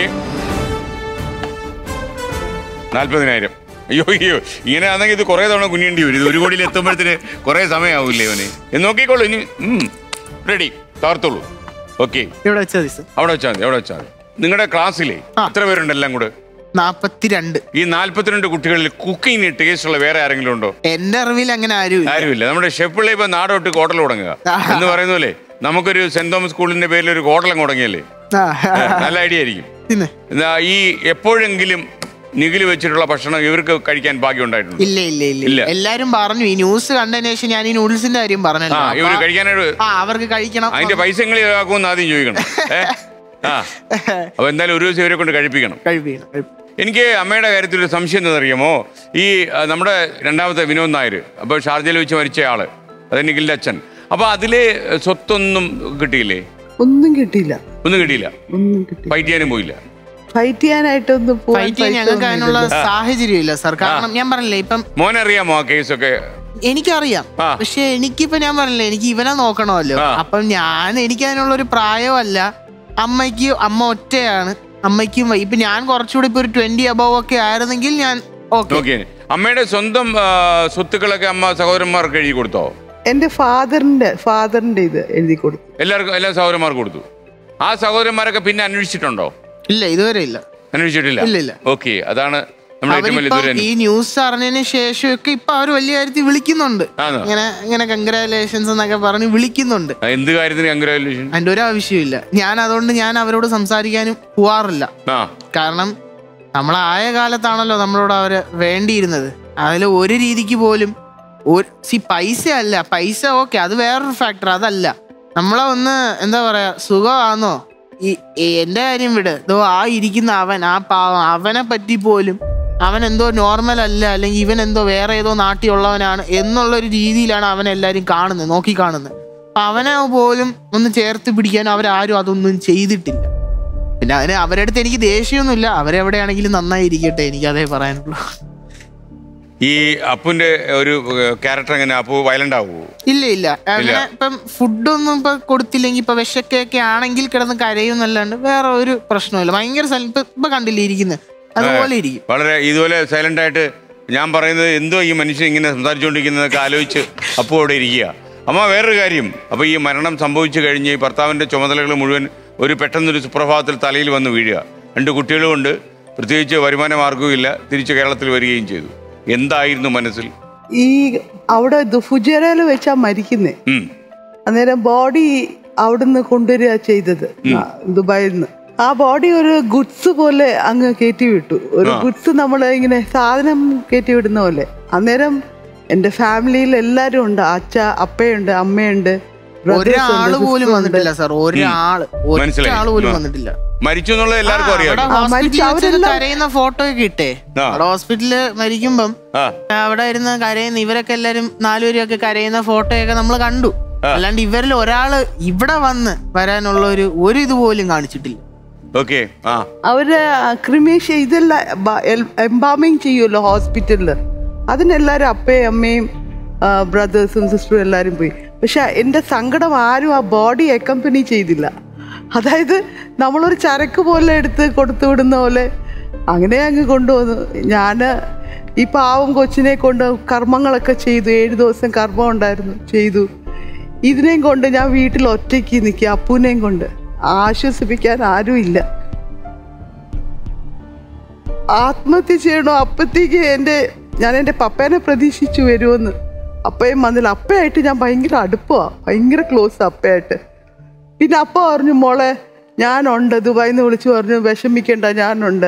നാല്പതിനായിരം അയ്യോ അയ്യോ ഇങ്ങനെ ആണെങ്കിൽ ഇത് കുറെ തവണ കുനിയേണ്ടി വരും ഇത് ഒരു കോടിയിൽ എത്തുമ്പോഴത്തേന് കുറെ സമയമാവില്ലേ ഇവന് എന്ന് നോക്കിക്കോളൂ ഇനി റെഡി താർത്തോളൂ ഓക്കെ ഇവിടെ വെച്ചാൽ മതി സർ അവിടെ വെച്ചാൽ മതി അവിടെ വെച്ചാൽ മതി നിങ്ങളുടെ ക്ലാസ്സിലെ എത്ര പേരുണ്ട് എല്ലാം കൂടെ നാപ്പത്തിരണ്ട് ഈ നാല്പത്തിരണ്ട് കുട്ടികളിൽ കുക്കിംഗ് ടേസ്റ്റ് ഉള്ള വേറെ ആരെങ്കിലും ഉണ്ടോ എന്റെ അറിവിൽ അങ്ങനെ ആരും ആരുമില്ല നമ്മുടെ ഷെഫിളെ ഇപ്പൊ നാടോട്ട് ഹോട്ടൽ തുടങ്ങുക എന്ന് പറയുന്ന പോലെ നമുക്കൊരു സെന്റ് തോമസ് സ്കൂളിന്റെ പേരിൽ ഒരു ഹോട്ടൽ തുടങ്ങിയല്ലേ നല്ല ഐഡിയ ആയിരിക്കും പിന്നെ എന്നാ ഈ എപ്പോഴെങ്കിലും നികില് വെച്ചിട്ടുള്ള ഭക്ഷണം ഇവർക്ക് കഴിക്കാൻ ഭാഗ്യം ഉണ്ടായിട്ടുണ്ട് ഇല്ല ഇല്ല ഇല്ല ഇല്ല. എല്ലാരും പറഞ്ഞു ഈ ന്യൂസ് കണ്ടതിന് ശേഷം ഞാൻ ഈ നൂഡിൽസിന്റെ കാര്യം പറഞ്ഞല്ലോ ആ ഇവര് അപ്പൊ- കഴിക്കാനായിട്ട് ആ അവർക്ക് കഴിക്കണം അതിന്റെ പൈസ നിങ്ങൾ ഇതാക്കുമെന്ന് ആദ്യം ചോദിക്കണം ഏ? ആ അപ്പൊ എന്തായാലും ഒരു ദിവസം ഇവരെ കൊണ്ട് കഴിപ്പിക്കണം കഴിപ്പിക്കണം എനിക്ക് അമ്മയുടെ കാര്യത്തിൽ ഒരു സംശയം എന്താണെന്നറിയാമോ ഈ ആ, നമ്മുടെ രണ്ടാമത്തെ വിനോദ് നായർ അപ്പോൾ ഷാർജയിൽ വെച്ച് മരിച്ച ആള് അത് നിഖിലിന്റെ അച്ഛൻ അപ്പൊ അതില് സ്വത്തൊന്നും കിട്ടിയില്ലേ ഒന്നും കിട്ടിയില്ല ഒന്നും കിട്ടിയില്ല ഒന്നും കിട്ടി ഫൈറ്റ് ചെയ്യാനും പോയില്ല ഫൈറ്റ് ചെയ്യാനായിട്ടൊന്നും പോവാൻ ഫൈറ്റ് ചെയ്യാൻ പൈസ ഞങ്ങൾക്ക് അതിനുള്ള ഒന്നുമില്ല. സാഹചര്യം ഇല്ല സർ കാരണം ഞാൻ പറഞ്ഞില്ലേ ഇപ്പം മോനറിയാമോ ആ കേസൊക്കെ എനിക്കറിയാം പക്ഷെ എനിക്കിപ്പോ ഞാൻ പറഞ്ഞില്ലേ എനിക്ക് ഇവനെ നോക്കണമല്ലോ ആ. അപ്പം ഞാൻ എനിക്ക് അതിനുള്ള ഒരു പ്രായമല്ല അമ്മയ്ക്ക് അമ്മ ഒറ്റയാണ് അമ്മയ്ക്കും വയ്യ. ഇപ്പൊ ഞാൻ കുറച്ചുകൂടി ഇപ്പൊ ഒരു ട്വന്റി അബവ് ഒക്കെ ആയിരുന്നെങ്കിൽ ഞാൻ ഓക്കെ ഓക്കെ അമ്മയുടെ സ്വന്തം ആ, സ്വത്തുക്കളൊക്കെ അമ്മ സഹോദരന്മാർക്ക് എഴുതി കൊടുത്തോ എന്റെ ഫാദറിന്റെ ഫാദറിന്റെ ഇത് എഴുതി കൊടുത്തു എല്ലാവർക്കും എല്ലാ സഹോദരന്മാർക്കും കൊടുത്തു ആ സഹോദരന്മാരൊക്കെ പിന്നെ അന്വേഷിച്ചിട്ടുണ്ടോ ഇല്ല ഇതുവരെ ഇല്ല അന്വേഷിച്ചിട്ടില്ല ഇല്ല, ഇല്ല. ഓക്കെ അതാണ് നമ്മുടെ ഏറ്റവും വലിയ അവരിപ്പം ദുരന്തം ഈ ന്യൂസ് അറിഞ്ഞതിന് ശേഷമൊക്കെ ഇപ്പൊ അവർ വലിയ കാര്യത്തിൽ വിളിക്കുന്നുണ്ട് ആണോ? ഇങ്ങനെ ഇങ്ങനെ കൺഗ്രാലേഷൻസ് എന്നൊക്കെ പറഞ്ഞ് വിളിക്കുന്നുണ്ട് ആ, എന്ത് കാര്യത്തിന് കൺഗ്രാജുലേഷൻ അതിന്റെ ഒരു ആവശ്യമില്ല ഞാൻ അതുകൊണ്ട് ഞാൻ അവരോട് സംസാരിക്കാനും പോവാറില്ല ആ കാരണം നമ്മളായ കാലത്താണല്ലോ നമ്മളോട് അവര് വേണ്ടിയിരുന്നത് അതിൽ ഒരു രീതിക്ക് പോലും ഒരു സി പൈസ അല്ല പൈസ ഓക്കെ അത് വേറൊരു ഫാക്ടർ അതല്ല നമ്മളെ ഒന്ന് എന്താ പറയാ സുഖമാണോ ഈ ഈ എന്റെ കാര്യം വിട് ഇതോ ആ ഇരിക്കുന്ന അവൻ ആ പാവം അവനെ പറ്റി പോലും അവൻ എന്തോ നോർമൽ അല്ല അല്ലെങ്കിൽ ഇവൻ എന്തോ വേറെ ഏതോ നാട്ടിലുള്ളവനാണ് എന്നുള്ള ഒരു രീതിയിലാണ് അവൻ എല്ലാരും കാണുന്നത് നോക്കി കാണുന്നത് അപ്പൊ അവനെ പോലും ഒന്ന് ചേർത്ത് പിടിക്കാൻ അവരാരും അതൊന്നും ചെയ്തിട്ടില്ല പിന്നെ അതിന് അവരുടെ അടുത്ത് എനിക്ക് ദേഷ്യമൊന്നുമില്ല അവരെവിടെയാണെങ്കിലും നന്നായി ഇരിക്കട്ടെ എനിക്ക് അതേ പറയാനുള്ളൂ ഈ അപ്പുന്റെ ഒരു ക്യാരക്ടർ എങ്ങനെ അപ്പു വയലന്റ് ആവുമോ ഇല്ല ഇല്ല അങ്ങനെ ഇപ്പം ഫുഡൊന്നും ഇപ്പൊ കൊടുത്തില്ലെങ്കിൽ ഇപ്പൊ വിശക്കൊക്കെ ആണെങ്കിൽ കിടന്ന് കരയും എന്നല്ലാണ്ട് വേറെ ഒരു പ്രശ്നമില്ല ഭയങ്കര സൽ- ഇപ്പൊ ഇപ്പൊ കണ്ടില്ലേ ഇരിക്കുന്നത് അതുപോലെ ഇരിക്കും വളരെ ഇതുപോലെ സൈലന്റ് ആയിട്ട് ഞാൻ പറയുന്നത് എന്തോ ഈ മനുഷ്യൻ ഇങ്ങനെ സംസാരിച്ചുകൊണ്ടിരിക്കുന്നതൊക്കെ ആലോചിച്ച് അപ്പു അവിടെ ഇരിക്കുക അമ്മ വേറൊരു കാര്യം അപ്പൊ ഈ മരണം സംഭവിച്ചു കഴിഞ്ഞ് ഈ ഭർത്താവിന്റെ ചുമതലകൾ മുഴുവൻ ഒരു പെട്ടെന്നൊരു സുപ്രഭാതത്തിൽ തലയിൽ വന്ന് വീഴുക രണ്ട് കുട്ടികളുമുണ്ട് പ്രത്യേകിച്ച് വരുമാന മാർഗവും ഇല്ല തിരിച്ച് കേരളത്തിൽ വരികയും ചെയ്തു എന്തായിരുന്നു മനസ്സിൽ ഈ അവിടെ ഫുജേറയിൽ വെച്ചാ മരിക്കുന്നേ ഉം. അന്നേരം ബോഡി അവിടുന്ന് കൊണ്ടുവരിക ചെയ്തത് ആ, ദുബായിൽ നിന്ന് ആ ബോഡി ഒരു ഗുഡ്സ് പോലെ അങ്ങ് കയറ്റി വിട്ടു ഒരു ആ. ഗുഡ്സ് നമ്മൾ ഇങ്ങനെ സാധനം കയറ്റി വിടുന്ന പോലെ അന്നേരം എന്റെ ഫാമിലിയിൽ എല്ലാരും ഉണ്ട് അച്ഛ അപ്പയുണ്ട് അമ്മയുണ്ട് brothers ഉണ്ട്, ഒരാള് പോലും sister ഉണ്ട്. വന്നിട്ടില്ല സാർ ഒരാള് മനസ്സിലായി. ഒരാള് പോലും ആ. വന്നിട്ടില്ല മരിച്ചു എന്നുള്ളത് എല്ലാവർക്കും അറിയാം അവിടെ ഹോസ്പിറ്റലിൽ വെച്ച് കരയുന്ന ഫോട്ടോ ഒക്കെ ഇട്ടേ ആ. അവിടെ ഹോസ്പിറ്റലില് മരിക്കുമ്പം ആ അവിടെ ഇരുന്ന് കരയുന്ന ഇവരൊക്കെ എല്ലാരും നാലുപേരൊക്കെ കരയുന്ന ഫോട്ടോയൊക്കെ നമ്മൾ കണ്ടു അല്ലാണ്ട് ഇവരിൽ ഒരാള് ഇവിടെ വന്ന് വരാനുള്ള ഒരു ഒരു ഇത് പോലും കാണിച്ചിട്ടില്ല ഓക്കെ ആ അവര് ക്രിമേഷൻ ഇതെല്ലാം എംബാമിങ് ചെയ്യുമല്ലോ ഹോസ്പിറ്റലില് അതിനെല്ലാരും അപ്പയും അമ്മയും ബ്രദേഴ്സും സിസ്റ്ററും എല്ലാരും പോയി പക്ഷെ എന്റെ സങ്കടം ആരും ആ ബോഡി അക്കമ്പനി ചെയ്തില്ല അതായത് നമ്മളൊരു ചരക്ക് പോലെ എടുത്ത് കൊടുത്തു വിടുന്ന പോലെ അങ്ങനെ അങ്ങ് കൊണ്ടുവന്നു ഞാന് ഈ പാവം കൊച്ചിനെ കൊണ്ട് കർമ്മങ്ങളൊക്കെ ചെയ്തു ഏഴ് ദിവസം കർമ്മം ഉണ്ടായിരുന്നു ചെയ്തു ഇതിനെയും കൊണ്ട് ഞാൻ വീട്ടിൽ ഒറ്റയ്ക്ക് നിൽക്കുക അപ്പൂനെയും കൊണ്ട് ആശ്വസിപ്പിക്കാൻ ആരും ഇല്ല ആത്മഹത്യ ചെയ്യണോ അപ്പത്തേക്ക് എൻ്റെ ഞാൻ എൻ്റെ പപ്പേനെ പ്രതീക്ഷിച്ചു വരുമെന്ന് അപ്പയും വന്നില്ല അപ്പയായിട്ട് ഞാൻ ഭയങ്കര അടുപ്പമാണ് ഭയങ്കര ക്ലോസ് അപ്പയായിട്ട് പിന്നെ അപ്പ പറഞ്ഞു മോളെ ഞാനുണ്ട് ദുബായിൽ നിന്ന് വിളിച്ചു പറഞ്ഞു വിഷമിക്കണ്ട ഞാനുണ്ട്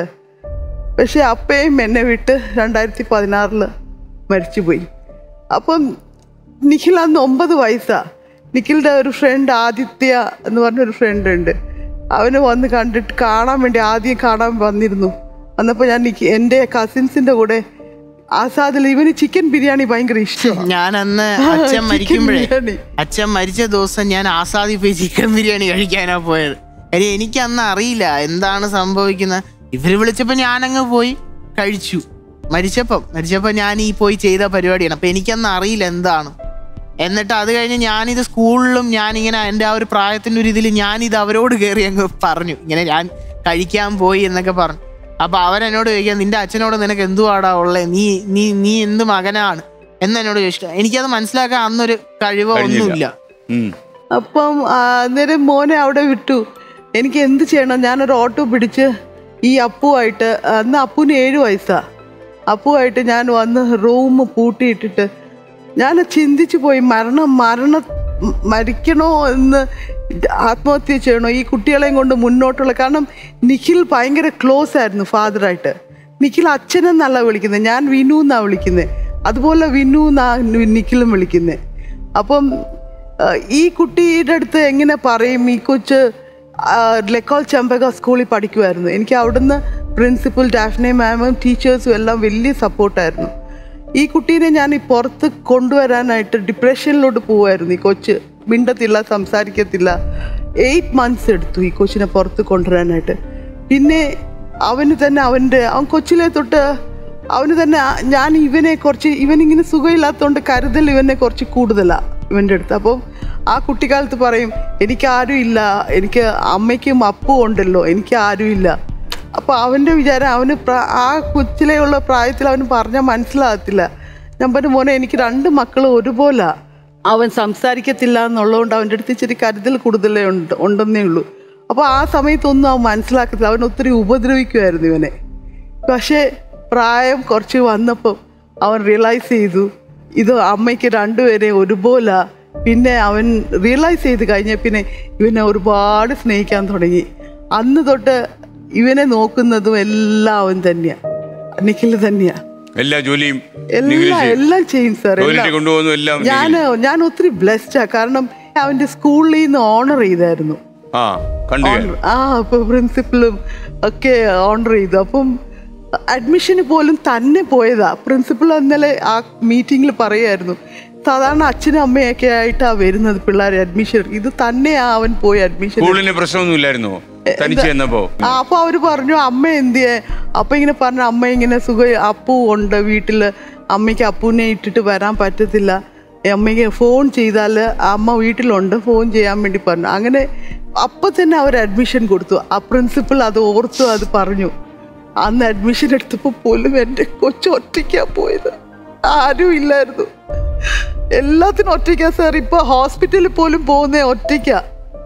പക്ഷെ അപ്പയും എന്നെ വിട്ട് രണ്ടായിരത്തി പതിനാറില് മരിച്ചുപോയി അപ്പം നിഖിൽ അന്ന് ഒമ്പത് വയസ്സാ നിഖിലിൻ്റെ ഒരു ഫ്രണ്ട് ആദിത്യ എന്ന് പറഞ്ഞൊരു ഫ്രണ്ട് ഉണ്ട് അവന് വന്ന് കണ്ടിട്ട് കാണാൻ വേണ്ടി ആദ്യം കാണാൻ വന്നിരുന്നു വന്നപ്പോൾ ഞാൻ നിഖി എൻ്റെ കസിൻസിൻ്റെ കൂടെ ആസാദിൽ ഇവന് ചിക്കൻ ബിരിയാണി ഭയങ്കര ഇഷ്ടമാണ് ഞാൻ അന്ന് അച്ഛൻ മരിക്കുമ്പോഴേ അച്ഛൻ മരിച്ച ദിവസം ഞാൻ ആസാദി പോയി ചിക്കൻ ബിരിയാണി കഴിക്കാനാ പോയത് കാര്യം എനിക്ക് അന്ന് അറിയില്ല എന്താണ് സംഭവിക്കുന്നത് ഇവര് വിളിച്ചപ്പോ ഞാനങ്ങ് പോയി കഴിച്ചു മരിച്ചപ്പം മരിച്ചപ്പോ ഞാൻ ഈ പോയി ചെയ്ത പരിപാടിയാണ് അപ്പൊ എനിക്കന്ന് അറിയില്ല എന്താണ് എന്നിട്ട് അത് കഴിഞ്ഞ് ഞാനിത് സ്കൂളിലും ഞാനിങ്ങനെ എൻ്റെ ആ ഒരു പ്രായത്തിൻ്റെ ഒരു ഇതിൽ ഞാനിത് അവരോട് കയറി അങ്ങ് പറഞ്ഞു ഇങ്ങനെ ഞാൻ കഴിക്കാൻ പോയി എന്നൊക്കെ പറഞ്ഞു അപ്പൊ അവരെന്നോട് ചോദിക്കാൻ നിന്റെ അച്ഛനോട് നിനക്ക് എന്തുവാടാ ഉള്ളേ നീ നീ നീ എന്ത് മകനാണ് എന്ന് എന്നോട് ചോദിച്ചിട്ട് എനിക്കത് മനസ്സിലാക്കാൻ അന്നൊരു കഴിവോ ഒന്നുമില്ല ഉം. അപ്പം ആ, അന്നേരം മോനെ അവിടെ വിട്ടു എനിക്ക് എന്ത് ചെയ്യണം ഞാനൊരു ഓട്ടോ പിടിച്ച് ഈ അപ്പുവായിട്ട് അന്ന് അപ്പുവിന് ഏഴ് വയസ്സാ അപ്പുവായിട്ട് ഞാൻ വന്ന് റൂം പൂട്ടിയിട്ടിട്ട് ഞാൻ ചിന്തിച്ചു പോയി മരണം മരണ മരിക്കണോ എന്ന് ആത്മഹത്യ ചെയ്യണോ ഈ കുട്ടികളെയും കൊണ്ട് മുന്നോട്ടുള്ള കാരണം നിഖിൽ ഭയങ്കര ക്ലോസ് ആയിരുന്നു ഫാദറായിട്ട് നിഖിൽ അച്ഛനെന്നല്ല വിളിക്കുന്നത് ഞാൻ വിനു എന്നാ വിളിക്കുന്നത് അതുപോലെ വിനു എന്നാ നിഖിലും വിളിക്കുന്നത് അപ്പം ആ, ഈ കുട്ടിയുടെ അടുത്ത് എങ്ങനെ പറയും ഈ കൊച്ച് ആ, ലെക്കോൾ ചെമ്പക സ്കൂളിൽ പഠിക്കുമായിരുന്നു എനിക്ക് അവിടുന്ന് പ്രിൻസിപ്പൽ ഡാഫ്നെ മാമും ടീച്ചേഴ്സും എല്ലാം വലിയ സപ്പോർട്ടായിരുന്നു ഈ കുട്ടീനെ ഞാൻ ഈ പുറത്ത് കൊണ്ടുവരാനായിട്ട് ഡിപ്രഷനിലോട്ട് പോവായിരുന്നു ഈ കൊച്ച് മിണ്ടത്തില്ല സംസാരിക്കത്തില്ല എയ്റ്റ് മന്ത്സ് എടുത്തു ഈ കൊച്ചിനെ പുറത്ത് കൊണ്ടുവരാനായിട്ട് പിന്നെ അവന് തന്നെ അവൻ്റെ അവൻ കൊച്ചിലെ തൊട്ട് അവന് തന്നെ ആ- ഞാൻ ഇവനെ കുറച്ച് ഇവനിങ്ങനെ സുഖമില്ലാത്തതുകൊണ്ട് കരുതൽ ഇവനെ കുറച്ച് കൂടുതലാണ് ഇവൻ്റെ അടുത്ത് അപ്പം ആ കുട്ടിക്കാലത്ത് പറയും എനിക്ക് ആരും ഇല്ല എനിക്ക് അമ്മയ്ക്കും അപ്പും ഉണ്ടല്ലോ എനിക്ക് ആരും ഇല്ല അപ്പോൾ അവൻ്റെ വിചാരം അവന് പ്രാ- ആ കൊച്ചിലെയുള്ള പ്രായത്തിൽ അവന് പറഞ്ഞാൽ മനസ്സിലാകത്തില്ല ഞാൻ പറഞ്ഞു മോനെ എനിക്ക് രണ്ട് മക്കളും ഒരുപോലെ അവൻ സംസാരിക്കത്തില്ല എന്നുള്ളതുകൊണ്ട് അവൻ്റെ അടുത്ത് ഇച്ചിരി കരുതൽ കൂടുതലേ ഉണ്ട് ഉണ്ടെന്നേ ഉള്ളൂ അപ്പോൾ ആ സമയത്തൊന്നും അവൻ മനസ്സിലാക്കത്തില്ല അവൻ ഒത്തിരി ഉപദ്രവിക്കുമായിരുന്നു ഇവനെ പക്ഷേ പ്രായം കുറച്ച് വന്നപ്പം അവൻ റിയലൈസ് ചെയ്തു ഇത് അമ്മയ്ക്ക് രണ്ടുപേരെ ഒരുപോലെ പിന്നെ അവൻ റിയലൈസ് ചെയ്ത് കഴിഞ്ഞ പിന്നെ ഇവനെ ഒരുപാട് സ്നേഹിക്കാൻ തുടങ്ങി അന്ന് തൊട്ട് ഇവനെ നോക്കുന്നതും എല്ലാം അവൻ തന്നെയാ നിഖിൽ തന്നെയാ എല്ലാ ജോലിയും നിഖിൽ എല്ലാം ചെയ്യും. എല്ലാം ചെയ്യും സാർ ടോയ്ലറ്റിൽ കൊണ്ടുപോകുന്നു എല്ലാം ഞാൻ നിഖിൽ. ഞാൻ ഒത്തിരി ബ്ലെസ്ഡാ കാരണം അവന്റെ സ്കൂളിൽ നിന്ന് ഓണർ ചെയ്തായിരുന്നു ആ കണ്ടു ഞാൻ. ആ അപ്പൊ പ്രിൻസിപ്പലും ഒക്കെ ഓണർ ചെയ്തു അപ്പം അഡ്മിഷന് പോലും തന്നെ പോയതാ പ്രിൻസിപ്പൾ ഇന്നലെ ആ മീറ്റിംഗിൽ പറയായിരുന്നു സാധാരണ അച്ഛനും അമ്മയൊക്കെ ആയിട്ടാ വരുന്നത് പിള്ളേരെ അഡ്മിഷൻ ഇത് തന്നെയാ അവൻ പോയി അഡ്മിഷൻ സ്കൂളിന് പ്രശ്നമൊന്നും ഇല്ലായിരുന്നോ തനിച്ച് ചെന്നപ്പോ ആ അപ്പൊ അവര് പറഞ്ഞു അമ്മ എന്തിയെ അപ്പൊ ഇങ്ങനെ പറഞ്ഞു അമ്മ ഇങ്ങനെ സുഖ അപ്പു ഉണ്ട് വീട്ടില് അമ്മയ്ക്ക് അപ്പുവിനെ ഇട്ടിട്ട് വരാൻ പറ്റത്തില്ല അമ്മയ്ക്ക് ഫോൺ ചെയ്താൽ അമ്മ വീട്ടിലുണ്ട് ഫോൺ ചെയ്യാൻ വേണ്ടി പറഞ്ഞു അങ്ങനെ അപ്പൊ തന്നെ അവർ അഡ്മിഷൻ കൊടുത്തു ആ പ്രിൻസിപ്പൾ അത് ഓർത്തു അത് പറഞ്ഞു അന്ന് അഡ്മിഷൻ എടുത്തപ്പോൾ പോലും എൻ്റെ കൊച്ചു ഒറ്റയ്ക്കാ പോയത് ആരും ഇല്ലായിരുന്നു എല്ലാത്തിനും ഒറ്റയ്ക്കാ സാർ ഇപ്പൊ ഹോസ്പിറ്റലിൽ പോലും പോകുന്നേ ഒറ്റയ്ക്കാ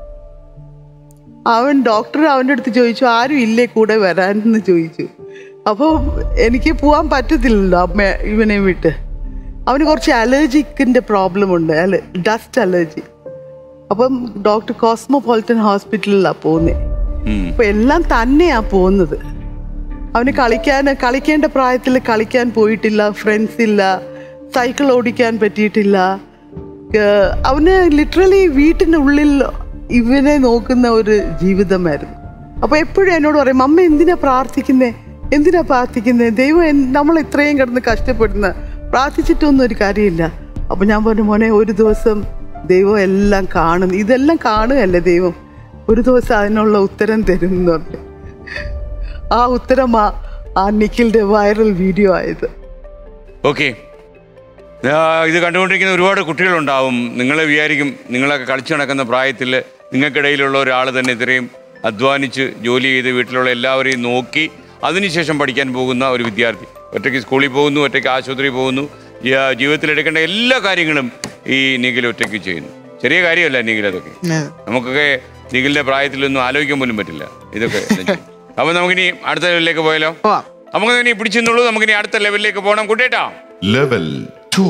അവൻ ഡോക്ടർ അവൻ്റെ അടുത്ത് ചോദിച്ചു ആരും ഇല്ലേ കൂടെ വരാനെന്ന് ചോദിച്ചു അപ്പോൾ എനിക്ക് പോകാൻ പറ്റത്തില്ലല്ലോ അമ്മ ഇവനെ വിട്ട് അവന് കുറച്ച് അലർജിക്കിൻ്റെ പ്രോബ്ലം ഉണ്ട് അല്ല ഡസ്റ്റ് അലർജി അപ്പം ഡോക്ടർ കോസ്മോപോളിറ്റൻ ഹോസ്പിറ്റലിലാണ് പോകുന്നത് അപ്പം എല്ലാം തന്നെയാ പോകുന്നത് അവന് കളിക്കാൻ കളിക്കേണ്ട പ്രായത്തിൽ കളിക്കാൻ പോയിട്ടില്ല ഫ്രണ്ട്സ് ഇല്ല സൈക്കിൾ ഓടിക്കാൻ പറ്റിയിട്ടില്ല ഏഹ് അവന് ലിറ്ററലി വീട്ടിൻ്റെ ഉള്ളിൽ ഇവനെ നോക്കുന്ന ഒരു ജീവിതമായിരുന്നു അപ്പോൾ എപ്പോഴും എന്നോട് പറയും അമ്മ എന്തിനാ പ്രാർത്ഥിക്കുന്നേ എന്തിനാ പ്രാർത്ഥിക്കുന്നേ ദൈവം എൻ- നമ്മൾ ഇത്രയും കിടന്ന് കഷ്ടപ്പെടുന്ന പ്രാർത്ഥിച്ചിട്ടൊന്നും ഒരു കാര്യമില്ല അപ്പോൾ ഞാൻ പറഞ്ഞു മോനെ ഒരു ദിവസം ദൈവം എല്ലാം കാണും ഇതെല്ലാം കാണുകയല്ലേ ദൈവം ഒരു ദിവസം അതിനുള്ള ഉത്തരം തരും എന്ന് പറഞ്ഞു ആ ഉത്തരമാ ആ നിഖിലിന്റെ വൈറൽ വീഡിയോ ആയത് ഓക്കെ ഇത് കണ്ടുകൊണ്ടിരിക്കുന്ന ഒരുപാട് കുട്ടികളുണ്ടാവും നിങ്ങൾ വിചാരിക്കും നിങ്ങളൊക്കെ കളിച്ചു നടക്കുന്ന പ്രായത്തിൽ നിങ്ങൾക്കിടയിലുള്ള ഒരാൾ തന്നെ ഇത്രയും അധ്വാനിച്ച് ജോലി ചെയ്ത് വീട്ടിലുള്ള എല്ലാവരെയും നോക്കി അതിനുശേഷം പഠിക്കാൻ പോകുന്ന ഒരു വിദ്യാർത്ഥി ഒറ്റയ്ക്ക് സ്കൂളിൽ പോകുന്നു ഒറ്റയ്ക്ക് ആശുപത്രിയിൽ പോകുന്നു ജീ- ജീവിതത്തിൽ എടുക്കേണ്ട എല്ലാ കാര്യങ്ങളും ഈ നിഖിൽ ഒറ്റയ്ക്ക് ചെയ്യുന്നു ചെറിയ കാര്യമല്ല നിഖിൽ അതൊക്കെ നമുക്കൊക്കെ നിഖിലിന്റെ പ്രായത്തിലൊന്നും ആലോചിക്കാൻ പോലും പറ്റില്ല ഇതൊക്കെ അപ്പൊ നമുക്കിനി അടുത്ത ലെവലിലേക്ക് പോയാലോ നമുക്ക് ഇനി പിടിച്ചെന്നുള്ളൂ നമുക്കിനി അടുത്ത ലെവലിലേക്ക് പോകണം കുട്ടേട്ടാ ലെവൽ ടു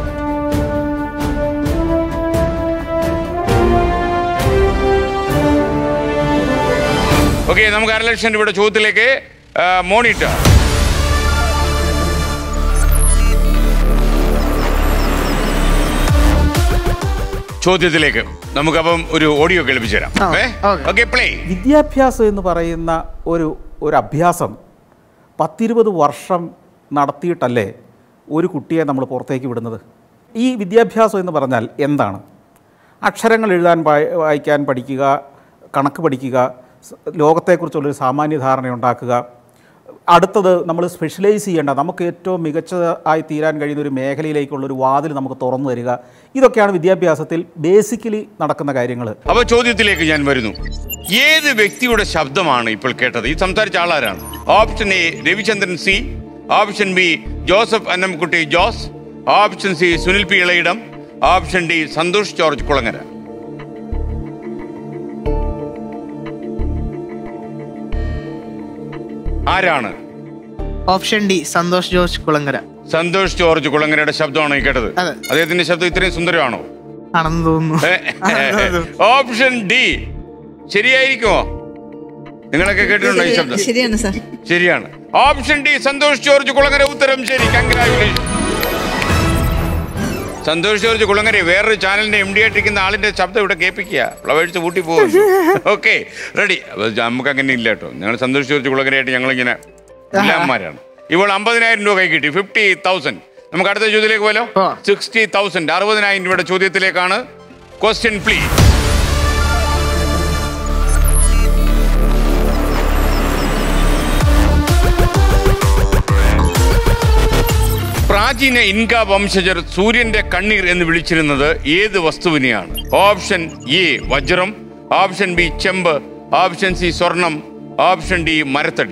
ഓക്കെ നമുക്ക് അര ലക്ഷം രൂപയുടെ ചോദ്യത്തിലേക്ക് ആ, മോണിറ്റർ ചോദ്യത്തിലേക്ക് നമുക്കപ്പം ഒരു ഓഡിയോ കേൾപ്പിച്ചു തരാം ഓക്കെ പ്ലേ വിദ്യാഭ്യാസം എന്ന് പറയുന്ന ഒരു ഒരു അഭ്യാസം പത്തിരുപത് വർഷം നടത്തിയിട്ടല്ലേ ഒരു കുട്ടിയെ നമ്മൾ പുറത്തേക്ക് വിടുന്നത് ഈ വിദ്യാഭ്യാസം എന്ന് പറഞ്ഞാൽ എന്താണ് അക്ഷരങ്ങൾ എഴുതാൻ വായി- വായിക്കാൻ പഠിക്കുക കണക്ക് പഠിക്കുക സ് ലോകത്തെക്കുറിച്ചുള്ളൊരു സാമാന്യ ധാരണ ഉണ്ടാക്കുക അടുത്തത് നമ്മൾ സ്പെഷ്യലൈസ് ചെയ്യേണ്ട നമുക്ക് ഏറ്റവും മികച്ചതായി തീരാൻ കഴിയുന്ന ഒരു മേഖലയിലേക്കുള്ളൊരു വാതിൽ നമുക്ക് തുറന്നു തരിക ഇതൊക്കെയാണ് വിദ്യാഭ്യാസത്തിൽ ബേസിക്കലി നടക്കുന്ന കാര്യങ്ങൾ അപ്പൊ ചോദ്യത്തിലേക്ക് ഞാൻ വരുന്നു ഏത് വ്യക്തിയുടെ ശബ്ദമാണ് ഇപ്പോൾ കേട്ടത് ഈ സംസാരിച്ച ആളാരാണ് option A Ravichandran C option B Joseph Annamkutty Jose option C Sunil P Elayidom option D Santhosh George Kulangara ആരാണ് option D Santhosh George Kulangara Santhosh George കുളങ്ങരയുടെ ശബ്ദമാണോ ഈ കേട്ടത് അതെ. അദ്ദേഹത്തിന്റെ ശബ്ദം ഇത്രയും സുന്ദരമാണോ ആണെന്ന് തോന്നുന്നു ഓപ്ഷൻ ഡി ശരിയായിരിക്കുമോ നിങ്ങളൊക്കെ കേട്ടിട്ടുണ്ടോ ഈ ശബ്ദം ശരിയാണ് സാർ ശരിയാണ് option D Santhosh George Kulangara ഉത്തരം ശരി കൺഗ്രാജുലേഷൻ സന്തോഷ് ജോർജ് കുളങ്ങര വേറൊരു ചാനലിന്റെ എം ഡി ആയിട്ടിരിക്കുന്ന ആളിന്റെ ശബ്ദം ഇവിടെ കേൾപ്പിക്കുക ഫ്ലവേഴ്സ് കൂട്ടി പോകുന്നു ഓക്കെ റെഡി നമുക്ക് അങ്ങനെ ഇല്ല കേട്ടോ ഞങ്ങൾ സന്തോഷ് ജോർജ് കുളങ്ങരയായിട്ട് ഞങ്ങളിങ്ങനെ എല്ലാമാരാണ് ഇപ്പോൾ അമ്പതിനായിരം രൂപ കൈ കിട്ടി ഫിഫ്റ്റി തൗസൻഡ് നമുക്ക് അടുത്ത ചോദ്യത്തിലേക്ക് പോലോ സിക്സ്റ്റി തൗസൻഡ് അറുപതിനായിരം രൂപയുടെ ചോദ്യത്തിലേക്കാണ് ക്വസ്റ്റ്യൻ പ്ലീസ് പ്രാചീന ഇൻക വംശജർ സൂര്യന്റെ കണ്ണീർ എന്ന് വിളിച്ചിരുന്നത് ഏത് വസ്തുവിനെയാണ് ഓപ്ഷൻ എ വജ്രം ഓപ്ഷൻ ബി ചെമ്പ് ഓപ്ഷൻ സി സ്വർണം ഓപ്ഷൻ ഡി മരത്തടി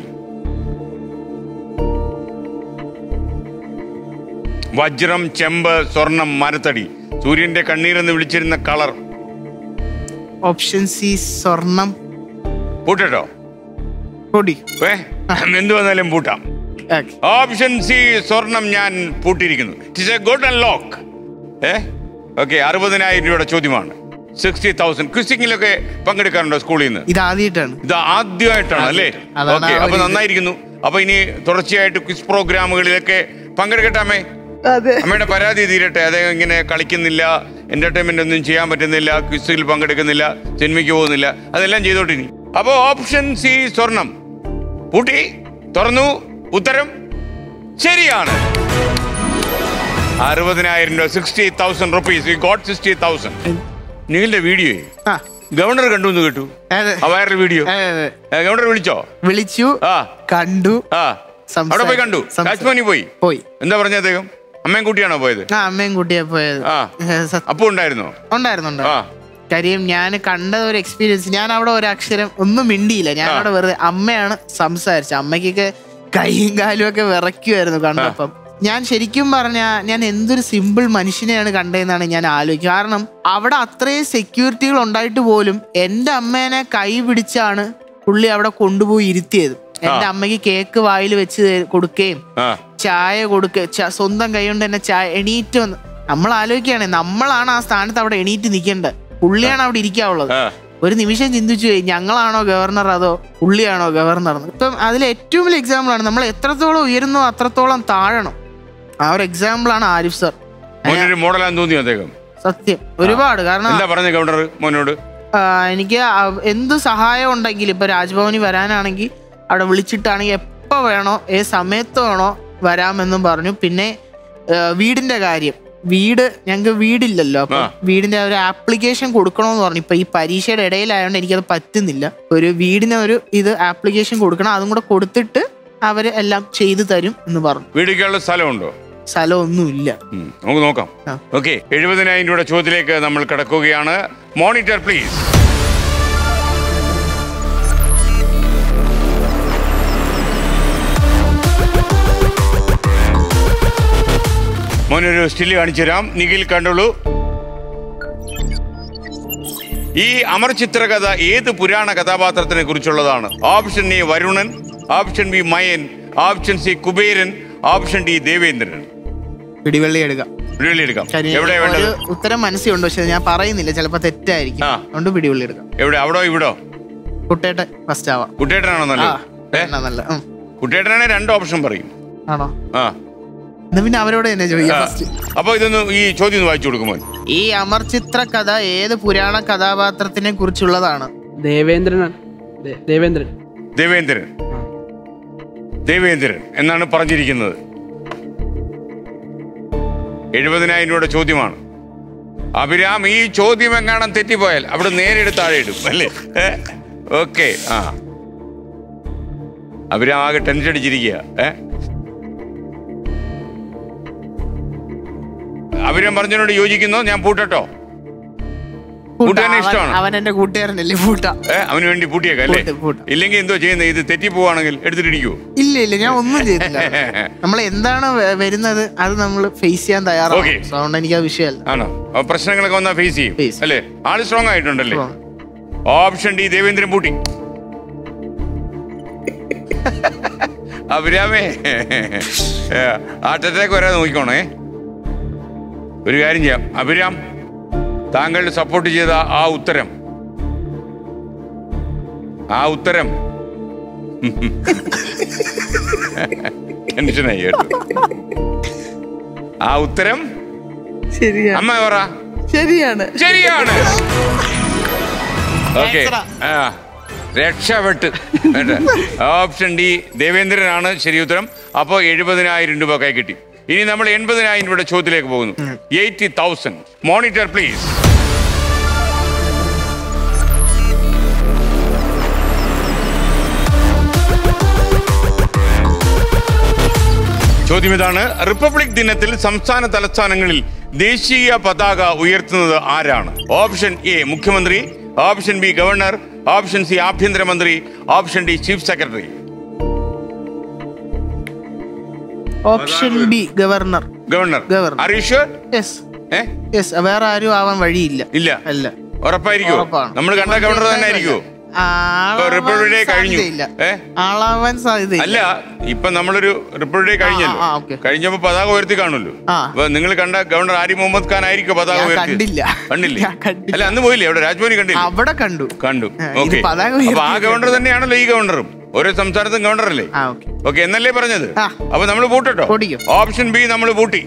വജ്രം ചെമ്പ് സ്വർണം മരത്തടി സൂര്യന്റെ കണ്ണീർ എന്ന് വിളിച്ചിരുന്ന കളർ ഓപ്ഷൻ സി സ്വർണം പൂട്ടട്ടോ പൊടി ഏ എന്ത് വന്നാലും പൂട്ടാം ഓപ്ഷൻ സി സ്വർണം ഞാൻ പൂട്ടിയിരിക്കുന്നു it's a good and lock ഏ ഓക്കെ അറുപതിനായിരം രൂപയുടെ ചോദ്യമാണ് സിക്സ്റ്റി തൗസൻഡ് ക്വിസിംഗിലൊക്കെ പങ്കെടുക്കാറുണ്ടോ സ്കൂളിൽ നിന്ന് ഇത് ആദ്യമായിട്ടാണ് ഇത് ആദ്യമായിട്ടാണ് അല്ലേ അതാണ് ഓക്കെ ആ അപ്പൊ ഒരു ഇത്. നന്നായിരിക്കുന്നു അപ്പൊ ഇനി തുടർച്ചയായിട്ട് ക്വിസ് പ്രോഗ്രാമുകളിലൊക്കെ പങ്കെടുക്കട്ടെ അമ്മേ അതെ അമ്മയുടെ പരാതി തീരട്ടെ അദ്ദേഹം ഇങ്ങനെ കളിക്കുന്നില്ല എന്റർടൈൻമെന്റ് ഒന്നും ചെയ്യാൻ പറ്റുന്നില്ല ക്വിസിൽ പങ്കെടുക്കുന്നില്ല സിനിമയ്ക്ക് പോകുന്നില്ല അതെല്ലാം ചെയ്തോട്ടിനി അപ്പോ ഓപ്ഷൻ സി സ്വർണം പൂട്ടി തുറന്നു ഉത്തരം ശരിയാണ് അറുപതിനായിരം രൂപ sixty thousand rupees got sixty thousand നിങ്ങളുടെ വീഡിയോ ഗവർണർ കണ്ടു എന്ന് കേട്ടു ആ വൈറൽ വീഡിയോ ഗവർണർ വിളിച്ചോ വിളിച്ചു ആ കണ്ടു ആ അവിടെ പോയി കണ്ടു കാശ്മീരി പോയി പോയി എന്താ പറഞ്ഞ അദ്ദേഹം അമ്മയും കൂട്ടിയാണോ പോയത് ആ അമ്മയും കുട്ടിയെ പോയത് ആ ഏ, സത്യം. അപ്പൊ ഉണ്ടായിരുന്നോ ഉണ്ടായിരുന്നുണ്ട് ആ കാര്യം ഞാൻ കണ്ട ഒരു എക്സ്പീരിയൻസ് ഞാൻ അവിടെ ഒരു അക്ഷരം ഒന്നും മിണ്ടിയില്ല ഞാൻ അവിടെ വെറുതെ അമ്മയാണ് സംസാരിച്ചത് അമ്മയ്ക്കൊക്കെ കൈയും കാലും ഒക്കെ വിറയ്ക്കുമായിരുന്നു കണ്ടപ്പം ഞാൻ ശരിക്കും പറഞ്ഞ ഞാൻ എന്തൊരു സിമ്പിൾ മനുഷ്യനെയാണ് കണ്ടതെന്നാണ് ഞാൻ ആലോചിക്കുക കാരണം അവിടെ അത്രയും സെക്യൂരിറ്റികൾ ഉണ്ടായിട്ട് പോലും എൻ്റെ അമ്മേനെ കൈ പിടിച്ചാണ് പുള്ളി അവിടെ കൊണ്ടുപോയി ഇരുത്തിയത് എൻ്റെ അമ്മയ്ക്ക് കേക്ക് വായിൽ വെച്ച് തരും- കൊടുക്കുകയും ആ ചായ കൊടുക്ക ച- സ്വന്തം കൈ കൊണ്ട് തന്നെ ചായ എണീറ്റ് വന്ന് നമ്മൾ ആലോചിക്കുകയാണെ നമ്മളാണ് ആ സ്ഥാനത്ത് അവിടെ എണീറ്റ് നിൽക്കേണ്ടത് പുള്ളിയാണ് അവിടെ ഇരിക്കാവുള്ളത് ആ ഒരു നിമിഷം ചിന്തിച്ചു പോയി ഞങ്ങളാണോ ഗവർണർ അതോ പുള്ളിയാണോ ഗവർണർ എന്ന് ഇപ്പം അതിൽ ഏറ്റവും വലിയ എക്സാമ്പിൾ ആണ് നമ്മൾ എത്രത്തോളം ഉയരുന്നോ അത്രത്തോളം താഴണം ആ ഒരു എക്സാമ്പിൾ ആണ് ആരിഫ് സർ മോനൊരു മോഡലാന്ന് തോന്നിയോ അദ്ദേഹം സത്യം ഒരുപാട് കാരണം എന്താ പറഞ്ഞ ഗവർണർ മോനോട് ആ, എനിക്ക് ആ- എന്ത് സഹായം ഉണ്ടെങ്കിലും ഇപ്പൊ രാജ്ഭവനിൽ വരാനാണെങ്കിൽ അവിടെ വിളിച്ചിട്ടാണെങ്കിൽ എപ്പോ വേണോ ഏത് സമയത്ത് വേണോ വരാമെന്നും പറഞ്ഞു പിന്നെ ആ, വീടിന്റെ കാര്യം വീട് ഞങ്ങൾക്ക് വീടില്ലല്ലോ അപ്പൊ വീടിന്റെ ഒരു ആപ്ലിക്കേഷൻ കൊടുക്കണമെന്ന് പറഞ്ഞു ഇപ്പൊ ഈ പരീക്ഷയുടെ ഇടയിലായതുകൊണ്ട് എനിക്കത് പറ്റുന്നില്ല ഒരു വീടിന് ഒരു ഇത് ആപ്ലിക്കേഷൻ കൊടുക്കണം അതും കൂടെ കൊടുത്തിട്ട് അവര് എല്ലാം ചെയ്തു തരും എന്ന് പറഞ്ഞു വീടിക്കാനുള്ള സ്ഥലമുണ്ടോ സ്ഥലമൊന്നുമില്ല ഉം, നമുക്ക് നോക്കാം ഓക്കെ എഴുപതിനായിരം രൂപയുടെ ചോദ്യത്തിലേക്ക് നമ്മൾ കിടക്കുകയാണ് മോണിറ്റർ പ്ലീസ് മോനൊരു സ്റ്റില് കാണിച്ചു തരാം നിഖിൽ കണ്ടോളൂ ഈ അമർ ചിത്രകഥ ഏത് പുരാണ കഥാപാത്രത്തിനെ കുറിച്ചുള്ളതാണ് option A Varunan option B Mayan option C Kuberan option D Devendran പിടിവള്ളി എടുക്കാം പിടിവള്ളി എടുക്കാം കാര്യം എവിടെ ഒരു വേണ്ടത് ഉത്തരം മനസ്സിലുണ്ട് പക്ഷെ ഞാൻ പറയുന്നില്ല ചിലപ്പോ തെറ്റായിരിക്കും അതുകൊണ്ട് പിടിവള്ളി എടുക്കാം എവിടെ അവിടോ ഇവിടോ കുട്ടേട്ടൻ ഫസ്റ്റ് ആവാം കുട്ടേട്ടനാണോ ആ, നല്ലത് ഏ? എന്നാ നല്ല ഉം. കുട്ടേട്ടനാണെങ്കിൽ രണ്ട് ഓപ്ഷൻ പറയും ആണോ ആ എന്നാ പിന്നെ അവരോട് തന്നെ ചോദിക്കാം ആ. ഫസ്റ്റ് അപ്പൊ ഇതൊന്ന് ഈ ചോദ്യം ഒന്ന് വായിച്ചു കൊടുക്കുമോ ഈ അമർ ചിത്ര കഥ ഏത് പുരാണ കഥാപാത്രത്തിനെ കുറിച്ചുള്ളതാണ് ദേവേന്ദ്രനാണ് ദേ- ദേവേന്ദ്രൻ ദേവേന്ദ്രൻ ദേവേന്ദ്രൻ എന്നാണ് പറഞ്ഞിരിക്കുന്നത് എഴുപതിനായിരം രൂപയുടെ ചോദ്യമാണ് അഭിരാം ഈ ചോദ്യം എങ്ങാണം തെറ്റിപ്പോയാൽ അവിടെ നേരെ എടുത്ത് താഴെ ഇടും അല്ലേ ഓക്കെ ആ അഭിരാം ആകെ ടെൻഷൻ അടിച്ചിരിക്കുക ഏ അഭിരാം പറഞ്ഞതിനോട് യോജിക്കുന്നോ ഞാൻ പൂട്ടട്ടോ കൂട്ടാൻ ഇഷ്ടമാണ് അവൻ എന്റെ കൂട്ടുകാരനല്ലേ പൂട്ട ഏ അവന് വേണ്ടി പൂട്ടിയേക്കാം അല്ലേ പൂട്ട്, പൂട്ട്. ഇല്ലെങ്കിൽ എന്തോ ചെയ്യുന്നത് ഇത് തെറ്റി പോവാണെങ്കിൽ എടുത്തിട്ടിരിക്കുവോ ഇല്ല ഇല്ല ഞാൻ ഒന്നും ചെയ്തില്ല നമ്മൾ എന്താണ് വ- വരുന്നത് അത് നമ്മൾ ഫേസ് ചെയ്യാൻ തയ്യാറാണ് Okay. So, അതുകൊണ്ട് എനിക്ക് ആ വിഷയമല്ല ആണോ അപ്പൊ പ്രശ്നങ്ങളൊക്കെ വന്നാൽ ഫേസ് ചെയ്യും അല്ലേ ആള് സ്ട്രോങ് ആയിട്ടുണ്ടല്ലേ ഓപ്ഷൻ ഡി ദേവേന്ദ്രൻ പൂട്ടി അഭിരാമേ ഹാർട്ട് അറ്റാക്ക് വരാതെ നോക്കിക്കോണേ ഒരു കാര്യം ചെയ്യാം അഭിരാം താങ്കൾ സപ്പോർട്ട് ചെയ്ത ആ ഉത്തരം ആ ഉത്തരം ടെൻഷനായി കേട്ടോ ആ ഉത്തരം ശരിയാണ് അമ്മ പറ ശരിയാണ് ശരിയാണ് ഓക്കെ ആ രക്ഷപ്പെട്ട് കേട്ടോ. ഓപ്ഷൻ ഡി ദേവേന്ദ്രനാണ് ശരി ഉത്തരം അപ്പോൾ എഴുപതിനായിരം രൂപ കൈ കിട്ടി ഇനി നമ്മൾ എൺപതിനായിരം രൂപയുടെ ചോദ്യത്തിലേക്ക് പോകുന്നു എയ്റ്റി തൗസൻഡ് മോണിറ്റർ പ്ലീസ് ചോദ്യം ഇതാണ് റിപ്പബ്ലിക് ദിനത്തിൽ സംസ്ഥാന തലസ്ഥാനങ്ങളിൽ ദേശീയ പതാക ഉയർത്തുന്നത് ആരാണ് ഓപ്ഷൻ എ മുഖ്യമന്ത്രി option B governor option C ആഭ്യന്തരമന്ത്രി option D chief secretary option B governor governor governor അറിയുഷ് യെസ് യെസ് വേറെ ആരും ആവാൻ വഴിയില്ല ഇല്ല അല്ല ഉറപ്പായിരിക്കുമോ ഉറപ്പാണ്. നമ്മൾ കണ്ട ഗവർണർ തന്നെ ആയിരിക്കുമോ ആളാവാൻ റിപ്പബ്ലിക് ഡേ കഴിഞ്ഞു സാധ്യതയില്ല. ഏ ആളാവാൻ സാധ്യതയില്ല അല്ല ഇപ്പൊ നമ്മളൊരു റിപ്പബ്ലിക് ഡേ കഴിഞ്ഞല്ലോ ആ, ആ, okay. കഴിഞ്ഞപ്പോ പതാക ഉയർത്തി കാണുമല്ലോ ആ. അപ്പൊ നിങ്ങൾ കണ്ട ഗവർണർ ആരിഫ് മുഹമ്മദ് ഖാൻ ആയിരിക്കും പതാക ഞാൻ ഉയർത്തി കണ്ടില്ല. കണ്ടില്ലേ ഞാൻ കണ്ടില്ല. അല്ല അന്ന് പോയില്ലേ അവിടെ രാജ്ഭവനിൽ കണ്ടില്ല അവിടെ കണ്ടു കണ്ടു ആ, ഇത് ഓക്കെ പതാക അപ്പൊ ആ ഉയർത്തി ഗവർണർ തന്നെയാണല്ലോ ഈ ഗവർണറും ഓരോ സംസ്ഥാനത്തും ഗവർണർ അല്ലേ ആ ഓക്കെ ഓക്കെ എന്നല്ലേ പറഞ്ഞത് ആ. അപ്പൊ നമ്മൾ പൂട്ടട്ടോ പൂട്ടിക്കും. ഓപ്ഷൻ ബി നമ്മൾ പൂട്ടി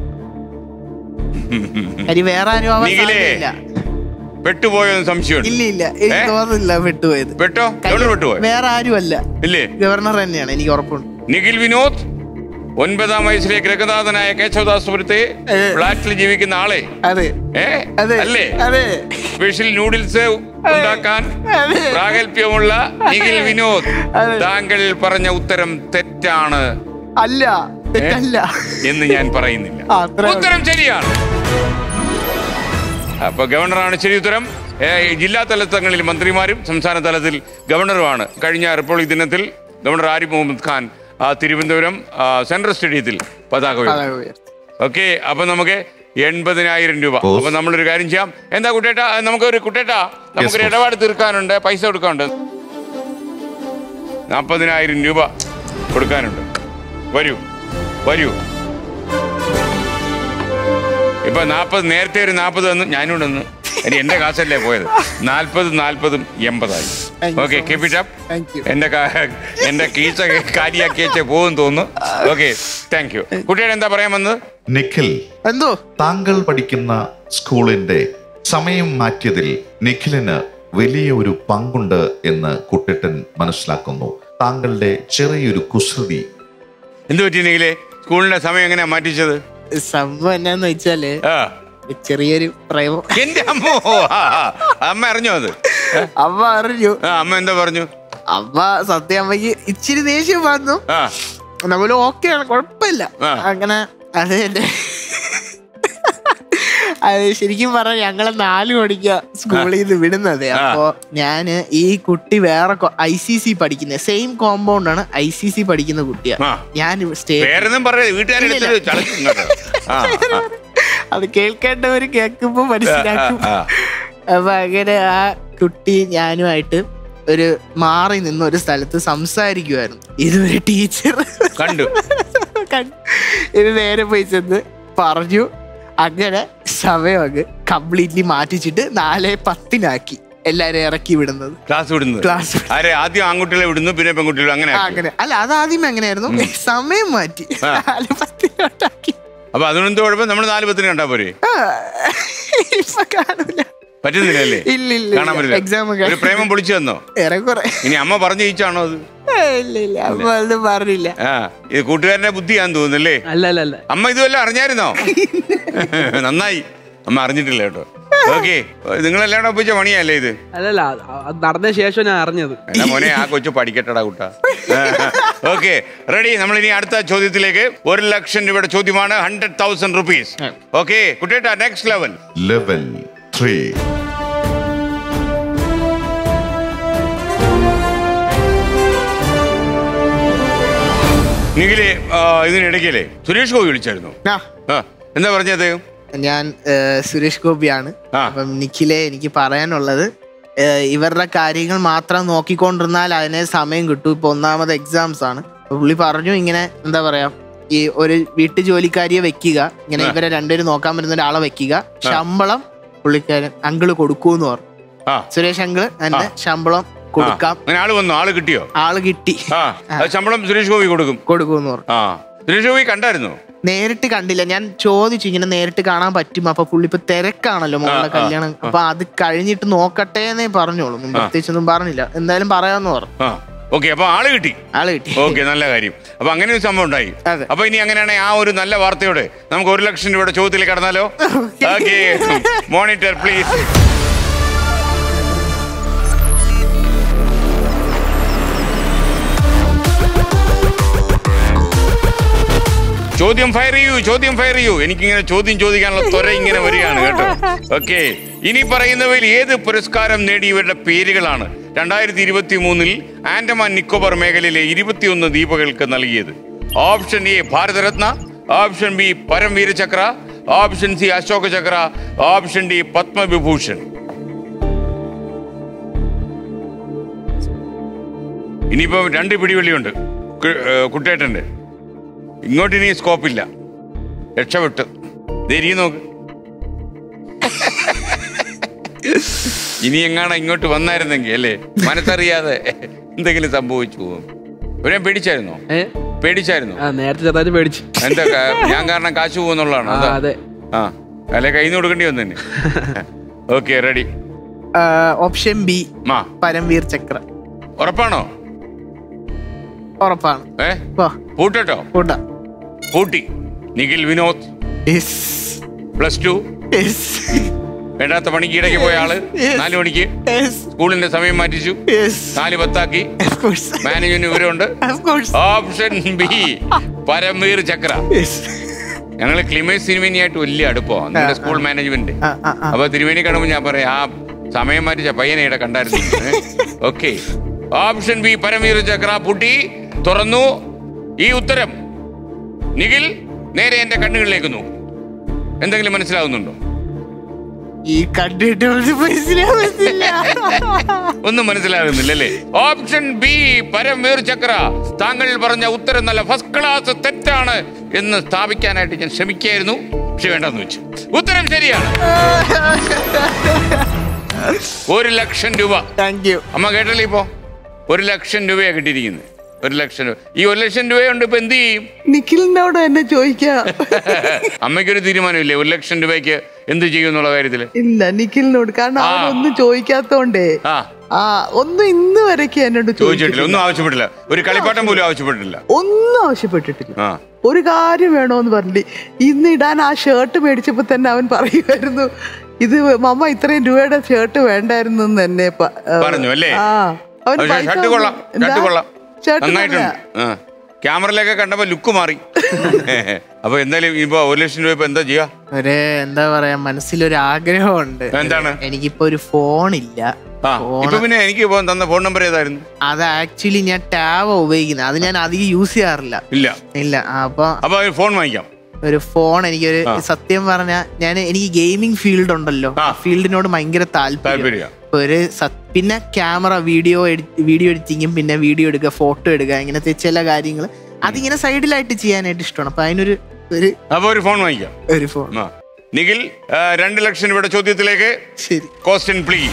കാര്യം വേറെ ആരും ആവാൻ നിഖിലേ. സാധ്യതയില്ല പെട്ടുപോയെന്ന് സംശയമുണ്ട് ഇല്ല ഇല്ല എനിക്ക് ഏ? തോന്നുന്നില്ല വിട്ടുപോയത് പെട്ടോ ഗവർണർ പെട്ടുപോയോ വേറെ ആരും അല്ല ഇല്ലേ ഗവർണർ തന്നെയാണ് എനിക്ക് ഉറപ്പുണ്ട് നിഖിൽ വിനോദ് ഒൻപതാം വയസ്സിലെ ഗ്രഹനാഥനായ കേശവദാസപുരത്തെ ഫ്ലാറ്റിൽ ജീവിക്കുന്ന ആളെ അതെ ഏ അതെ അല്ലേ അതെ സ്പെഷ്യൽ നൂഡിൽസ് ഉണ്ടാക്കാൻ അതെ. പ്രാഗൽഭ്യമുള്ള നിഖിൽ വിനോദ് അതെ. താങ്കൾ പറഞ്ഞ ഉത്തരം തെറ്റാണ് അല്ല തെറ്റല്ല എന്ന് ഞാൻ പറയുന്നില്ല ആ, അത്രേ ഉള്ളൂ. ഉത്തരം ശരിയാണ് അപ്പൊ ഗവർണറാണ് ശരി ഉത്തരം ഏ, ജില്ലാ തലത്തങ്ങളിൽ മന്ത്രിമാരും സംസ്ഥാന തലത്തിൽ ഗവർണറുമാണ് കഴിഞ്ഞ റിപ്പബ്ലിക് ദിനത്തിൽ ഗവർണർ ആരിഫ് മുഹമ്മദ് ഖാൻ ആ, തിരുവനന്തപുരം ആ, സെൻട്രൽ സ്റ്റേഡിയത്തിൽ പതാക ഉയർത്തി. അതെ, ഉയർത്തി. ഓക്കെ അപ്പൊ നമുക്ക് എൺപതിനായിരം രൂപ അപ്പൊ നമ്മളൊരു കാര്യം ചെയ്യാം എന്താ കുട്ടേട്ടാ നമുക്ക് ഒരു കുട്ടേട്ടാ നമുക്കൊരു boss. ഇടപാട് തീർക്കാനുണ്ട് പൈസ കൊടുക്കാനുണ്ട് നാൽപ്പതിനായിരം രൂപ കൊടുക്കാനുണ്ട് വരൂ വരൂ ഇപ്പൊ നാൽപ്പത് നേരത്തെ ഒരു നാൽപ്പത് തന്നു ഞാനും തന്നു ഇനി എന്റെ കാശല്ലേ പോയത് നാൽപ്പത് നാൽപ്പതും എൺപതായി Thank you okay so keep it Thank you. Up എന്റെ കാ- എന്റെ കീച്ച കാര്യാക്കി വെച്ചേ പോകും തോന്നുന്നു ഓക്കെ താങ്ക് യു കുട്ടിയുടെ എന്താ പറയാൻ വന്നത് നിഖിൽ എന്തോ താങ്കൾ പഠിക്കുന്ന സ്കൂളിന്റെ സമയം മാറ്റിയതിൽ നിഖിലിന് വലിയ ഒരു പങ്കുണ്ട് എന്ന് കുട്ടിട്ടൻ മനസ്സിലാക്കുന്നു താങ്കളുടെ ചെറിയൊരു കുസൃതി എന്ത് പറ്റിയെങ്കിലേ സ്കൂളിന്റെ സമയം എങ്ങനെയാ മാറ്റിച്ചത് സംഭവം എന്നാന്ന് വെച്ചാല് ആ ചെറിയൊരു പ്രേമം എന്റെ അമ്മോ ആ, ആ. അമ്മ അറിഞ്ഞോ അത് അമ്മ അറിഞ്ഞു ആ, അമ്മ എന്താ പറഞ്ഞു അമ്മ സത്യം അമ്മയ്ക്ക് ഇച്ചിരി ദേഷ്യം വന്നു ആ നമ്മൾ ഓക്കെ ആണ് കുഴപ്പമില്ല ആ. അങ്ങനെ അത് എന്റെ അത് ശരിക്കും പറഞ്ഞ ഞങ്ങളെ നാല് മണിക്ക സ്കൂളിൽ നിന്ന് വിടുന്നത് ആ. അപ്പോ ഞാന് ഈ കുട്ടി വേറെ ഐ സി സി പഠിക്കുന്ന സെയിം കോമ്പൗണ്ട് ആണ് ഐ സി സി പഠിക്കുന്ന കുട്ടിയാ ആ. ഞാൻ സ്റ്റേ പേരൊന്നും പറയരുത് വീട്ടുകാരെടുത്ത് ചളക്കും കേട്ടോ ആ ആ, അത് കേൾക്കേണ്ടവര് കേൾക്കുമ്പോ മനസ്സിലാക്കും ആ, അപ്പൊ അങ്ങനെ ആ കുട്ടി ഞാനുമായിട്ട് ഒരു മാറി നിന്ന് ഒരു സ്ഥലത്ത് സംസാരിക്കുമായിരുന്നു ഇതൊരു ടീച്ചർ കണ്ടു ഇത് നേരെ പോയി ചെന്ന് പറഞ്ഞു അങ്ങനെ സമയം അങ്ങ് കംപ്ലീറ്റ്ലി മാറ്റിച്ചിട്ട് നാല് പത്തിനാക്കി എല്ലാരും ഇറക്കി വിടുന്നത് ക്ലാസ് വിടുന്നത് ക്ലാസ് ആരെ ആദ്യം ആൺകുട്ടികളെ വിടുന്നു പിന്നെ പെൺകുട്ടികളെ അങ്ങനെ ആ, ആക്കി. അങ്ങനെ അല്ല അത് ആദ്യം എങ്ങനെയായിരുന്നു സമയം മാറ്റി ആ. നാല് പത്തിനോട്ടാക്കി അപ്പൊ അതിനെന്ത് കുഴപ്പം നമ്മൾ നാല് പത്തിന് കണ്ടാ പോരെ ആ, ഇപ്പൊ കാണൂല പറ്റുന്നില്ല അല്ലേ ഇല്ല ഇല്ല കാണാൻ പറ്റില്ല എക്സാം ഒരു പ്രേമം പൊളിച്ചു തന്നോ ഏറെക്കുറെ ഇനി അമ്മ പറഞ്ഞു ജയിച്ചാണോ അത് ഏ, ഇല്ല ഇല്ല അപ്പൊ അത് പറഞ്ഞില്ല ആ ഇത് കൂട്ടുകാരന്റെ ബുദ്ധിയാന്ന് തോന്നുന്നല്ലേ അല്ല അല്ല അല്ല അമ്മ ഇതുവല്ല അറിഞ്ഞായിരുന്നോ നന്നായി അമ്മ അറിഞ്ഞിട്ടില്ല കേട്ടോ ഓക്കെ നിങ്ങളെല്ലാം കൂടെ ഒപ്പിച്ച പണിയല്ലേ ഇത് അല്ലല്ല അത് നടന്ന ശേഷം ഞാൻ അറിഞ്ഞത് എന്നാ മോനെ ആ കൊച്ചു പഠിക്കട്ടടാ കുട്ട ഓക്കെ റെഡി നമ്മൾ ഇനി അടുത്ത ചോദ്യത്തിലേക്ക് ഒരു ലക്ഷം രൂപയുടെ ചോദ്യമാണ് ഹൺഡ്രഡ് തൗസൻഡ് റുപ്പീസ് ഓക്കെ കുട്ടേട്ടാ നെക്സ്റ്റ് ലെവൽ ലെവൽ ത്രീ നിഖിലെ ആ, ഇതിനിടയ്ക്കല്ലേ സുരേഷ് ഗോപി വിളിച്ചായിരുന്നു ആ, ആ എന്താ പറഞ്ഞത് ഞാൻ ഏ, സുരേഷ് ഗോപിയാണ് ആ. അപ്പം നിഖിലെ എനിക്ക് പറയാനുള്ളത് ഏ, ഇവരുടെ കാര്യങ്ങൾ മാത്രം നോക്കിക്കൊണ്ടിരുന്നാൽ അതിനെ സമയം കിട്ടും ഇപ്പൊ ഒന്നാമത് എക്സാംസ് ആണ് അപ്പൊ പുള്ളി പറഞ്ഞു ഇങ്ങനെ എന്താ പറയാ ഈ ഒരു വീട്ടു ജോലിക്കാരിയെ വെക്കുക ഇങ്ങനെ ആ. ഇവരെ രണ്ടുപേരും നോക്കാൻ പറ്റുന്ന ഒരാളെ വെക്കുക ശമ്പളം പുള്ളിക്കാരൻ അങ്കിള് കൊടുക്കൂന്ന് പറഞ്ഞു ആ സുരേഷ് അങ്കിള് തന്നെ ആ. ശമ്പളം കൊടുക്കാം അങ്ങനെ ആള് വന്നു ആള് കിട്ടിയോ ആള് കിട്ടി ആ അത് ശമ്പളം സുരേഷ് ഗോപി കൊടുക്കും കൊടുക്കൂന്ന് പറഞ്ഞു ആ സുരേഷ് ഗോപി കണ്ടായിരുന്നോ നേരിട്ട് കണ്ടില്ല ഞാൻ ചോദിച്ചു ഇങ്ങനെ നേരിട്ട് കാണാൻ പറ്റും അപ്പൊ പുള്ളി ഇപ്പൊ തിരക്കാണല്ലോ മോളുടെ ആ, ആ, കല്യാണം അപ്പൊ അത് കഴിഞ്ഞിട്ട് നോക്കട്ടെ എന്നേ പറഞ്ഞോളൂ ഒന്നും ആ. പ്രത്യേകിച്ചൊന്നും പറഞ്ഞില്ല എന്തായാലും പറയാന്ന് പറഞ്ഞു ആ ഓക്കെ അപ്പൊ ആള് കിട്ടി ആള് കിട്ടി ഓക്കെ നല്ല കാര്യം അപ്പൊ അങ്ങനെ ഒരു സംഭവം ഉണ്ടായി അതെ. അപ്പൊ ഇനി അങ്ങനെയാണെങ്കിൽ ആ ഒരു നല്ല വാർത്തയോടെ നമുക്ക് ഒരു ലക്ഷം രൂപയുടെ ചോദ്യത്തിലേക്ക് കടന്നാലോ ഓക്കെ മോണിറ്റർ പ്ലീസ് ചോദ്യം ഫയർ ചെയ്യൂ ചോദ്യം ഫയർ ചെയ്യൂ എനിക്കിങ്ങനെ ചോദ്യം ചോദിക്കാനുള്ള ത്വര ഇങ്ങനെ വരികയാണ് കേട്ടോ ഓക്കെ ഇനി പറയുന്നവയിൽ ഏത് പുരസ്കാരം നേടിയവരുടെ പേരുകളാണ് രണ്ടായിരത്തി ഇരുപത്തി മൂന്നിൽ ആൻഡമാൻ നിക്കോബാർ മേഖലയിലെ ഇരുപത്തിയൊന്ന് ദ്വീപുകൾക്ക് നൽകിയത് option A Bharat Ratna option B Param Vir Chakra option C Ashoka Chakra option D Padma Vibhushan ഇനിയിപ്പോ രണ്ട് പിടിവള്ളിയുണ്ട് കു- ഏ, കുട്ടേട്ടന്റെ ഇങ്ങോട്ട് ഇനി സ്കോപ്പില്ല രക്ഷപ്പെട്ടു ധൈര്യം നോക്ക് ഇനി എങ്ങാണ് ഇങ്ങോട്ട് വന്നായിരുന്നെങ്കിൽ അല്ലേ മനസ്സറിയാതെ എന്തെങ്കിലും സംഭവിച്ചു പോകും ഇവരെ പേടിച്ചായിരുന്നോ ഏ പേടിച്ചായിരുന്നോ ആ നേരത്തെ ചെറുതായിട്ട് പേടിച്ചു എന്താ കാ- ഞാൻ കാരണം കാശ് പോകുന്നുള്ളതാണ് ആ, അതെ ആ അല്ലെ കയ്യിൽ നിന്ന് കൊടുക്കേണ്ടി വന്നു തന്നെ ഓക്കെ റെഡി ഓപ്ഷൻ ബി മാ പരംവീർ ചക്ര ഉറപ്പാണോ ഉറപ്പാണ് ഏ വാ പൂട്ടോ കൂട്ടാ പൂട്ടി നിഖിൽ വിനോദ് പ്ലസ് ടു വേണ്ടാത്ത പണിക്ക് ഇടയ്ക്ക് പോയ ആള് നാല് മണിക്ക് സ്കൂളിന്റെ സമയം മാറ്റിച്ചു നാല് പത്താക്കി മാനേജ്മെന്റ് വിവരമുണ്ട് ഓപ്ഷൻ ബി പരംവീർ ചക്ര ഞങ്ങള് ക്ലിമേഴ്സ് തിരുമേനിയായിട്ട് വലിയ അടുപ്പമാണ് നിങ്ങളുടെ സ്കൂൾ മാനേജ്മെന്റ് അപ്പൊ തിരുമേനി കാണുമ്പോൾ ഞാൻ പറയാം ആ സമയം മാറ്റിച്ച പയ്യനെ ഇവിടെ കണ്ടായിരുന്നു okay option B Param Vir Chakra പുട്ടി തുറന്നു ഈ ഉത്തരം നിഖിൽ നേരെ എന്റെ കണ്ണുകളിലേക്ക് നോക്കൂ എന്തെങ്കിലും മനസ്സിലാവുന്നുണ്ടോ ഈ കണ്ടിട്ട് മനസ്സിലാവുന്നില്ല ഒന്നും മനസ്സിലാകുന്നില്ല അല്ലേ ഓപ്ഷൻ ബി പരംവീർ ചക്ര താങ്കൾ പറഞ്ഞ ഉത്തരം നല്ല ഫസ്റ്റ് ക്ലാസ് തെറ്റാണ് എന്ന് സ്ഥാപിക്കാനായിട്ട് ഞാൻ ശ്രമിക്കായിരുന്നു പക്ഷെ വേണ്ടെന്ന് വെച്ചു ഉത്തരം ശരിയാണ് ഒരു ലക്ഷം രൂപ താങ്ക് യു അമ്മ കേട്ടല്ലേ ഇപ്പോ ഒരു ലക്ഷം രൂപയാ കിട്ടിയിരിക്കുന്നത് ഒരു ലക്ഷം രൂപ ഈ ഒരു ലക്ഷം രൂപയുണ്ട് ഇപ്പൊ എന്ത് ചെയ്യും നിഖിലിനോട് എന്നെ ചോദിക്കാം അമ്മയ്ക്കൊരു തീരുമാനമില്ലേ ഒരു ലക്ഷം രൂപയ്ക്ക് എന്ത് ചെയ്യും എന്നുള്ള കാര്യത്തില് ഇല്ല നിഖിലിനോട് കാരണം ആ. അവനൊന്നും ചോദിക്കാത്തോണ്ടേ ആ ആ ഒന്നും ഇന്ന് വരയ്ക്ക് എന്നോട് ചോദിച്ചിട്ടില്ല ഒന്നും ആവശ്യപ്പെട്ടില്ല ഒരു കളിപ്പാട്ടം പോലും ആവശ്യപ്പെട്ടിട്ടില്ല ഒന്നും ആവശ്യപ്പെട്ടിട്ടില്ല ആ ഒരു കാര്യം വേണോന്ന് പറഞ്ഞിട്ട് ഇന്ന് ഇടാൻ ആ ഷർട്ട് മേടിച്ചപ്പോ തന്നെ അവൻ പറയുമായിരുന്നു ഇത് മമ്മ ഇത്രയും രൂപയുടെ ഷർട്ട് വേണ്ടായിരുന്നു എന്ന് തന്നെ പ- ആ, പറഞ്ഞു അല്ലേ ആ അവന് പക്ഷേ പൈസ ഷർട്ട് കൊള്ളാം എന്താ? ഷർട്ട് കൊള്ളാം ഷർട്ട് നന്നായിട്ടുണ്ട് ആ ക്യാമറയിലൊക്കെ കണ്ടപ്പോ ലുക്ക് മാറി അപ്പൊ എന്തായാലും ഇപ്പൊ ഒരു ലക്ഷം രൂപ ഇപ്പൊ എന്താ ചെയ്യാ ഒരു എന്താ പറയാ മനസ്സിലൊരു ആഗ്രഹമുണ്ട് എന്താണ്? എനിക്കിപ്പോ ഒരു ഫോൺ ഇല്ല ആ ഫോൺ ഇപ്പൊ പിന്നെ എനിക്ക് ഇപ്പൊ തന്ന ഫോൺ നമ്പർ ഏതായിരുന്നു അത് ആക്ച്വലി ഞാൻ ടാബ് ഉപയോഗിക്കുന്നത് അത് ഞാൻ അധികം യൂസ് ചെയ്യാറില്ല ഇല്ല ഇല്ല അപ്പൊ അപ്പൊ ഫോൺ വാങ്ങിക്കാം ഒരു ഫോൺ എനിക്കൊരു ആ. സത്യം പറഞ്ഞ ഞാൻ എനിക്ക് ഗെയിമിംഗ് ഫീൽഡ് ഉണ്ടല്ലോ ആ. ഫീൽഡിനോട് ഭയങ്കര താല്പര്യം താല്പര്യം ഒരു സത്- പിന്നെ ക്യാമറ വീഡിയോ വീഡിയോ എഡിറ്റിങ്ങും പിന്നെ വീഡിയോ എടുക്കുക ഫോട്ടോ എടുക്കുക ഇങ്ങനത്തെ ചില കാര്യങ്ങൾ അതിങ്ങനെ സൈഡിലായിട്ട് ചെയ്യാനായിട്ട് ഇഷ്ടമാണ് അപ്പൊ അതിനൊരു ഒരു അപ്പൊ ഒരു ഫോൺ വാങ്ങിക്കാം ഒരു ഫോൺ ആ. നിഖിൽ ആ, രണ്ട് ലക്ഷം രൂപയുടെ ചോദ്യത്തിലേക്ക് ശരി ക്വസ്റ്റ്യൻ പ്ലീസ്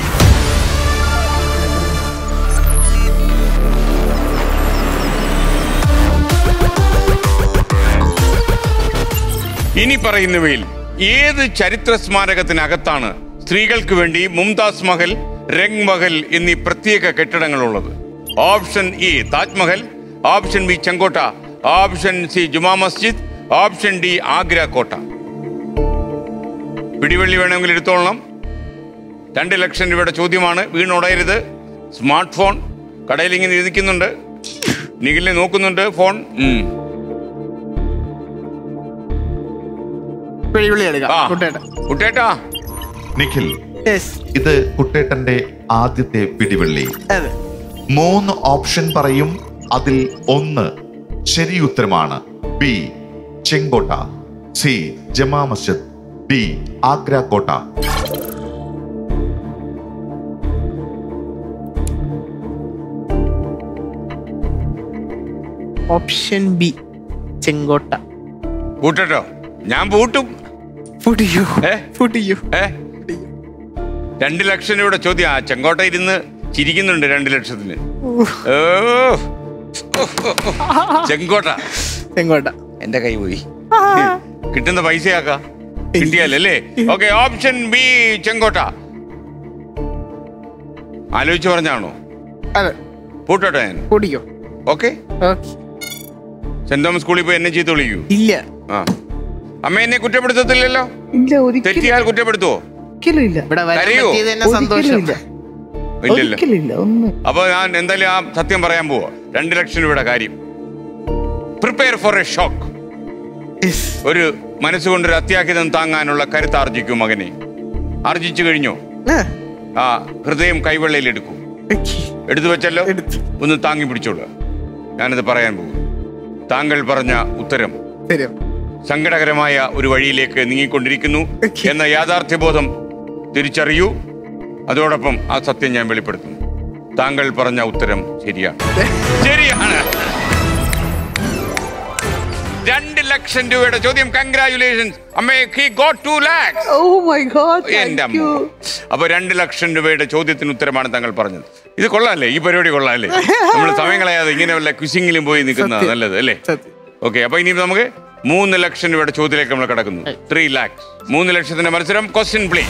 ഇനി പറയുന്നവയിൽ ഏത് ചരിത്ര സ്മാരകത്തിനകത്താണ് സ്ത്രീകൾക്ക് വേണ്ടി മുംതാസ് മഹൽ രംഗ് മഹൽ എന്നീ പ്രത്യേക കെട്ടിടങ്ങളുള്ളത് option A Taj Mahal option B Chenkotta option C Juma Masjid option D Agra കോട്ട പിടിവള്ളി വേണമെങ്കിൽ എടുത്തോളണം രണ്ട് ലക്ഷം രൂപയുടെ ചോദ്യമാണ് വീണുടയരുത് സ്മാർട്ട് ഫോൺ കടയിൽ ഇങ്ങനെ ഇരിക്കുന്നുണ്ട് നിഖിലിനെ നോക്കുന്നുണ്ട് ഫോൺ ഉം. വെളിവിളി എടുക്കാം ആ. കുട്ടേട്ട കുട്ടേട്ടാ നിഖിൽ യെസ് ഇത് കുട്ടേട്ടന്റെ ആദ്യത്തെ പിടിവള്ളി അതെ മൂന്ന് ഓപ്ഷൻ പറയും അതിൽ ഒന്ന് ശരി ഉത്തരമാണ് B Chenkotta C Jama Masjid D Agra കോട്ട ഓപ്ഷൻ ബി ചെങ്കോട്ട പൂട്ടട്ടോ ഞാൻ പൂട്ടും പുടിയോ ഏ പുടിയോ ഏ രണ്ട് ലക്ഷം രൂപയുടെ ചോദ്യം ആ ചെങ്കോട്ട ഇരുന്ന് ചിരിക്കുന്നുണ്ട് രണ്ട് ലക്ഷത്തിന് ഓ ചെങ്കോട്ട ചെങ്കോട്ട എന്റെ കൈ പോയി കിട്ടുന്ന പൈസയാക്ക കിട്ടിയാലല്ലേ ഓക്കെ ഓപ്ഷൻ ബി ചെങ്കോട്ട ആലോചിച്ച് പറഞ്ഞാണോ അതെ പൂട്ടോട്ടെ ഞാൻ പുടിയോ ഓക്കെ ഓക്കെ സെന്റ് തോമസ് സ്കൂളിൽ പോയി എന്നെ ചീത്ത വിളിക്കൂ ഇല്ല ആ അമ്മ എന്നെ കുറ്റപ്പെടുത്തത്തില്ലല്ലോ ഇല്ല ഒരിക്കലും തെറ്റിയാൽ കുറ്റപ്പെടുത്തുവോ ഒരിക്കലും ഇല്ല ഇവിടെ വരാൻ കരയോ? പറ്റിയത് തന്നെ ഒരിക്കലും സന്തോഷം ഇല്ല ഇല്ലല്ലോ ഒരിക്കലും ഇല്ല ഒന്നും അപ്പൊ ഞാൻ എന്തായാലും ആ സത്യം പറയാൻ പോവാ രണ്ട് ലക്ഷം രൂപയുടെ കാര്യം പ്രിപ്പയർ ഫോർ എ ഷോക്ക് ഒരു മനസ്സുകൊണ്ടൊരു അത്യാഹിതം താങ്ങാനുള്ള കരുത്ത് ആർജിക്കൂ മകനെ ആർജിച്ചു കഴിഞ്ഞോ ആ, ആ ഹൃദയം കൈവെള്ളയിൽ എടുക്കൂ ഓക്കേ. എടുത്തു വെച്ചല്ലോ എടുത്തു. ഒന്ന് താങ്ങി പിടിച്ചോളുക ഞാനിത് പറയാൻ പോകും താങ്കൾ പറഞ്ഞ ഉത്തരം തരും സങ്കടകരമായ ഒരു വഴിയിലേക്ക് നീങ്ങിക്കൊണ്ടിരിക്കുന്നു Okay. എന്ന യാഥാർത്ഥ്യബോധം തിരിച്ചറിയൂ അതോടൊപ്പം ആ സത്യം ഞാൻ വെളിപ്പെടുത്തുന്നു താങ്കൾ പറഞ്ഞ ഉത്തരം ശരിയാണ് ശരിയാണ് രണ്ട് ലക്ഷം ലക്ഷം രൂപയുടെ ചോദ്യം കൺഗ്രാചുലേഷൻസ് അമ്മേ he got two lakhs oh my god എന്റെ അമ്മ അപ്പൊ രണ്ട് ലക്ഷം രൂപയുടെ ചോദ്യത്തിന് ഉത്തരമാണ് താങ്കൾ പറഞ്ഞത് ഇത് കൊള്ളാല്ലേ ഈ പരിപാടി കൊള്ളാല്ലേ നമ്മൾ സമയം കളയാതെ ഇങ്ങനെ വല്ല ക്വിസിംഗിലും പോയി നിൽക്കുന്ന സത്യം. നല്ലത് അല്ലേ ഓക്കെ അപ്പൊ ഇനി നമുക്ക് മൂന്ന് ലക്ഷം രൂപയുടെ ചോദ്യത്തിലേക്ക് നമ്മൾ കിടക്കുന്നു ത്രീ ലാക്സ് മൂന്ന് ലക്ഷത്തിന്റെ മത്സരം ക്വസ്റ്റ്യൻ പ്ലേ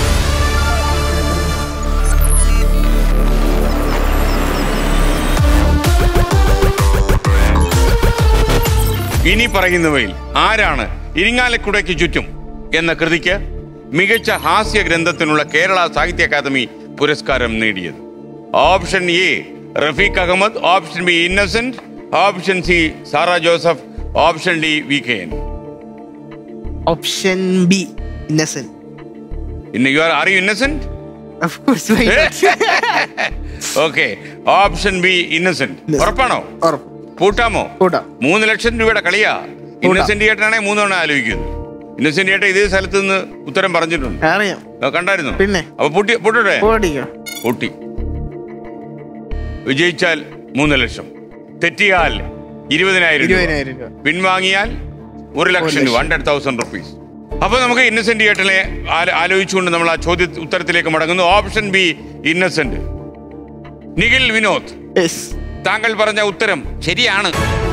ഇനി പറയുന്നവയിൽ ആരാണ് ഇരിങ്ങാലക്കുടയ്ക്ക് ചുറ്റും എന്ന കൃതിക്ക് മികച്ച ഹാസ്യ ഗ്രന്ഥത്തിനുള്ള കേരള സാഹിത്യ അക്കാദമി പുരസ്കാരം നേടിയത് option A Rafeeq Ahmed option B Innocent option C Sara Joseph option D V K N option B Innocent ഇന്ന് you are are you innocent of course okay option B Innocent ഉറപ്പാണോ ഉറപ്പ് പൂട്ടാമോ കൂട്ടാം മൂന്ന് ലക്ഷം രൂപയുടെ കളിയാ ഇന്നസെന്റ് ചേട്ടനാണെങ്കിൽ മൂന്ന് തവണ ആലോചിക്കുന്നത് ഇന്നസെന്റ് ചേട്ടൻ ഇതേ സ്ഥലത്ത് നിന്ന് ഉത്തരം പറഞ്ഞിട്ടുണ്ട് അറിയാം ആ, കണ്ടായിരുന്നു പിന്നെ അപ്പൊ പൊട്ടി പൊട്ടട്ടെ ഓടിക്കോ പൊട്ടി വിജയിച്ചാൽ മൂന്ന് ലക്ഷം തെറ്റിയാൽ ഇരുപതിനായിരം രൂപ. ഇരുപതിനായിരം രൂപ പിൻവാങ്ങിയാൽ ഒരു ലക്ഷം രൂപ ഹൺഡ്രഡ് തൗസൻഡ് റുപ്പീസ് അപ്പൊ നമുക്ക് ഇന്നസെന്റ് ചേട്ടനെ ആല- ആലോചിച്ചുകൊണ്ട് നമ്മൾ ആ ചോദ്യ ഉത്തരത്തിലേക്ക് മടങ്ങുന്നു option B Innocent Nikhil Vinod yes താങ്കൾ പറഞ്ഞ ഉത്തരം ശരിയാണ്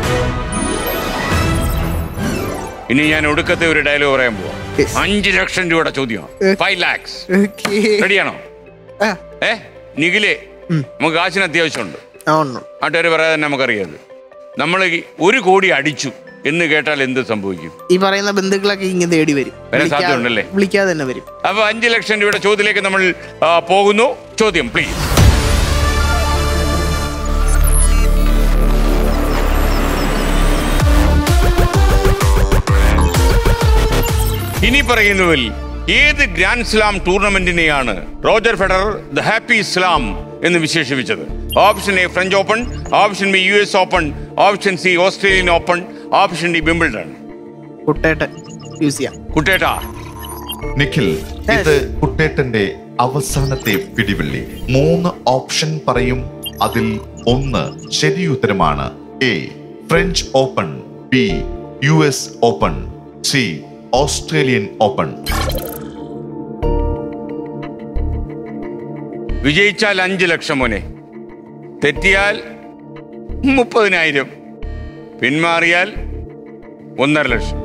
ഇനി ഞാൻ ഒടുക്കത്തെ ഒരു ഡയലോഗ് പറയാൻ പോവാം Yes. അഞ്ച് ലക്ഷം രൂപയുടെ ചോദ്യമാണ് ഫൈവ് ലാക്സ് ഓക്കെ റെഡിയാണോ ഏ നിഖിലെ നമുക്ക് കാശിന് അത്യാവശ്യമുണ്ട് നാട്ടുകാർ പറയാതെ തന്നെ നമുക്കറിയാത് നമ്മൾ ഈ ഒരു കോടി അടിച്ചു എന്ന് കേട്ടാൽ എന്ത് സംഭവിക്കും ഈ പറയുന്ന ബന്ധുക്കളൊക്കെ ഇങ്ങനെ തേടി വരും വരാൻ വിളിക്കാതെ- സാധ്യതയുണ്ടല്ലേ? വിളിക്കാതെ തന്നെ വരും അപ്പൊ അഞ്ച് ലക്ഷം രൂപയുടെ ചോദ്യത്തിലേക്ക് നമ്മൾ ആ, പോകുന്നു ചോദ്യം പ്ലീസ് ഇനി പറയുന്നതിൽ ഏത് ഗ്രാൻഡ് സ്ലാം ടൂർണമെന്റിനെയാണ് Roger Federer the happy slam എന്ന് വിശേഷിപ്പിച്ചത് option A French Open option B U S Open option C Australian Open option D Wimbledon Kuttettan use ചെയ്യാം കുട്ടേട്ടാ നിഖിൽ ഇത് കുട്ടേട്ടന്റെ അവസാനത്തെ പിടിവള്ളി മൂന്ന് ഓപ്ഷൻ പറയും അതിൽ ഒന്ന് ശരിയുത്തരമാണ് A French Open B U S Open C Australian Open വിജയിച്ചാൽ അഞ്ച് ലക്ഷം മോനെ തെറ്റിയാൽ മുപ്പതിനായിരം പിന്മാറിയാൽ ഒന്നര ലക്ഷം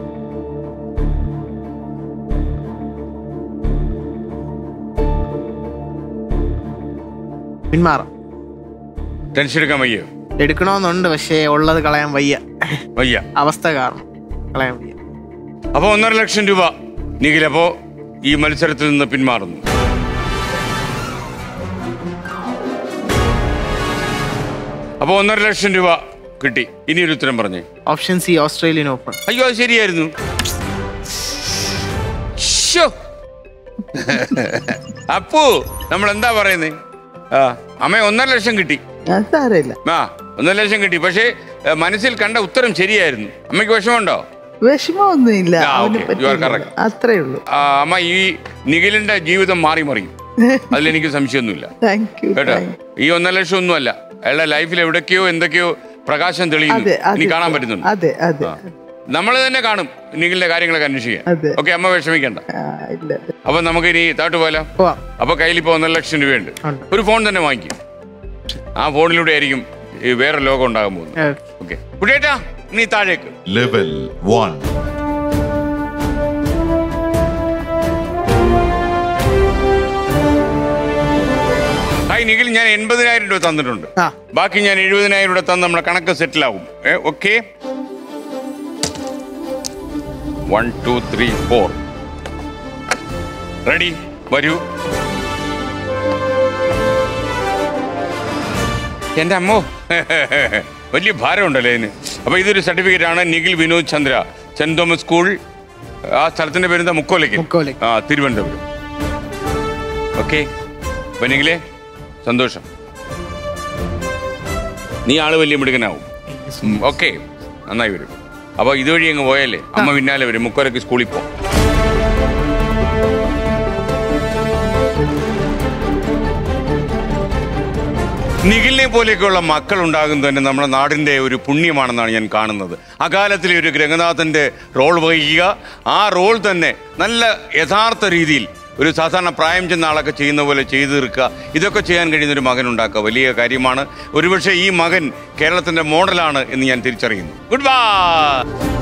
പിന്മാറാം ടെൻഷൻ എടുക്കാൻ വയ്യോ എടുക്കണമെന്നുണ്ട് പക്ഷേ ഉള്ളത് കളയാൻ വയ്യ വയ്യ അവസ്ഥ കാരണം കളയാൻ വയ്യ അപ്പൊ ഒന്നര ലക്ഷം രൂപ നിഖിൽ അപ്പോ ഈ മത്സരത്തിൽ നിന്ന് പിന്മാറുന്നു അപ്പൊ ഒന്നര ലക്ഷം രൂപ കിട്ടി ഇനി ഒരു ഉത്തരം പറഞ്ഞേ ഓപ്ഷൻ സി ഓസ്ട്രേലിയൻ ഓപ്പൺ അയ്യോ അത് ശരിയായിരുന്നു ശ്ശോ. അപ്പു നമ്മൾ എന്താ പറയുന്നേ ആ അമ്മ ഒന്നര ലക്ഷം കിട്ടി ഞാൻ സാരമില്ല ആ ഒന്നര ലക്ഷം കിട്ടി പക്ഷേ ഏ, മനസ്സിൽ കണ്ട ഉത്തരം ശരിയായിരുന്നു അമ്മയ്ക്ക് വിഷമമുണ്ടോ വിഷമമൊന്നുമില്ല ആ, അവന് okay. You are പറ്റില്ല correct. അത്രേ ഉള്ളൂ ആ, അമ്മ ഈ നിഖിലിന്റെ ജീവിതം മാറി മറിയും അതിലെനിക്ക് സംശയമൊന്നുമില്ല താങ്ക് യു കേട്ടോ ഈ ഒന്നര ലക്ഷം ഒന്നുമല്ല അയാളുടെ ലൈഫിൽ എവിടേക്കോ എന്തൊക്കെയോ പ്രകാശം തെളിയുന്നു അതെ ഇനി അതെ കാണാൻ പറ്റുന്നുണ്ട് അതെ അതെ നമ്മൾ തന്നെ കാണും നിഖിലിന്റെ കാര്യങ്ങളൊക്കെ അന്വേഷിക്കാൻ അതെ. ഓക്കെ അമ്മ വിഷമിക്കണ്ട ആ, ഇല്ല അപ്പൊ നമുക്ക് ഇനി താട്ട് പോയാലോ അപ്പൊ കയ്യിൽ ഇപ്പൊ ഒന്നര ലക്ഷം രൂപയുണ്ട് ഒരു ഫോൺ തന്നെ വാങ്ങിക്കും ആ ഫോണിലൂടെ ആയിരിക്കും ഈ വേറെ ലോകം ഉണ്ടാകാൻ പോകുന്നത് ഓക്കെ കുട്ടിയേട്ടാ നീ താഴേക്ക് ലെവൽ വൺ ഹായ് നിഖിൽ ഞാൻ എൺപതിനായിരം രൂപ തന്നിട്ടുണ്ട് ബാക്കി ഞാൻ എഴുപതിനായിരം രൂപ തന്ന് നമ്മളെ കണക്ക് സെറ്റിൽ ആവും ഏ okay one two three four ready വരൂ എന്റെ അമ്മോ വലിയ ഭാരമുണ്ടല്ലേ ഇതിന് അപ്പൊ ഇതൊരു സർട്ടിഫിക്കറ്റ് ആണ് Nikhil Vinod Chandra saint Thomas school ആ സ്ഥലത്തിന്റെ പേരെന്താ മുക്കോലേക്ക് ആ തിരുവനന്തപുരം ഓക്കെ അപ്പൊ നിഖിലേ സന്തോഷം നീ ആള് വലിയ മിടുക്കനാവും ഓക്കെ നന്നായി വരും അപ്പൊ ഇതുവഴി അങ്ങ് പോയാലേ അമ്മ പിന്നാലെ വരും മുക്കോലക്ക് സ്കൂളിൽ പോ നിഖിലിനെ പോലെയൊക്കെയുള്ള മക്കൾ ഉണ്ടാകുന്നത് തന്നെ നമ്മുടെ നാടിൻ്റെ ഒരു പുണ്യമാണെന്നാണ് ഞാൻ കാണുന്നത് അകാലത്തിലെ ഒരു ഗ്രഹനാഥൻ്റെ റോൾ വഹിക്കുക ആ റോൾ തന്നെ നല്ല യഥാർത്ഥ രീതിയിൽ ഒരു സാധാരണ പ്രായം ചെന്ന ആളൊക്കെ ചെയ്യുന്ന പോലെ ചെയ്തു തീർക്കുക ഇതൊക്കെ ചെയ്യാൻ കഴിയുന്ന ഒരു മകൻ ഉണ്ടാക്കുക വലിയ കാര്യമാണ് ഒരുപക്ഷെ ഈ മകൻ കേരളത്തിൻ്റെ മോഡലാണ് എന്ന് ഞാൻ തിരിച്ചറിയുന്നു ഗുഡ് ബൈ